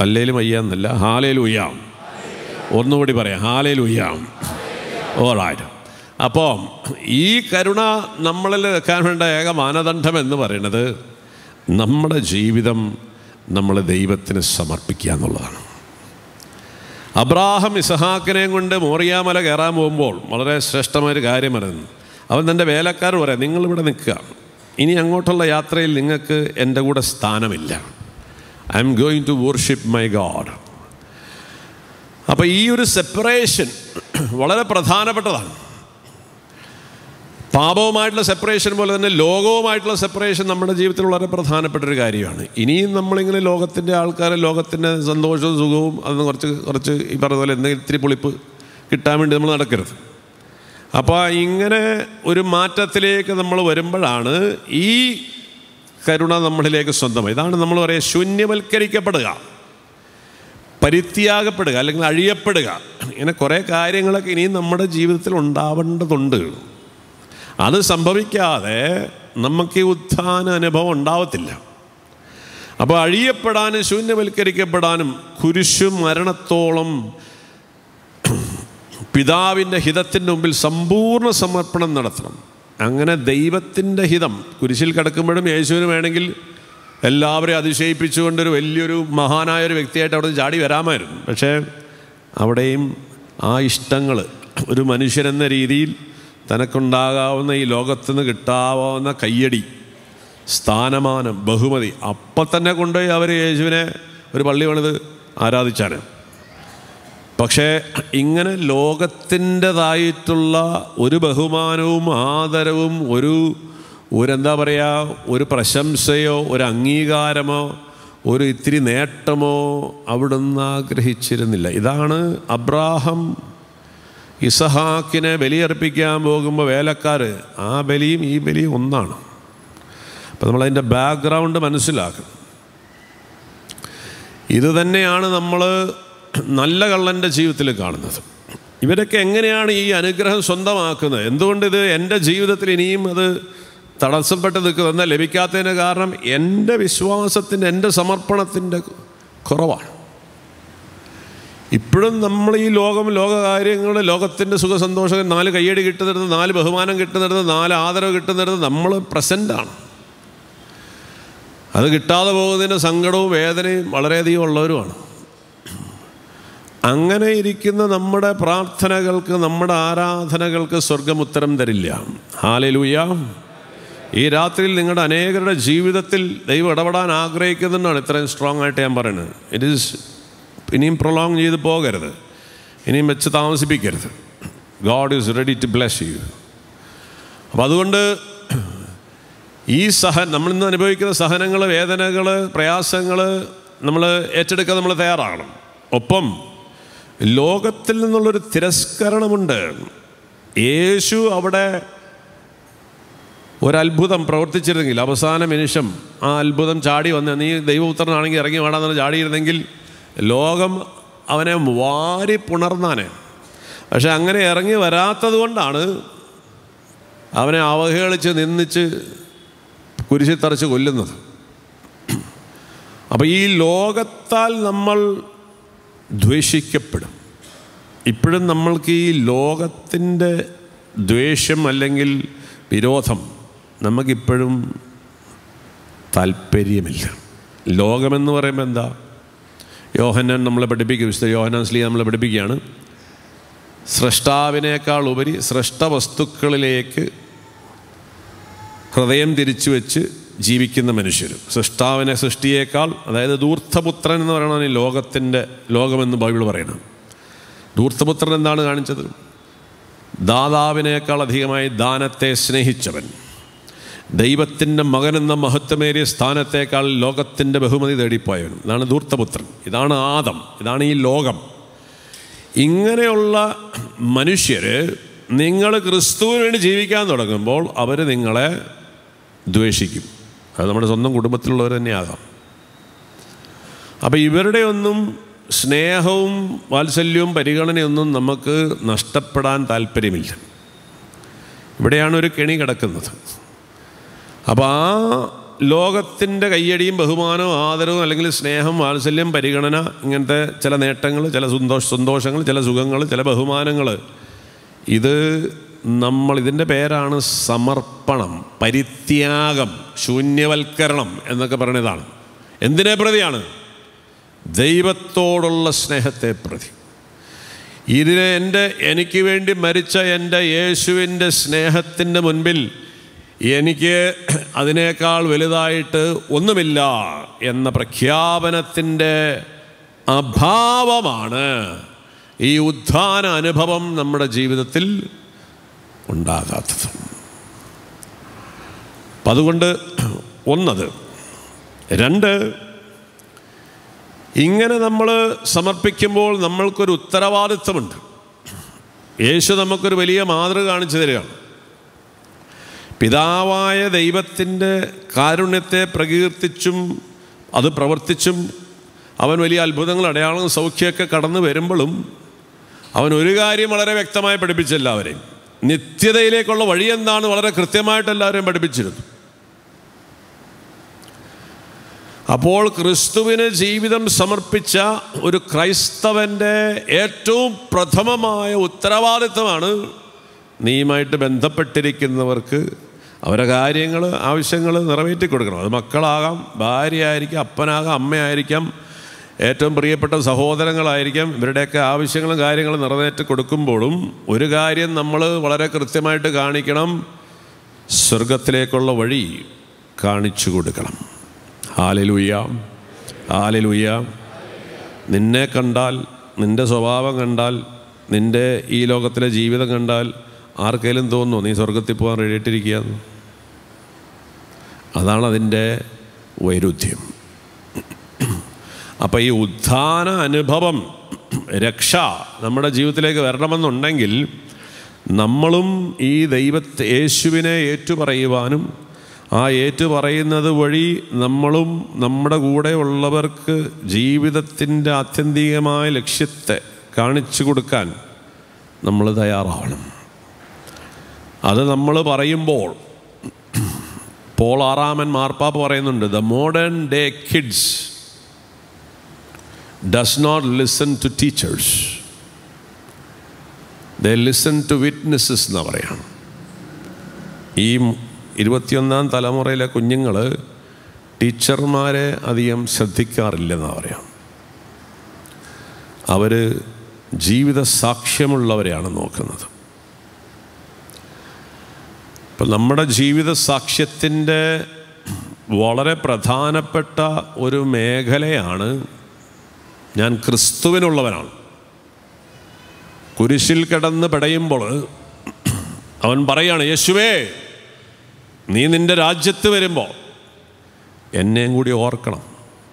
അല്ലേലും വയ്യാന്നല്ല ഹാലേലും ഉയ്യാം ഒന്നുകൂടി പറയാം ഹാലേലും ഉയ്യാം ഓളായിട്ട് അപ്പോൾ ഈ കരുണ നമ്മളിൽ വെക്കാൻ വേണ്ട ഏക മാനദണ്ഡം എന്ന് പറയുന്നത് നമ്മുടെ ജീവിതം നമ്മൾ ദൈവത്തിന് സമർപ്പിക്കുക എന്നുള്ളതാണ് അബ്രാഹം ഇസഹാക്കിനെയും കൊണ്ട് മോറിയാമല കയറാൻ പോകുമ്പോൾ വളരെ ശ്രേഷ്ഠമായൊരു കാര്യം പറയുന്നു അവൻ തൻ്റെ വേലക്കാർ പറയാം നിങ്ങളിവിടെ നിൽക്കുക ഇനി അങ്ങോട്ടുള്ള യാത്രയിൽ നിങ്ങൾക്ക് എൻ്റെ കൂടെ സ്ഥാനമില്ല I am going to worship my God അപ്പോൾ ഈ ഒരു സെപ്പറേഷൻ വളരെ പ്രധാനപ്പെട്ടതാണ് പാപവുമായിട്ടുള്ള സെപ്പറേഷൻ പോലെ തന്നെ ലോകവുമായിട്ടുള്ള സെപ്പറേഷൻ നമ്മുടെ ജീവിതത്തിൽ വളരെ പ്രധാനപ്പെട്ട ഒരു കാര്യമാണ് ഇനിയും നമ്മളിങ്ങനെ ലോകത്തിൻ്റെ ആൾക്കാർ ലോകത്തിൻ്റെ സന്തോഷവും സുഖവും അതൊന്ന് കുറച്ച് കുറച്ച് ഈ പറഞ്ഞ പോലെ എന്തെങ്കിലും ഇത്തിരി പൊളിപ്പ് കിട്ടാൻ വേണ്ടി നമ്മൾ നടക്കരുത് അപ്പോൾ ഇങ്ങനെ ഒരു മാറ്റത്തിലേക്ക് നമ്മൾ വരുമ്പോഴാണ് ഈ കരുണ നമ്മളിലേക്ക് സ്വന്തമായി ഇതാണ് നമ്മൾ പറയുക ശൂന്യവൽക്കരിക്കപ്പെടുക പരിത്യാഗപ്പെടുക അല്ലെങ്കിൽ അഴിയപ്പെടുക ഇങ്ങനെ കുറേ കാര്യങ്ങളൊക്കെ ഇനിയും നമ്മുടെ ജീവിതത്തിൽ ഉണ്ടാവേണ്ടതുണ്ട് അത് സംഭവിക്കാതെ നമുക്ക് ഈ ഉത്ഥാന അനുഭവം ഉണ്ടാവത്തില്ല അപ്പോൾ അഴിയപ്പെടാനും ശൂന്യവൽക്കരിക്കപ്പെടാനും കുരിശു മരണത്തോളം പിതാവിൻ്റെ ഹിതത്തിൻ്റെ മുമ്പിൽ സമ്പൂർണ്ണ സമർപ്പണം നടത്തണം അങ്ങനെ ദൈവത്തിൻ്റെ ഹിതം കുരിശിൽ കിടക്കുമ്പോഴും യേശുവിന് വേണമെങ്കിൽ എല്ലാവരെയും അതിശയിപ്പിച്ചുകൊണ്ടൊരു വലിയൊരു മഹാനായ ഒരു വ്യക്തിയായിട്ട് അവിടെ ചാടി വരാമായിരുന്നു പക്ഷേ അവിടെയും ആ ഇഷ്ടങ്ങൾ ഒരു മനുഷ്യനെന്ന രീതിയിൽ തനക്കുണ്ടാകാവുന്ന ഈ ലോകത്തുനിന്ന് കിട്ടാവുന്ന കയ്യടി സ്ഥാനമാനം ബഹുമതി അപ്പം തന്നെ കൊണ്ടുപോയി അവർ യേശുവിനെ ഒരു പള്ളി പണിത് ആരാധിച്ചാണ് പക്ഷേ ഇങ്ങനെ ലോകത്തിൻ്റെതായിട്ടുള്ള ഒരു ബഹുമാനവും ആദരവും ഒരു ഒരെന്താ പറയുക ഒരു പ്രശംസയോ ഒരു അംഗീകാരമോ ഒരു ഇത്തിരി നേട്ടമോ അവിടുന്ന് ആഗ്രഹിച്ചിരുന്നില്ല ഇതാണ് അബ്രാഹം ഇസഹാക്കിനെ ബലിയർപ്പിക്കാൻ പോകുമ്പോൾ വേലക്കാർ ആ ബലിയും ഈ ബലിയും ഒന്നാണ് അപ്പം നമ്മളതിൻ്റെ ബാക്ക്ഗ്രൗണ്ട് മനസ്സിലാക്കണം ഇത് തന്നെയാണ് നമ്മൾ നല്ല കള്ളൻ്റെ ജീവിതത്തിൽ കാണുന്നത് ഇവരൊക്കെ എങ്ങനെയാണ് ഈ അനുഗ്രഹം സ്വന്തമാക്കുന്നത് എന്തുകൊണ്ട് ഇത് എൻ്റെ ജീവിതത്തിൽ ഇനിയും അത് തടസ്സപ്പെട്ട് നിൽക്കുന്നത് എന്നാൽ ലഭിക്കാത്തതിന് കാരണം എൻ്റെ വിശ്വാസത്തിൻ്റെ എൻ്റെ സമർപ്പണത്തിൻ്റെ കുറവാണ് ഇപ്പോഴും നമ്മൾ ഈ ലോകം ലോകകാര്യങ്ങൾ ലോകത്തിൻ്റെ സുഖസന്തോഷം നാല് കയ്യടി കിട്ടുന്നിടത്ത് നാല് ബഹുമാനം കിട്ടുന്നിടത്ത് നാല് ആദരവ് കിട്ടുന്നിടത്ത് നമ്മൾ പ്രസൻ്റാണ് അത് കിട്ടാതെ പോകുന്നതിൻ്റെ സങ്കടവും വേദനയും വളരെയധികം ഉള്ളവരുമാണ് അങ്ങനെ ഇരിക്കുന്ന നമ്മുടെ പ്രാർത്ഥനകൾക്ക് നമ്മുടെ ആരാധനകൾക്ക് സ്വർഗം ഉത്തരം തരില്ല ഹാലലൂയ ഈ രാത്രിയിൽ നിങ്ങളുടെ അനേകരുടെ ജീവിതത്തിൽ ദൈവം ഇടപെടാൻ ആഗ്രഹിക്കുന്നുണ്ടാണ് ഇത്രയും സ്ട്രോങ് ആയിട്ട് ഞാൻ പറയുന്നത് ഇറ്റ് ഈസ് ഇനിയും പ്രൊലോങ് ചെയ്ത് പോകരുത് ഇനിയും വെച്ച് താമസിപ്പിക്കരുത് God is ready to bless you അപ്പം അതുകൊണ്ട് ഈ സഹ നമ്മളിന്ന് അനുഭവിക്കുന്ന സഹനങ്ങൾ വേദനകൾ പ്രയാസങ്ങൾ നമ്മൾ ഏറ്റെടുക്കാൻ നമ്മൾ തയ്യാറാകണം ഒപ്പം ലോകത്തിൽ നിന്നുള്ളൊരു തിരസ്കരണമുണ്ട് യേശു അവിടെ ഒരത്ഭുതം പ്രവർത്തിച്ചിരുന്നെങ്കിൽ അവസാന നിമിഷം ആ അത്ഭുതം ചാടി വന്ന് നീ ദൈവപുത്രനാണെങ്കിൽ ഇറങ്ങി വേണമെന്ന് ചാടിയിരുന്നെങ്കിൽ ലോകം അവനെ വാരി പുണർന്നാനെ പക്ഷെ അങ്ങനെ ഇറങ്ങി വരാത്തത് കൊണ്ടാണ് അവനെ അവഹേളിച്ച് നിന്ദിച്ച് കുരിശിൽ തറച്ച് കൊല്ലുന്നത് അപ്പോൾ ഈ ലോകത്താൽ നമ്മൾ ദ്വേഷിക്കപ്പെടും ഇപ്പോഴും നമ്മൾക്ക് ഈ ലോകത്തിൻ്റെ ദ്വേഷം അല്ലെങ്കിൽ വിരോധം നമുക്കിപ്പോഴും താല്പര്യമില്ല ലോകമെന്ന് പറയുമ്പോൾ എന്താ യോഹന്നാൻ നമ്മളെ പഠിപ്പിക്കും വിശുദ്ധ യോഹന്നാൻ സ്ലീ നമ്മളെ പഠിപ്പിക്കുകയാണ് സൃഷ്ടാവിനേക്കാൾ ഉപരി സൃഷ്ട വസ്തുക്കളിലേക്ക് ഹൃദയം തിരിച്ചു വെച്ച് ജീവിക്കുന്ന മനുഷ്യർ സൃഷ്ടാവിനെ സൃഷ്ടിയേക്കാൾ അതായത് ദൂർത്തപുത്രൻ എന്ന് പറയുന്നത് ഈ ലോകത്തിൻ്റെ ലോകമെന്ന് ബൈബിൾ പറയണം ദൂർത്തപുത്രൻ എന്താണ് കാണിച്ചത് ദാതാവിനേക്കാൾ അധികമായി ദാനത്തെ സ്നേഹിച്ചവൻ ദൈവത്തിൻ്റെ മകനെന്ന മഹത്വമേറിയ സ്ഥാനത്തേക്കാൾ ലോകത്തിൻ്റെ ബഹുമതി തേടിപ്പോയവൻ ഇതാണ് ധൂർത്തപുത്രൻ ഇതാണ് ആദം ഇതാണ് ഈ ലോകം ഇങ്ങനെയുള്ള മനുഷ്യർ നിങ്ങൾ ക്രിസ്തുവിന് വേണ്ടി ജീവിക്കാൻ തുടങ്ങുമ്പോൾ അവർ നിങ്ങളെ ദ്വേഷിക്കും അത് നമ്മുടെ സ്വന്തം കുടുംബത്തിലുള്ളവർ തന്നെയാകാം അപ്പോൾ ഇവരുടെ ഒന്നും സ്നേഹവും വാത്സല്യവും പരിഗണനയൊന്നും നമുക്ക് നഷ്ടപ്പെടാൻ താല്പര്യമില്ല ഇവിടെയാണ് ഒരു കെണി കിടക്കുന്നത് അപ്പോൾ ആ ലോകത്തിൻ്റെ കയ്യടിയും ബഹുമാനവും ആദരവും അല്ലെങ്കിൽ സ്നേഹം വാത്സല്യം പരിഗണന ഇങ്ങനത്തെ ചില നേട്ടങ്ങൾ ചില സന്തോഷ സന്തോഷങ്ങൾ ചില സുഖങ്ങൾ ചില ബഹുമാനങ്ങൾ ഇത് നമ്മൾ ഇതിൻ്റെ പേരാണ് സമർപ്പണം പരിത്യാഗം ശൂന്യവൽക്കരണം എന്നൊക്കെ പറയുന്നതാണ് എന്തിനെ പ്രതിയാണ് ദൈവത്തോടുള്ള സ്നേഹത്തെ പ്രതി ഇതിനെ എൻ്റെ എനിക്ക് വേണ്ടി മരിച്ച എൻ്റെ യേശുവിൻ്റെ സ്നേഹത്തിൻ്റെ മുൻപിൽ എനിക്ക് അതിനേക്കാൾ വലുതായിട്ട് ഒന്നുമില്ല എന്ന പ്രഖ്യാപനത്തിൻ്റെ അഭാവമാണ് ഈ ഉത്ഥാന അനുഭവം നമ്മുടെ ജീവിതത്തിൽ ഉണ്ടാകാത്തത് അപ്പം അതുകൊണ്ട് ഒന്നത് രണ്ട് ഇങ്ങനെ നമ്മൾ സമർപ്പിക്കുമ്പോൾ നമ്മൾക്കൊരു ഉത്തരവാദിത്വമുണ്ട് യേശു നമുക്കൊരു വലിയ മാതൃക കാണിച്ചു തരികയാണ് പിതാവായ ദൈവത്തിൻ്റെ കാരുണ്യത്തെ പ്രകീർത്തിച്ചും അത് പ്രവർത്തിച്ചും അവൻ വലിയ അത്ഭുതങ്ങൾ അടയാളം സൗഖ്യമൊക്കെ കടന്നു വരുമ്പോഴും അവൻ ഒരു കാര്യം വളരെ വ്യക്തമായി പഠിപ്പിച്ച എല്ലാവരെയും നിത്യതയിലേക്കുള്ള വഴി എന്താണ് വളരെ കൃത്യമായിട്ട് എല്ലാവരെയും പഠിപ്പിച്ചിരുന്നു അപ്പോൾ ക്രിസ്തുവിന് ജീവിതം സമർപ്പിച്ച ഒരു ക്രൈസ്തവൻ്റെ ഏറ്റവും പ്രഥമമായ ഉത്തരവാദിത്വമാണ് നീയുമായിട്ട് ബന്ധപ്പെട്ടിരിക്കുന്നവർക്ക് അവരുടെ കാര്യങ്ങൾ ആവശ്യങ്ങൾ നിറവേറ്റി കൊടുക്കണം അത് മക്കളാകാം ഭാര്യ ആയിരിക്കാം അപ്പനാകാം അമ്മയായിരിക്കാം ഏറ്റവും പ്രിയപ്പെട്ട സഹോദരങ്ങളായിരിക്കാം ഇവരുടെയൊക്കെ ആവശ്യങ്ങളും കാര്യങ്ങളും നിറവേറ്റി കൊടുക്കുമ്പോഴും ഒരു കാര്യം നമ്മൾ വളരെ കൃത്യമായിട്ട് കാണിക്കണം സ്വർഗത്തിലേക്കുള്ള വഴി കാണിച്ചു കൊടുക്കണം ഹാലലുയ്യ ഹാലലുയ്യ നിന്നെ കണ്ടാൽ നിൻ്റെ സ്വഭാവം കണ്ടാൽ നിൻ്റെ ഈ ലോകത്തിലെ ജീവിതം കണ്ടാൽ ആർക്കെങ്കിലും തോന്നുന്നു നീ സ്വർഗത്തിൽ പോകാൻ റെഡിയായിട്ടിരിക്കുകയെന്ന് അതാണ് അതിൻ്റെ വൈരുദ്ധ്യം അപ്പോൾ ഈ ഉത്ഥാന അനുഭവം രക്ഷ നമ്മുടെ ജീവിതത്തിലേക്ക് വരണമെന്നുണ്ടെങ്കിൽ നമ്മളും ഈ ദൈവത്തെ യേശുവിനെ ഏറ്റുപറയുവാനും ആ ഏറ്റുപറയുന്നത് വഴി നമ്മളും നമ്മുടെ കൂടെ ഉള്ളവർക്ക് ജീവിതത്തിൻ്റെ ആത്യന്തികമായ ലക്ഷ്യത്തെ കാണിച്ചു കൊടുക്കാൻ നമ്മൾ തയ്യാറാവണം അത് നമ്മൾ പറയുമ്പോൾ പോൾ ആറാമൻ മാർപ്പാപ്പ് പറയുന്നുണ്ട് the modern day kids does not listen to teachers the listen to witnesses എന്ന് പറയാം ഈ ഇരുപത്തിയൊന്നാം തലമുറയിലെ കുഞ്ഞുങ്ങൾ ടീച്ചർമാരെ അധികം ശ്രദ്ധിക്കാറില്ലെന്നാണ് പറയാം അവർ ജീവിത സാക്ഷ്യമുള്ളവരെയാണ് നോക്കുന്നത് ഇപ്പം നമ്മുടെ ജീവിത സാക്ഷ്യത്തിൻ്റെ വളരെ പ്രധാനപ്പെട്ട ഒരു മേഖലയാണ് ഞാൻ ക്രിസ്തുവിനുള്ളവനാണ് കുരിശിൽ കിടന്ന് പിടയുമ്പോൾ അവൻ പറയാണ് യേശുവേ നീ നിൻ്റെ രാജ്യത്ത് വരുമ്പോൾ എന്നെയും കൂടി ഓർക്കണം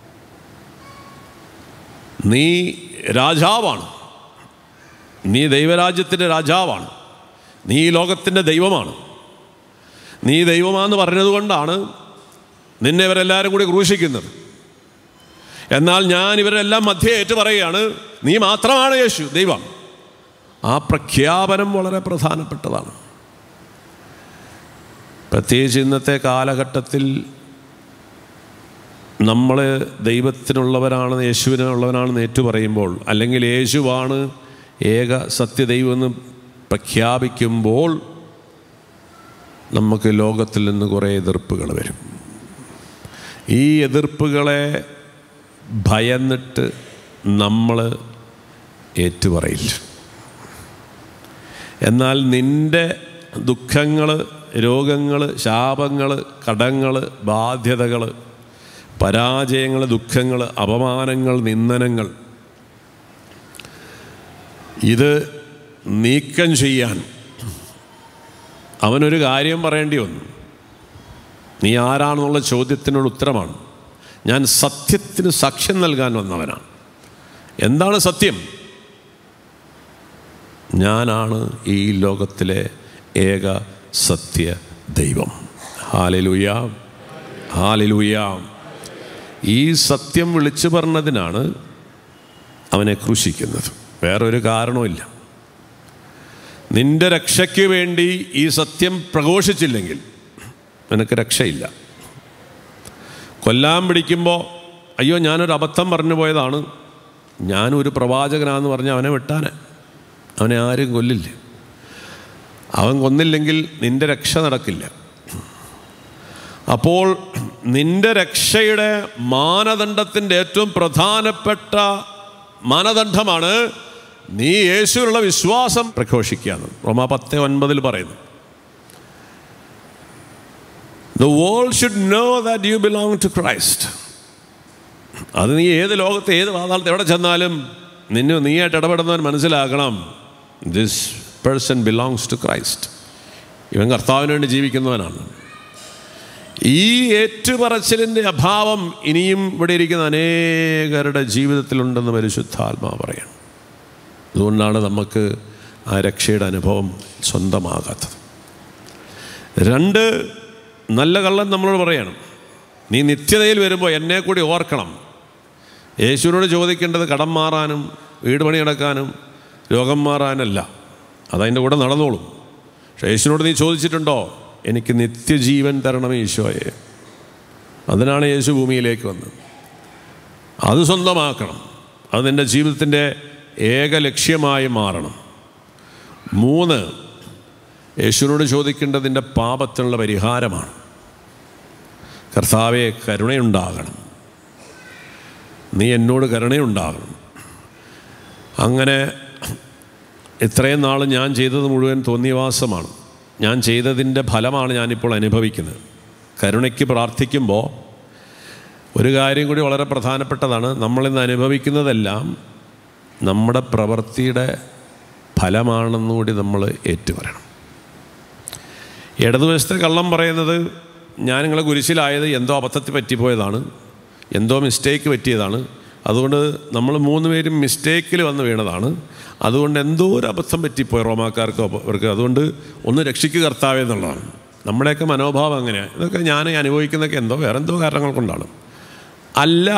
നീ രാജാവാണ് നീ ദൈവരാജ്യത്തിൻ്റെ രാജാവാണ് നീ ഈ ലോകത്തിൻ്റെ ദൈവമാണ് നീ ദൈവമാണെന്ന് പറഞ്ഞതുകൊണ്ടാണ് നിന്നെ ഇവരെല്ലാവരും കൂടി ക്രൂശിക്കുന്നത് എന്നാൽ ഞാൻ ഇവരെല്ലാം മധ്യേ ഏറ്റു പറയുകയാണ് നീ മാത്രമാണ് യേശു ദൈവം ആ പ്രഖ്യാപനം വളരെ പ്രധാനപ്പെട്ടതാണ് പ്രത്യേകിച്ച് ഇന്നത്തെ കാലഘട്ടത്തിൽ നമ്മൾ ദൈവത്തിനുള്ളവരാണ് യേശുവിനുള്ളവനാണെന്ന് ഏറ്റു പറയുമ്പോൾ അല്ലെങ്കിൽ യേശുവാണ് ഏക സത്യദൈവമെന്ന് പ്രഖ്യാപിക്കുമ്പോൾ നമുക്ക് ലോകത്തിൽ നിന്ന് കുറേ എതിർപ്പുകൾ വരും ഈ എതിർപ്പുകളെ ഭയന്നിട്ട് നമ്മൾ ഏറ്റുപറയില്ല എന്നാൽ നിൻ്റെ ദുഃഖങ്ങൾ രോഗങ്ങൾ ശാപങ്ങൾ കടങ്ങൾ ബാധ്യതകൾ പരാജയങ്ങൾ ദുഃഖങ്ങൾ അപമാനങ്ങൾ നിന്ദനങ്ങൾ ഇത് നീക്കം ചെയ്യാൻ അവനൊരു കാര്യം പറയേണ്ടി വന്നു നീ ആരാണെന്നുള്ള ചോദ്യത്തിനുള്ള ഉത്തരമാണ് ഞാൻ സത്യത്തിന് സാക്ഷ്യം നൽകാൻ വന്നവനാണ് എന്താണ് സത്യം ഞാനാണ് ഈ ലോകത്തിലെ ഏക സത്യ ദൈവം ഹാലലുയ ഹാലലുയ ഈ സത്യം വിളിച്ചു പറഞ്ഞതിനാണ് അവനെ ക്രൂശിക്കുന്നത് വേറൊരു കാരണവുമില്ല നിന്റെ രക്ഷയ്ക്ക് വേണ്ടി ഈ സത്യം പ്രഘോഷിച്ചില്ലെങ്കിൽ നിനക്ക് രക്ഷയില്ല കൊല്ലാൻ പിടിക്കുമ്പോൾ അയ്യോ ഞാനൊരു അബദ്ധം പറഞ്ഞു പോയതാണ് ഞാനൊരു പ്രവാചകനാന്ന് പറഞ്ഞ് അവനെ വിട്ടാനെ അവനെ ആരും കൊല്ലില്ല അവൻ കൊന്നില്ലെങ്കിൽ നിന്റെ രക്ഷ നടക്കില്ല അപ്പോൾ നിന്റെ രക്ഷയുടെ മാനദണ്ഡത്തിൻ്റെ ഏറ്റവും പ്രധാനപ്പെട്ട മാനദണ്ഡമാണ് നീ യേശുവിലുള്ള വിശ്വാസം പ്രഘോഷിക്കുകയാണ് റോമ പത്ത് ഒൻപതിൽ പറയുന്നു the world should know that you belong to Christ അത് നീ ഏത് ലോകത്ത് ഏത് വാതാളത്ത് എവിടെ ചെന്നാലും നിന്നെ നീയായിട്ട് ഇടപെടുന്നവൻ മനസ്സിലാക്കണം this person belongs to Christ ഇവൻ കർത്താവിന് വേണ്ടി ജീവിക്കുന്നവനാണ് ഈ ഏറ്റുപറച്ചിലിൻ്റെ അഭാവം ഇനിയും ഇവിടെ ഇരിക്കുന്ന അനേകരുടെ ജീവിതത്തിലുണ്ടെന്ന് പരിശുദ്ധാത്മാ പറയണം അതുകൊണ്ടാണ് നമുക്ക് ആ രക്ഷയുടെ അനുഭവം സ്വന്തമാകാത്തത് രണ്ട് നല്ല കള്ളൻ നമ്മളോട് പറയണം നീ നിത്യതയിൽ വരുമ്പോൾ എന്നെ കൂടി ഓർക്കണം യേശുവിനോട് ചോദിക്കേണ്ടത് കടം മാറാനും വീട് പണി അടക്കാനും രോഗം മാറാനല്ല അതതിൻ്റെ കൂടെ നടന്നോളും പക്ഷേ യേശുവിനോട് നീ ചോദിച്ചിട്ടുണ്ടോ എനിക്ക് നിത്യജീവൻ തരണം ഈശോയെ അതിനാണ് യേശു ഭൂമിയിലേക്ക് വന്നത് അത് സ്വന്തമാക്കണം അത് നിൻ്റെ ജീവിതത്തിൻ്റെ ഏക ലക്ഷ്യമായി മാറണം മൂന്ന് യേശുവിനോട് ചോദിക്കേണ്ടത് നിൻ്റെ പാപത്തിനുള്ള പരിഹാരമാണ് കർത്താവെ കരുണയുണ്ടാകണം നീ എന്നോട് കരുണയുണ്ടാകണം അങ്ങനെ ഇത്രയും നാൾ ഞാൻ ചെയ്തത് മുഴുവൻ തോന്നിയവാസമാണ് ഞാൻ ചെയ്തതിൻ്റെ ഫലമാണ് ഞാനിപ്പോൾ അനുഭവിക്കുന്നത് കരുണയ്ക്ക് പ്രാർത്ഥിക്കുമ്പോൾ ഒരു കാര്യം കൂടി വളരെ പ്രധാനപ്പെട്ടതാണ് നമ്മളിന്ന് അനുഭവിക്കുന്നതെല്ലാം നമ്മുടെ പ്രവൃത്തിയുടെ ഫലമാണെന്നുകൂടി നമ്മൾ ഏറ്റുപറയണം ഇടതുവശത്തെ കള്ളം പറയുന്നത് ഞാൻ നിങ്ങളെ കുരിശിലായത് എന്തോ അബദ്ധത്തിൽ പറ്റിപ്പോയതാണ് എന്തോ മിസ്റ്റേക്ക് പറ്റിയതാണ് അതുകൊണ്ട് നമ്മൾ മൂന്ന് പേരും മിസ്റ്റേക്കിൽ വന്ന് വീണതാണ് അതുകൊണ്ട് എന്തോ ഒരു അബദ്ധം പറ്റിപ്പോയി റോമാക്കാർക്കോ അവർക്ക് അതുകൊണ്ട് ഒന്ന് രക്ഷിക്കുക കർത്താവേ എന്നുള്ളതാണ് നമ്മുടെയൊക്കെ മനോഭാവം അങ്ങനെയാണ് ഇതൊക്കെ ഞാൻ അനുഭവിക്കുന്നതൊക്കെ എന്തോ വേറെ എന്തോ കാരണങ്ങൾ കൊണ്ടാണ് അല്ല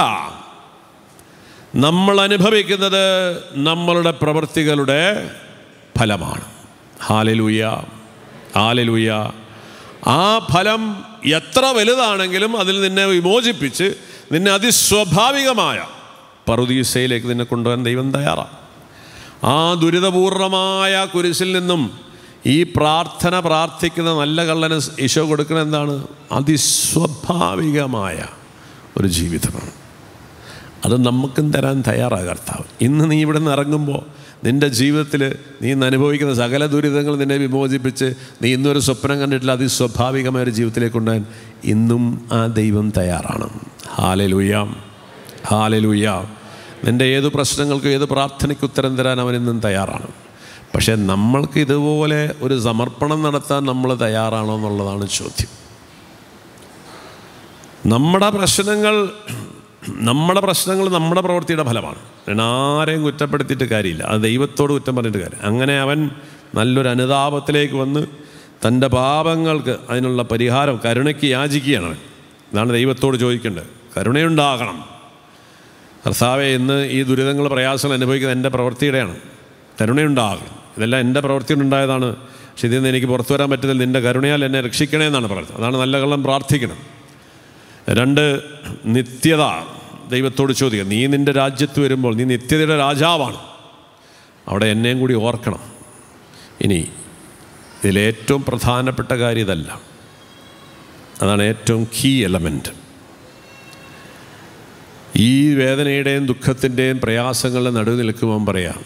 നമ്മൾ അനുഭവിക്കുന്നത് നമ്മളുടെ പ്രവൃത്തികളുടെ ഫലമാണ് ഹാലലൂയ ഹാലലൂയ ആ ഫലം എത്ര വലുതാണെങ്കിലും അതിൽ നിന്നെ വിമോചിപ്പിച്ച് നിന്നെ അതിസ്വാഭാവികമായ പറുദീസയിലേക്ക് നിന്നെ കൊണ്ടുപോകാൻ ദൈവം തയ്യാറാണ് ആ ദുരിതപൂർണമായ കുരിശിൽ നിന്നും ഈ പ്രാർത്ഥന പ്രാർത്ഥിക്കുന്ന നല്ല കള്ളന് ഈശോ കൊടുക്കുന്ന എന്താണ് അതിസ്വാഭാവികമായ ഒരു ജീവിതമാണ് അത് നമുക്കും തരാൻ തയ്യാറാണ് കർത്താവ് ഇന്ന് നീ ഇവിടെ നിന്ന് ഇറങ്ങുമ്പോൾ നിൻ്റെ ജീവിതത്തിൽ നീ ഇന്ന് അനുഭവിക്കുന്ന സകല ദുരിതങ്ങൾ നിന്നെ വിമോചിപ്പിച്ച് നീ ഇന്നൊരു സ്വപ്നം കണ്ടിട്ടില്ല അതിസ്വാഭാവികമായ ഒരു ജീവിതത്തിലേക്ക് കൊണ്ടുപോകാൻ ഇന്നും ആ ദൈവം തയ്യാറാണ് ഹാലലുയ്യാം ഹാലലുയ്യാം നിൻ്റെ ഏത് പ്രശ്നങ്ങൾക്കും ഏത് പ്രാർത്ഥനയ്ക്ക് ഉത്തരം തരാൻ അവൻ ഇന്നും തയ്യാറാണ് പക്ഷേ നമ്മൾക്ക് ഇതുപോലെ ഒരു സമർപ്പണം നടത്താൻ നമ്മൾ തയ്യാറാണോ എന്നുള്ളതാണ് ചോദ്യം നമ്മുടെ പ്രശ്നങ്ങൾ നമ്മുടെ പ്രശ്നങ്ങൾ നമ്മുടെ പ്രവൃത്തിയുടെ ഫലമാണ് ഞാൻ ആരെയും കുറ്റപ്പെടുത്തിയിട്ട് കാര്യമില്ല അത് ദൈവത്തോട് കുറ്റം പറഞ്ഞിട്ട് കാര്യം അങ്ങനെ അവൻ നല്ലൊരു അനുതാപത്തിലേക്ക് വന്ന് തൻ്റെ പാപങ്ങൾക്ക് അതിനുള്ള പരിഹാരം കരുണയ്ക്ക് യാചിക്കുകയാണ് അവൻ ഇതാണ് ദൈവത്തോട് ചോദിക്കേണ്ടത് കരുണയുണ്ടാകണം കർത്താവെ ഇന്ന് ഈ ദുരിതങ്ങൾ പ്രയാസങ്ങൾ അനുഭവിക്കുന്നത് എൻ്റെ പ്രവൃത്തിയുടെയാണ് കരുണയുണ്ടാകണം ഇതെല്ലാം എൻ്റെ പ്രവൃത്തി ഉണ്ടായതാണ് പക്ഷെ ഇതിൽ നിന്ന് എനിക്ക് പുറത്തു വരാൻ പറ്റുന്നില്ല നിൻ്റെ കരുണയാൽ എന്നെ രക്ഷിക്കണേ എന്നാണ് പറയുന്നത് അതാണ് നല്ല കള്ളം പ്രാർത്ഥിക്കണം രണ്ട് നിത്യത ദൈവത്തോട് ചോദിക്കുക നീ നിൻ്റെ രാജ്യത്ത് വരുമ്പോൾ നീ നിത്യതയുടെ രാജാവാണ് അവിടെ എന്നെയും കൂടി ഓർക്കണം ഇനി ഇതിലേറ്റവും പ്രധാനപ്പെട്ട കാര്യം ഇതല്ല അതാണ് ഏറ്റവും കീ എലമെൻറ്റ് ഈ വേദനയുടെയും ദുഃഖത്തിൻ്റെയും പ്രയാസങ്ങളുടെ നടുവ് നിൽക്കുമ്പോൾ പറയാം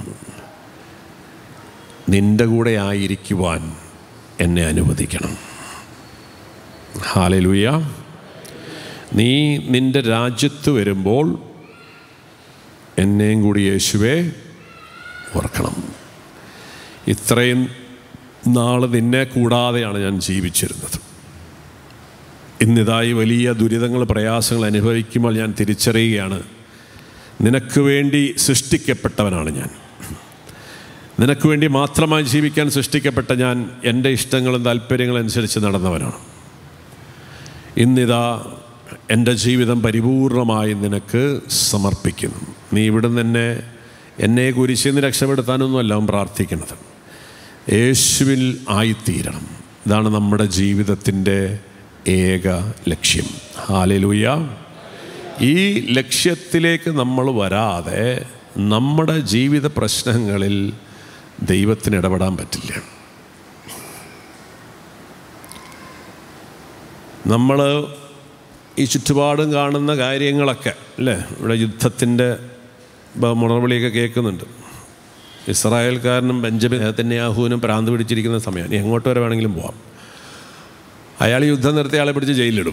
നിൻ്റെ കൂടെ ആയിരിക്കുവാൻ എന്നെ അനുവദിക്കണം ഹാലലുയ്യ നീ നിൻ്റെ രാജ്യത്ത് വരുമ്പോൾ എന്നെയും കൂടി യേശുവെ ഓർക്കണം ഇത്രയും നാൾ നിന്നെ കൂടാതെയാണ് ഞാൻ ജീവിച്ചിരുന്നത് ഇന്നിതായി വലിയ ദുരിതങ്ങൾ പ്രയാസങ്ങൾ അനുഭവിക്കുമ്പോൾ ഞാൻ തിരിച്ചറിയുകയാണ് നിനക്ക് വേണ്ടി സൃഷ്ടിക്കപ്പെട്ടവനാണ് ഞാൻ നിനക്ക് വേണ്ടി മാത്രമായി ജീവിക്കാൻ സൃഷ്ടിക്കപ്പെട്ട ഞാൻ എൻ്റെ ഇഷ്ടങ്ങളും താല്പര്യങ്ങളും അനുസരിച്ച് നടന്നവനാണ് ഇന്നിതാ എൻ്റെ ജീവിതം പരിപൂർണമായി നിനക്ക് സമർപ്പിക്കുന്നു നീ ഇവിടുന്ന് എന്നെ എന്നെ കുരിശിൽ നിന്ന് രക്ഷപ്പെടുത്താനൊന്നുമല്ല അവൻ പ്രാർത്ഥിക്കുന്നത് യേശുവിൽ ആയിത്തീരണം ഇതാണ് നമ്മുടെ ജീവിതത്തിൻ്റെ ഏക ലക്ഷ്യം ഹാലലൂയ ഈ ലക്ഷ്യത്തിലേക്ക് നമ്മൾ വരാതെ നമ്മുടെ ജീവിത പ്രശ്നങ്ങളിൽ ദൈവത്തിന് ഇടപെടാൻ പറ്റില്ല നമ്മൾ ഈ ചുറ്റുപാടും കാണുന്ന കാര്യങ്ങളൊക്കെ അല്ലേ ഇവിടെ യുദ്ധത്തിൻ്റെ മുറവിളിയൊക്കെ കേൾക്കുന്നുണ്ട് ഇസ്രായേൽക്കാരനും ബെഞ്ചമിൻ നെതന്യാഹുവിനും പ്രാന്ത് പിടിച്ചിരിക്കുന്ന സമയം ഇനി എങ്ങോട്ട് വരെ വേണമെങ്കിലും പോവാം അയാൾ യുദ്ധം നിർത്തി അയാളെ പിടിച്ച് ജയിലിലിടും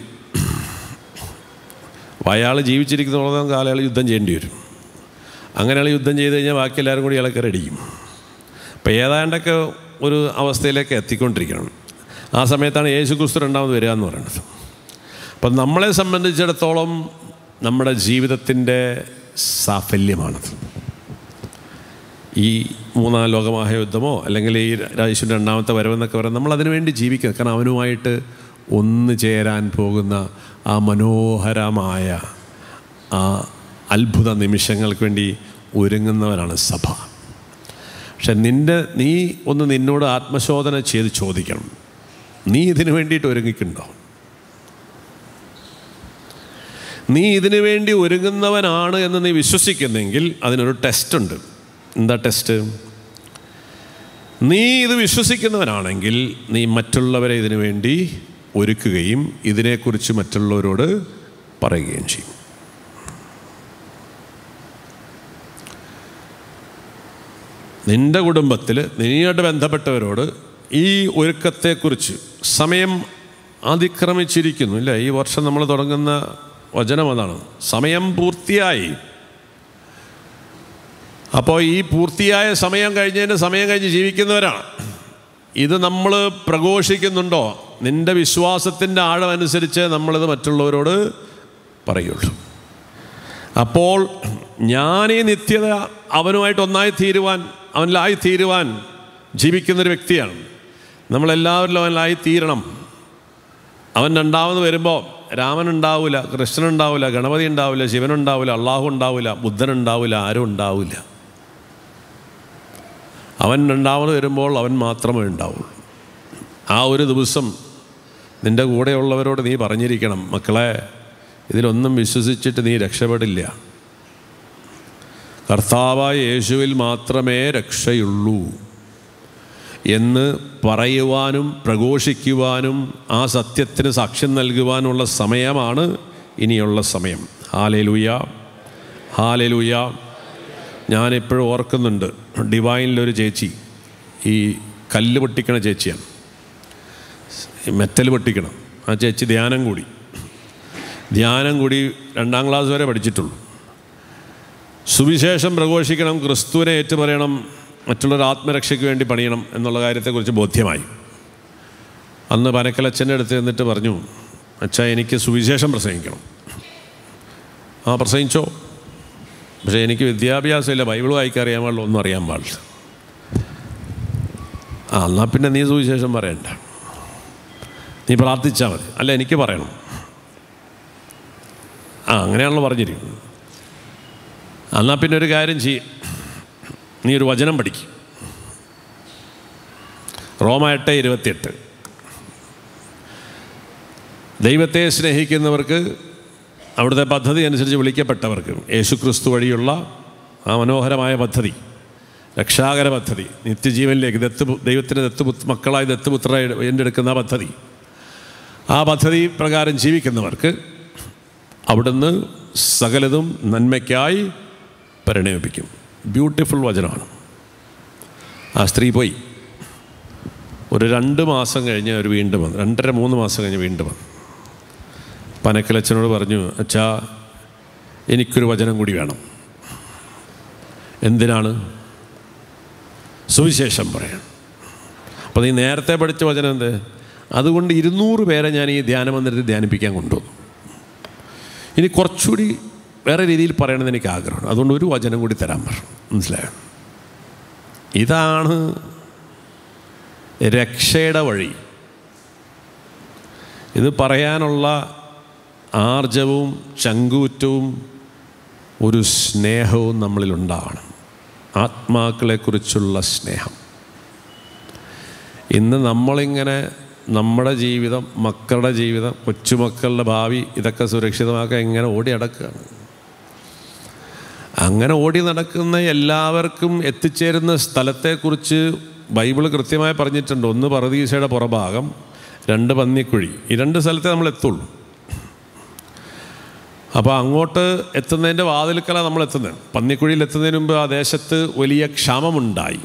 അപ്പോൾ അയാൾ ജീവിച്ചിരിക്കുന്നിടത്തോളം കാലം അയാൾ യുദ്ധം ചെയ്യേണ്ടി വരും അങ്ങനെ അയാൾ യുദ്ധം ചെയ്ത് കഴിഞ്ഞാൽ ബാക്കി എല്ലാവരും കൂടി അയാളൊക്കെ റെഡിയും അപ്പോൾ ഏതാണ്ടൊക്കെ ഒരു അവസ്ഥയിലേക്ക് എത്തിക്കൊണ്ടിരിക്കണം ആ സമയത്താണ് യേശു ക്രിസ്തു രണ്ടാമത് വരിക എന്ന് പറയുന്നത് അപ്പം നമ്മളെ സംബന്ധിച്ചിടത്തോളം നമ്മുടെ ജീവിതത്തിൻ്റെ സാഫല്യമാണത് ഈ മൂന്നാം ലോകമഹായുദ്ധമോ അല്ലെങ്കിൽ ഈ രാജേശ്വരൻ രണ്ടാമത്തെ വരവെന്നൊക്കെ പറയാം നമ്മൾ അതിനു വേണ്ടി ജീവിക്കുക കാരണം അവനുമായിട്ട് ഒന്നു ചേരാൻ പോകുന്ന ആ മനോഹരമായ ആ അത്ഭുത നിമിഷങ്ങൾക്ക് വേണ്ടി ഒരുങ്ങുന്നവരാണ് സഭ പക്ഷെ നിൻ്റെ നീ ഒന്ന് നിന്നോട് ആത്മശോധന ചെയ്ത് ചോദിക്കണം നീ ഇതിനു വേണ്ടിയിട്ട് ഒരുങ്ങിക്കുണ്ടോ നീ ഇതിനു വേണ്ടി ഒരുങ്ങുന്നവനാണ് എന്ന് നീ വിശ്വസിക്കുന്നെങ്കിൽ അതിനൊരു ടെസ്റ്റ് ഉണ്ട് എന്താ ടെസ്റ്റ് നീ ഇത് വിശ്വസിക്കുന്നവനാണെങ്കിൽ നീ മറ്റുള്ളവരെ ഇതിനു വേണ്ടി ഒരുക്കുകയും ഇതിനെക്കുറിച്ച് മറ്റുള്ളവരോട് പറയുകയും ചെയ്യും നിൻ്റെ കുടുംബത്തിൽ നീയായിട്ട് ബന്ധപ്പെട്ടവരോട് ഈ ഒരുക്കത്തെക്കുറിച്ച് സമയം അതിക്രമിച്ചിരിക്കുന്നു ഇല്ല ഈ വർഷം നമ്മൾ തുടങ്ങുന്ന വചനം അതാണ് സമയം പൂർത്തിയായി അപ്പോൾ ഈ പൂർത്തിയായ സമയം കഴിഞ്ഞതിന് സമയം കഴിഞ്ഞ് ജീവിക്കുന്നവരാണ് ഇത് നമ്മൾ പ്രഘോഷിക്കുന്നുണ്ടോ നിൻ്റെ വിശ്വാസത്തിൻ്റെ ആഴമനുസരിച്ച് നമ്മളിത് മറ്റുള്ളവരോട് പറയുള്ളൂ അപ്പോൾ ഞാൻ ഈ നിത്യത അവനുമായിട്ട് ഒന്നായി തീരുവാൻ അവനിലായി തീരുവാൻ ജീവിക്കുന്നൊരു വ്യക്തിയാണ് നമ്മളെല്ലാവരിലും അവനിലായി തീരണം അവൻ രണ്ടാമത് വരുമ്പോൾ രാമൻ ഉണ്ടാവില്ല കൃഷ്ണൻ ഉണ്ടാവില്ല ഗണപതി ഉണ്ടാവില്ല ശിവൻ ഉണ്ടാവില്ല അള്ളാഹു ഉണ്ടാവില്ല ബുദ്ധൻ ഉണ്ടാവില്ല ആരും ഉണ്ടാവില്ല അവൻ രണ്ടാമത് വരുമ്പോൾ അവൻ മാത്രമേ ഉണ്ടാവുള്ളൂ ആ ഒരു ദിവസം നിൻ്റെ കൂടെയുള്ളവരോട് നീ പറഞ്ഞിരിക്കണം മക്കളെ ഇതിലൊന്നും വിശ്വസിച്ചിട്ട് നീ രക്ഷപ്പെടില്ല കർത്താവായ യേശുവിൽ മാത്രമേ രക്ഷയുള്ളൂ എന്ന് പറയുവാനും പ്രഘോഷിക്കുവാനും ആ സത്യത്തിന് സാക്ഷ്യം നൽകുവാനുള്ള സമയമാണ് ഇനിയുള്ള സമയം ഹാലേലൂയ ഹാലേലൂയ ഞാനിപ്പോഴും ഓർക്കുന്നുണ്ട് ഡിവൈനിലൊരു ചേച്ചി ഈ കല്ല് പൊട്ടിക്കണ ചേച്ചിയാണ് ഈ മെറ്റൽ പൊട്ടിക്കണം ആ ചേച്ചി ധ്യാനം കൂടി ധ്യാനം കൂടി രണ്ടാം ക്ലാസ് വരെ പഠിച്ചിട്ടുള്ളൂ സുവിശേഷം പ്രഘോഷിക്കണം ക്രിസ്തുവിനെ ഏറ്റുപറയണം മറ്റുള്ളവർ ആത്മരക്ഷയ്ക്ക് വേണ്ടി പണിയണം എന്നുള്ള കാര്യത്തെക്കുറിച്ച് ബോധ്യമായി അന്ന് പനക്കലച്ഛൻ്റെ അടുത്ത് എന്നിട്ട് പറഞ്ഞു അച്ഛാ എനിക്ക് സുവിശേഷം പ്രസംഗിക്കണം ആ പ്രസംഗിച്ചോ പക്ഷേ എനിക്ക് വിദ്യാഭ്യാസമില്ല ബൈബിൾ വായിക്കാൻ അറിയാൻ പാടില്ല ഒന്നും അറിയാൻ പാടില്ല ആ എന്നാൽ പിന്നെ നീ സുവിശേഷം പറയണ്ട നീ പ്രാർത്ഥിച്ചാൽ മതി അല്ല എനിക്ക് പറയണം ആ അങ്ങനെയാണല്ലോ പറഞ്ഞിരിക്കുന്നത് എന്നാൽ പിന്നെ ഒരു കാര്യം ചെയ്യും നീ ഒരു വചനം പഠിക്കും റോമ എട്ട് ഇരുപത്തിയെട്ട് ദൈവത്തെ സ്നേഹിക്കുന്നവർക്ക് അവിടുത്തെ പദ്ധതി അനുസരിച്ച് വിളിക്കപ്പെട്ടവർക്ക് യേശുക്രിസ്തു വഴിയുള്ള ആ മനോഹരമായ പദ്ധതി രക്ഷാകര പദ്ധതി നിത്യജീവനിലേക്ക് ദത്ത് ദൈവത്തിൻ്റെ ദത്തുപുത്ര മക്കളായി ദത്തുപുത്രരായി ഏറ്റെടുക്കുന്ന ആ പദ്ധതി ആ പദ്ധതി പ്രകാരം ജീവിക്കുന്നവർക്ക് അവിടുന്ന് സകലതും നന്മയ്ക്കായി പരിണമിപ്പിക്കും ബ്യൂട്ടിഫുൾ വചനമാണ് ആ സ്ത്രീ പോയി ഒരു രണ്ട് മാസം കഴിഞ്ഞ് അവർ വീണ്ടും വന്നു രണ്ടര മൂന്ന് മാസം കഴിഞ്ഞ് വീണ്ടും വന്നു പനക്കലച്ചനോട് പറഞ്ഞു അച്ഛാ എനിക്കൊരു വചനം കൂടി വേണം എന്തിനാണ് സുവിശേഷം പറയാൻ അപ്പോൾ നീ നേരത്തെ പഠിച്ച വചനം എന്ത് അതുകൊണ്ട് ഇരുന്നൂറ് പേരെ ഞാൻ ഈ ധ്യാന മന്ദിരത്തിൽ ധ്യാനിപ്പിക്കാൻ കൊണ്ടുവന്നു ഇനി കുറച്ചുകൂടി വേറെ രീതിയിൽ പറയണമെന്ന് എനിക്ക് ആഗ്രഹമാണ് അതുകൊണ്ട് ഒരു വചനം കൂടി തരാൻ പറഞ്ഞു മനസ്സിലായോ ഇതാണ് രക്ഷയുടെ വഴി ഇത് പറയാനുള്ള ആർജവും ചങ്കൂറ്റവും ഒരു സ്നേഹവും നമ്മളിലുണ്ടാവണം ആത്മാക്കളെക്കുറിച്ചുള്ള സ്നേഹം ഇന്ന് നമ്മളിങ്ങനെ നമ്മുടെ ജീവിതം മക്കളുടെ ജീവിതം കൊച്ചുമക്കളുടെ ഭാവി ഇതൊക്കെ സുരക്ഷിതമാക്കാൻ എങ്ങനെ ഓടി നടക്കുകയാണ് അങ്ങനെ ഓടി നടക്കുന്ന എല്ലാവർക്കും എത്തിച്ചേരുന്ന സ്ഥലത്തെക്കുറിച്ച് ബൈബിൾ കൃത്യമായി പറഞ്ഞിട്ടുണ്ട് ഒന്ന് പറദീസയുടെ പുറഭാഗം രണ്ട് പന്നിക്കുഴി ഈ രണ്ട് സ്ഥലത്തെ നമ്മൾ എത്തുള്ളൂ അപ്പോൾ അങ്ങോട്ട് എത്തുന്നതിൻ്റെ വാതിൽക്കല നമ്മൾ എത്തുന്നത് പന്നിക്കുഴിയിൽ എത്തുന്നതിന് മുമ്പ് ആ ദേശത്ത് വലിയ ക്ഷാമമുണ്ടായി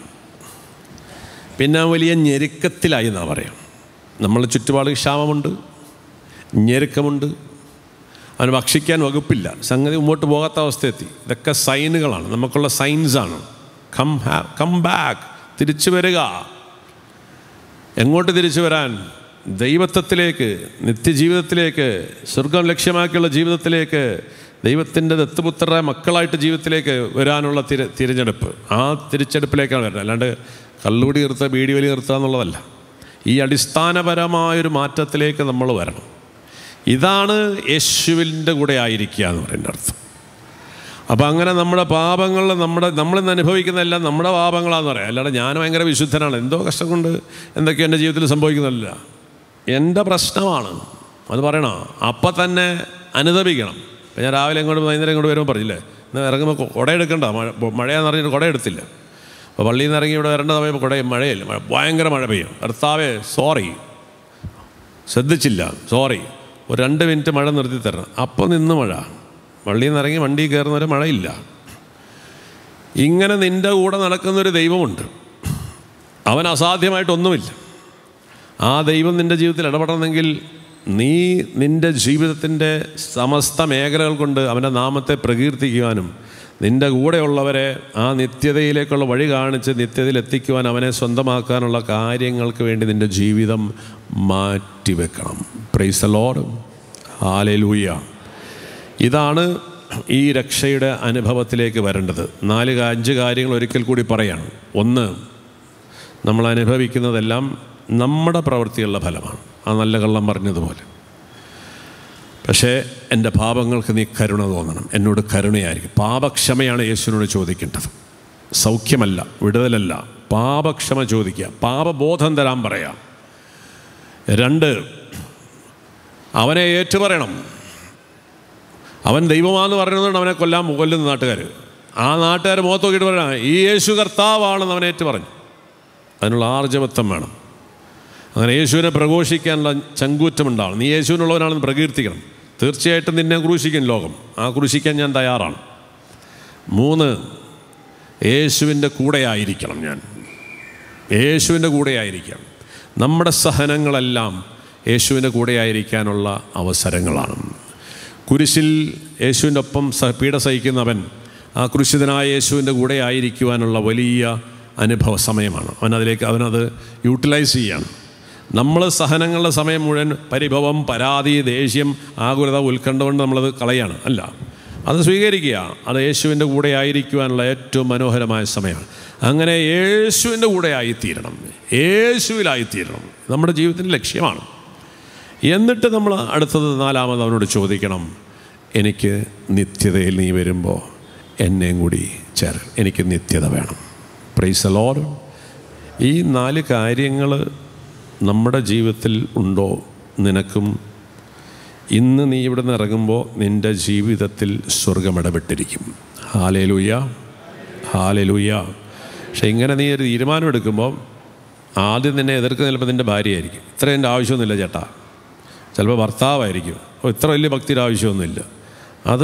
പിന്നെ വലിയ ഞെരുക്കത്തിലായി എന്നാണ് പറയാം നമ്മൾ ചുറ്റുപാട് ക്ഷാമമുണ്ട് ഞെരുക്കമുണ്ട് അവന് ഭക്ഷിക്കാൻ വകുപ്പില്ല സംഗതി മുമ്പോട്ട് പോകാത്ത അവസ്ഥയെത്തി ഇതൊക്കെ സൈനുകളാണ് നമുക്കുള്ള സൈൻസാണ് കം ഹാ കം ബാക്ക് തിരിച്ചു വരിക എങ്ങോട്ട് തിരിച്ചു വരാൻ ദൈവത്വത്തിലേക്ക് നിത്യജീവിതത്തിലേക്ക് സ്വർഗം ലക്ഷ്യമാക്കിയുള്ള ജീവിതത്തിലേക്ക് ദൈവത്തിൻ്റെ ദത്തുപുത്രരെ മക്കളായിട്ട് ജീവിതത്തിലേക്ക് വരാനുള്ള തിര തിരഞ്ഞെടുപ്പ് ആ തിരിച്ചെടുപ്പിലേക്കാണ് വരുന്നത് അല്ലാണ്ട് കള്ളുകൂടി നിർത്തുക ബീഡി വലി നിർത്തുക എന്നുള്ളതല്ല ഈ അടിസ്ഥാനപരമായൊരു മാറ്റത്തിലേക്ക് നമ്മൾ വരണം ഇതാണ് യേശുവിൻ്റെ കൂടെ ആയിരിക്കുക എന്ന് പറയുന്ന അർത്ഥം അപ്പം അങ്ങനെ നമ്മുടെ പാപങ്ങൾ നമ്മുടെ നമ്മളിന്ന് അനുഭവിക്കുന്നതെല്ലാം നമ്മുടെ പാപങ്ങളാന്ന് പറയാം അല്ലാതെ ഞാൻ ഭയങ്കര വിശുദ്ധനാണ് എന്തോ കഷ്ടം കൊണ്ട് എന്തൊക്കെയോ എൻ്റെ ജീവിതത്തിൽ സംഭവിക്കുന്നില്ല എൻ്റെ പ്രശ്നമാണ് അത് പറയണോ അപ്പം തന്നെ അനുദപിക്കണം ഇപ്പം ഞാൻ രാവിലെ ഇങ്ങോട്ട് വൈകുന്നേരം ഇങ്ങോട്ട് വരുമ്പോൾ പറഞ്ഞില്ലേ ഇന്ന് ഇറങ്ങുമ്പോൾ കൊ- കുട എടുക്കണ്ട മഴ മഴയാന്ന് പറഞ്ഞിട്ട് കുട എടുത്തില്ല അപ്പോൾ പള്ളിയിൽ നിന്ന് ഇറങ്ങി ഇവിടെ വരേണ്ട സമയം കുട മഴയില്ല മഴ ഭയങ്കര മഴ പെയ്യും കർത്താവേ സോറി ശ്രദ്ധിച്ചില്ല സോറി ഒരു രണ്ട് മിനിറ്റ് മഴ നിർത്തി തരണം അപ്പോൾ നിന്ന് മഴ പള്ളിയിൽ നിന്ന് ഇറങ്ങി വണ്ടി കയറുന്നവരെ മഴയില്ല ഇങ്ങനെ നിൻ്റെ കൂടെ നടക്കുന്നൊരു ദൈവമുണ്ട് അവൻ അസാധ്യമായിട്ടൊന്നുമില്ല ആ ദൈവം നിൻ്റെ ജീവിതത്തിൽ ഇടപെടണമെങ്കിൽ നീ നിൻ്റെ ജീവിതത്തിൻ്റെ സമസ്ത മേഖലകൾ കൊണ്ട് അവൻ്റെ നാമത്തെ പ്രകീർത്തിക്കുവാനും നിൻ്റെ കൂടെയുള്ളവരെ ആ നിത്യതയിലേക്കുള്ള വഴി കാണിച്ച് നിത്യതയിൽ എത്തിക്കുവാൻ അവനെ സ്വന്തമാക്കാനുള്ള കാര്യങ്ങൾക്ക് വേണ്ടി നിൻ്റെ ജീവിതം മാറ്റിവെക്കണം പ്രൈസ് ലോഡ് ഹാലലൂയ ഇതാണ് ഈ രക്ഷയുടെ അനുഭവത്തിലേക്ക് വരേണ്ടത് നാല് കാ- അഞ്ച് കാര്യങ്ങൾ ഒരിക്കൽ കൂടി പറയാണ് ഒന്ന് നമ്മൾ അനുഭവിക്കുന്നതെല്ലാം നമ്മുടെ പ്രവൃത്തികളുടെ ഫലമാണ് ആ നല്ല കള്ളം പറഞ്ഞതുപോലെ പക്ഷേ എൻ്റെ പാപങ്ങൾക്ക് നീ കരുണ തോന്നണം എന്നോട് കരുണയായിരിക്കും പാപക്ഷമയാണ് യേശുവിനോട് ചോദിക്കേണ്ടത് സൗഖ്യമല്ല വിടുതലല്ല പാപക്ഷമ ചോദിക്കുക പാപബോധം തരാൻ പറയാം രണ്ട് അവനെ ഏറ്റുപറയണം അവൻ ദൈവമാണെന്ന് പറയുന്നതുകൊണ്ട് അവനെ കൊല്ലാൻ കൊല്ലുന്ന നാട്ടുകാർ ആ നാട്ടുകാർ മുഖത്ത് നോക്കിയിട്ട് പറയണം ഈ യേശു കർത്താവാണെന്ന് അവൻ ഏറ്റു പറഞ്ഞു അതിനുള്ള ആർജവത്വം വേണം അങ്ങനെ യേശുവിനെ പ്രഘോഷിക്കാനുള്ള ചങ്കൂറ്റമുണ്ടാവണം നീ യേശുവിനുള്ളവനാണെന്ന് പ്രകീർത്തിക്കണം തീർച്ചയായിട്ടും നിന്നെ ക്രൂശിക്കും ലോകം ആ ക്രൂശിക്കാൻ ഞാൻ തയ്യാറാണ് മൂന്ന് യേശുവിൻ്റെ കൂടെയായിരിക്കണം ഞാൻ യേശുവിൻ്റെ കൂടെയായിരിക്കണം നമ്മുടെ സഹനങ്ങളെല്ലാം യേശുവിൻ്റെ കൂടെയായിരിക്കാനുള്ള അവസരങ്ങളാണ് കുരിശിൽ യേശുവിൻ്റെ ഒപ്പം സ പീഡ സഹിക്കുന്നവൻ ആ ക്രുശിതനായ യേശുവിൻ്റെ കൂടെ ആയിരിക്കുവാനുള്ള വലിയ അനുഭവ സമയമാണ് അവൻ അതിലേക്ക് അവനത് യൂട്ടിലൈസ് ചെയ്യാണ് നമ്മൾ സഹനങ്ങളുടെ സമയം മുഴുവൻ പരിഭവം പരാതി ദേഷ്യം ആകുലത ഉത്കണ്ഠ കൊണ്ട് നമ്മളത് കളയാണ് അല്ല അത് സ്വീകരിക്കുക അത് യേശുവിൻ്റെ കൂടെ ആയിരിക്കുവാനുള്ള ഏറ്റവും മനോഹരമായ സമയമാണ് അങ്ങനെ യേശുവിൻ്റെ കൂടെ ആയിത്തീരണം യേശുവിലായിത്തീരണം നമ്മുടെ ജീവിതത്തിൻ്റെ ലക്ഷ്യമാണ് എന്നിട്ട് നമ്മൾ അടുത്തത് നാലാമത് അവനോട് ചോദിക്കണം എനിക്ക് നിത്യതയിൽ നീ വരുമ്പോൾ എന്നെയും കൂടി ചേർ എനിക്ക് നിത്യത വേണം പ്രൈസ് ലോർ ഈ നാല് കാര്യങ്ങൾ നമ്മുടെ ജീവിതത്തിൽ ഉണ്ടോ നിനക്കും ഇന്ന് നീ ഇവിടെ നിന്ന് ഇറങ്ങുമ്പോൾ നിൻ്റെ ജീവിതത്തിൽ സ്വർഗം ഇടപെട്ടിരിക്കും ഹാലേലൂയ ഹാലേലൂയ പക്ഷെ ഇങ്ങനെ നീ ഒരു തീരുമാനം എടുക്കുമ്പോൾ ആദ്യം നിന്നെ എതിർക്കുന്ന ചിലപ്പോൾ നിൻ്റെ ഭാര്യയായിരിക്കും ഇത്ര എൻ്റെ ആവശ്യമൊന്നുമില്ല ചേട്ടാ ചിലപ്പോൾ ഭർത്താവായിരിക്കും ഓ ഇത്ര വലിയ ഭക്തിയുടെ ആവശ്യമൊന്നുമില്ല അത്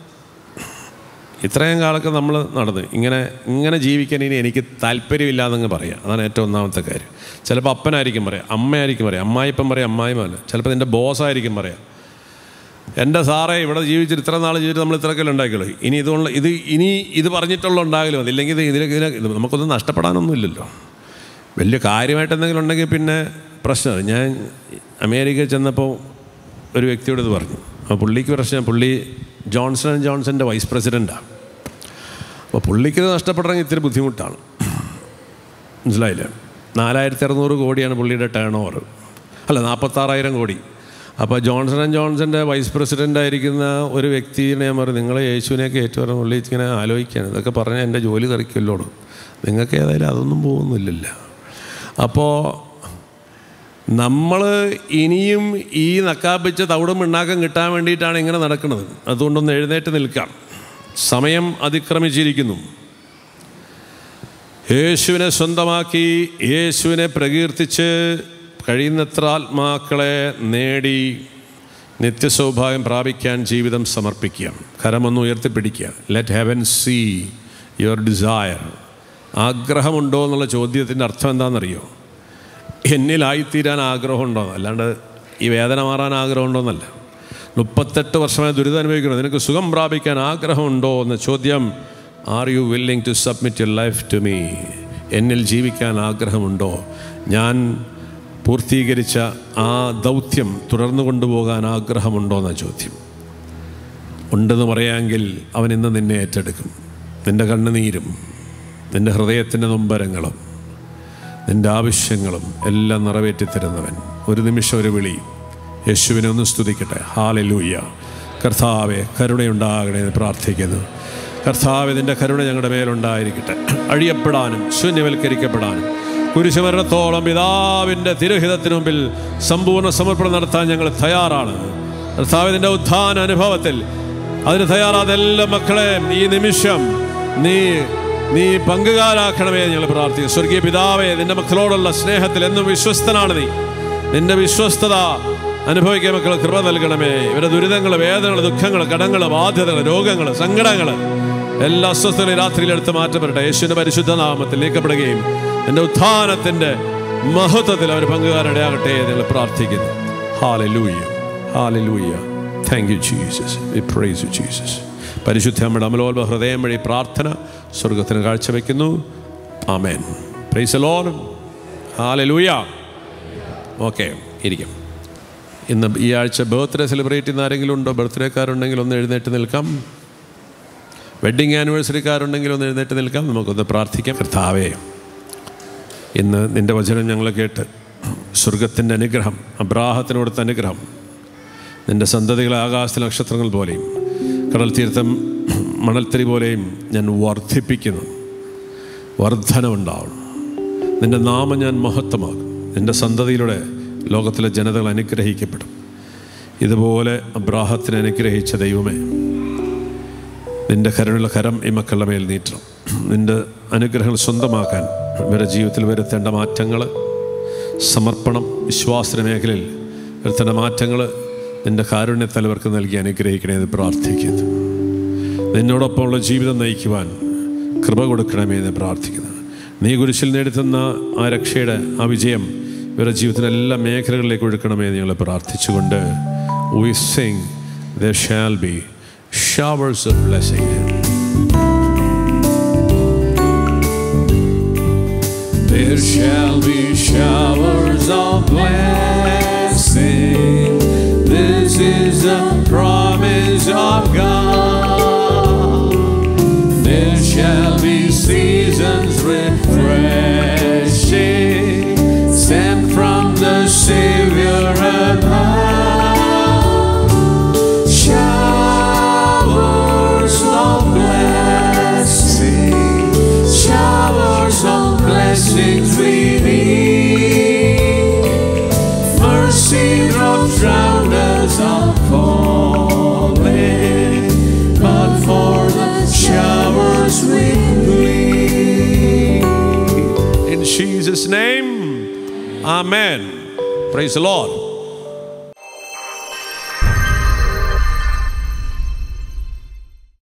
ഇത്രയും കാലമൊക്കെ നമ്മൾ നടന്ന് ഇങ്ങനെ ഇങ്ങനെ ജീവിക്കാൻ ഇനി എനിക്ക് താല്പര്യമില്ല എന്നങ്ങ് പറയാം അതാണ് ഏറ്റവും ഒന്നാമത്തെ കാര്യം ചിലപ്പോൾ അപ്പനായിരിക്കും പറയാം അമ്മയായിരിക്കും പറയാം അമ്മായിപ്പം പറയാം അമ്മായിമല്ല ചിലപ്പോൾ നിൻ്റെ ബോസായിരിക്കും പറയാം എൻ്റെ സാറേ ഇവിടെ ജീവിച്ചിട്ട് ഇത്ര നാൾ ജീവിച്ചിട്ട് നമ്മൾ ഇത്രയൊക്കെ ഉണ്ടാക്കിയുള്ളൂ ഇനി ഇതുകൊണ്ട് ഇത് ഇനി ഇത് പറഞ്ഞിട്ടുള്ള ഉണ്ടാകലും മതി ഇല്ലെങ്കിൽ ഇത് ഇതിലേക്ക് ഇതിലേക്ക് ഇത് നമുക്കൊന്നും നഷ്ടപ്പെടാനൊന്നും ഇല്ലല്ലോ വലിയ കാര്യമായിട്ട് എന്തെങ്കിലും ഉണ്ടെങ്കിൽ പിന്നെ പ്രശ്നമാണ് ഞാൻ അമേരിക്കയിൽ ചെന്നപ്പോൾ ഒരു വ്യക്തിയോട് ഇത് പറഞ്ഞു അപ്പോൾ പുള്ളിക്ക് പ്രശ്നം പുള്ളി ജോൺസൺ ആൻഡ് ജോൺസൻ്റെ വൈസ് പ്രസിഡൻ്റാണ് അപ്പോൾ പുള്ളിക്ക് ഇത് നഷ്ടപ്പെടണമെങ്കിൽ ഇത്തിരി ബുദ്ധിമുട്ടാണ് മനസ്സിലായില്ലേ നാലായിരത്തി അറുന്നൂറ് കോടിയാണ് പുള്ളിയുടെ ടേൺ ഓവർ അല്ല നാൽപ്പത്താറായിരം കോടി അപ്പോൾ ജോൺസൺ ആൻഡ് ജോൺസൻ്റെ വൈസ് പ്രസിഡൻ്റ് ആയിരിക്കുന്ന ഒരു വ്യക്തിയെ ഞാൻ പറഞ്ഞു നിങ്ങൾ യേശുവിനെയൊക്കെ ഏറ്റുപറഞ്ഞ പുള്ളി ഇങ്ങനെ ആലോചിക്കുകയാണ് ഇതൊക്കെ പറഞ്ഞാൽ എൻ്റെ ജോലി തെറിക്കല്ലോട് നിങ്ങൾക്ക് ഏതായാലും അതൊന്നും പോകുന്നില്ലല്ലോ അപ്പോൾ നമ്മൾ ഇനിയും ഈ നക്കാപ്പിച്ച തവിടും മിണ്ണാക്കം കിട്ടാൻ വേണ്ടിയിട്ടാണ് ഇങ്ങനെ നടക്കുന്നത് അതുകൊണ്ടൊന്ന് എഴുന്നേറ്റ് നിൽക്കാം സമയം അതിക്രമിച്ചിരിക്കുന്നു യേശുവിനെ സ്വന്തമാക്കി യേശുവിനെ പ്രകീർത്തിച്ച് കഴിയുന്നത്ര ആത്മാക്കളെ നേടി നിത്യസൗഭാഗ്യം പ്രാപിക്കാൻ ജീവിതം സമർപ്പിക്കുക കരമൊന്ന് ഉയർത്തിപ്പിടിക്കുക let heaven see your desire ആഗ്രഹമുണ്ടോ എന്നുള്ള ചോദ്യത്തിൻ്റെ അർത്ഥം എന്താണെന്നറിയോ എന്നിലായിത്തീരാൻ ആഗ്രഹമുണ്ടോ അല്ലാണ്ട് ഈ വേദന മാറാൻ ആഗ്രഹമുണ്ടോയെന്നല്ല മുപ്പത്തെട്ട് വർഷമായി ദുരിതം അനുഭവിക്കണം നിനക്ക് സുഖം പ്രാപിക്കാൻ ആഗ്രഹമുണ്ടോ എന്ന ചോദ്യം are you willing to submit your life to me എന്നിൽ ജീവിക്കാൻ ആഗ്രഹമുണ്ടോ ഞാൻ പൂർത്തീകരിച്ച ആ ദൗത്യം തുടർന്നു കൊണ്ടുപോകാൻ ആഗ്രഹമുണ്ടോ എന്ന ചോദ്യം ഉണ്ടെന്ന് പറയാമെങ്കിൽ അവൻ ഇന്ന് നിന്നെ ഏറ്റെടുക്കും നിൻ്റെ കണ്ണുനീരും നിൻ്റെ ഹൃദയത്തിൻ്റെ നൊമ്പരങ്ങളും നിൻ്റെ ആവശ്യങ്ങളും എല്ലാം നിറവേറ്റി തരുന്നവൻ ഒരു നിമിഷം ഒരു വിളി യേശുവിനെ ഒന്ന് സ്തുതിക്കട്ടെ ഹാലലൂയ്യ കർത്താവെ കരുണയുണ്ടാകണേ എന്ന് പ്രാർത്ഥിക്കുന്നു കർത്താവെ നിൻ്റെ കരുണ ഞങ്ങളുടെ മേലുണ്ടായിരിക്കട്ടെ അഴിയപ്പെടാനും ശൂന്യവൽക്കരിക്കപ്പെടാനും കുരിശുമരണത്തോളം പിതാവിൻ്റെ തിരുഹിതത്തിന് മുമ്പിൽ സമ്പൂർണ്ണ സമർപ്പണം നടത്താൻ ഞങ്ങൾ തയ്യാറാണ് കർത്താവ് നിൻ്റെ ഉത്ഥാന അനുഭവത്തിൽ അതിന് തയ്യാറാതെ എല്ലാ മക്കളെ ഈ നിമിഷം നീ നീ പങ്കുകാരാക്കണമേ എന്ന് ഞങ്ങൾ പ്രാർത്ഥിക്കും സ്വർഗീയ പിതാവേ നിന്റെ മക്കളോടുള്ള സ്നേഹത്തിൽ എന്നും വിശ്വസ്തനാണ് നീ നിന്റെ വിശ്വസ്തത അനുഭവിക്കാൻ മക്കൾ കൃപ നൽകണമേ ഇവരുടെ ദുരിതങ്ങൾ വേദനകൾ ദുഃഖങ്ങൾ കടങ്ങൾ ബാധ്യതകൾ രോഗങ്ങൾ സങ്കടങ്ങൾ എല്ലാ അസ്വസ്ഥതകളും രാത്രിയിൽ എടുത്ത് മാറ്റപ്പെടട്ടെ യേശുവിന്റെ പരിശുദ്ധ നാമത്തിൽ നീക്കപ്പെടുകയും എൻ്റെ ഉത്ഥാനത്തിൻ്റെ മഹത്വത്തിൽ അവർ പങ്കുകാരിടയാകട്ടെ എന്ന് ഞങ്ങൾ പ്രാർത്ഥിക്കുന്നു hallelujah hallelujah thank you Jesus we praise you Jesus പരിശുദ്ധ നമ്മുടെ അമലോത്ഭ ഹൃദയം വഴി പ്രാർത്ഥന സ്വർഗത്തിന് കാഴ്ചവെക്കുന്നു ആമേൻ പ്രൈസ് ലോൺ ഹാലലൂയ ഓക്കെ ഇരിക്കും ഇന്ന് ഈ ആഴ്ച ബർത്ത്ഡേ സെലിബ്രേറ്റ് ചെയ്യുന്ന ആരെങ്കിലും ഉണ്ടോ ബർത്ത്ഡേക്കാരുണ്ടെങ്കിൽ ഒന്ന് എഴുന്നേറ്റ് നിൽക്കാം വെഡ്ഡിങ് ആനിവേഴ്സറിക്കാരുണ്ടെങ്കിൽ ഒന്ന് എഴുന്നേറ്റ് നിൽക്കാം നമുക്കൊന്ന് പ്രാർത്ഥിക്കാം കർത്താവേ ഇന്ന് നിൻ്റെ വചനം ഞങ്ങൾ കേട്ട് സ്വർഗത്തിൻ്റെ അനുഗ്രഹം അബ്രാഹത്തിന് കൊടുത്ത അനുഗ്രഹം നിൻ്റെ സന്തതികളെ ആകാശ നക്ഷത്രങ്ങൾ പോലെയും കടൽ തീർത്ഥം മണൽത്തരി പോലെയും ഞാൻ വർദ്ധിപ്പിക്കുന്നു വർധനമുണ്ടാവണം നിൻ്റെ നാമം ഞാൻ മഹത്വമാക്കും നിൻ്റെ സന്തതിയിലൂടെ ലോകത്തിലെ ജനതകൾ അനുഗ്രഹിക്കപ്പെടും ഇതുപോലെ അബ്രാഹത്തിനെ അനുഗ്രഹിച്ച ദൈവമേ നിൻ്റെ കരുണയുള്ള കരം ഈ മക്കളുടെ മേൽ നീട്ടണം നിൻ്റെ അനുഗ്രഹങ്ങൾ സ്വന്തമാക്കാൻ ഇവരുടെ ജീവിതത്തിൽ വരുത്തേണ്ട മാറ്റങ്ങൾ സമർപ്പണം വിശ്വാസ മേഖലയിൽ വരുത്തേണ്ട മാറ്റങ്ങൾ നിൻ്റെ കാരുണ്യത്താൽ ഇവർക്ക് നൽകി അനുഗ്രഹിക്കണേ എന്ന് പ്രാർത്ഥിക്കുന്നു നിന്നോടൊപ്പമുള്ള ജീവിതം നയിക്കുവാൻ കൃപ കൊടുക്കണമേ എന്ന് പ്രാർത്ഥിക്കുന്നു നീ കുരിശിൽ നേടുത്തുന്ന ആ രക്ഷയുടെ ആ വിജയം ഇവരുടെ ജീവിതത്തിൻ്റെ എല്ലാ മേഖലകളിലേക്ക് ഒഴുക്കണമേ എന്ന് ഞങ്ങൾ പ്രാർത്ഥിച്ചുകൊണ്ട് we sing there shall be showers of blessing There shall be showers of blessing. This is the promise of God. There shall be seasons refreshing, sent from the Savior above. Showers of blessing, showers of blessings we need. Mercy drops round us are falling, but for the showers we plead. In Jesus' name, Amen. Praise the Lord.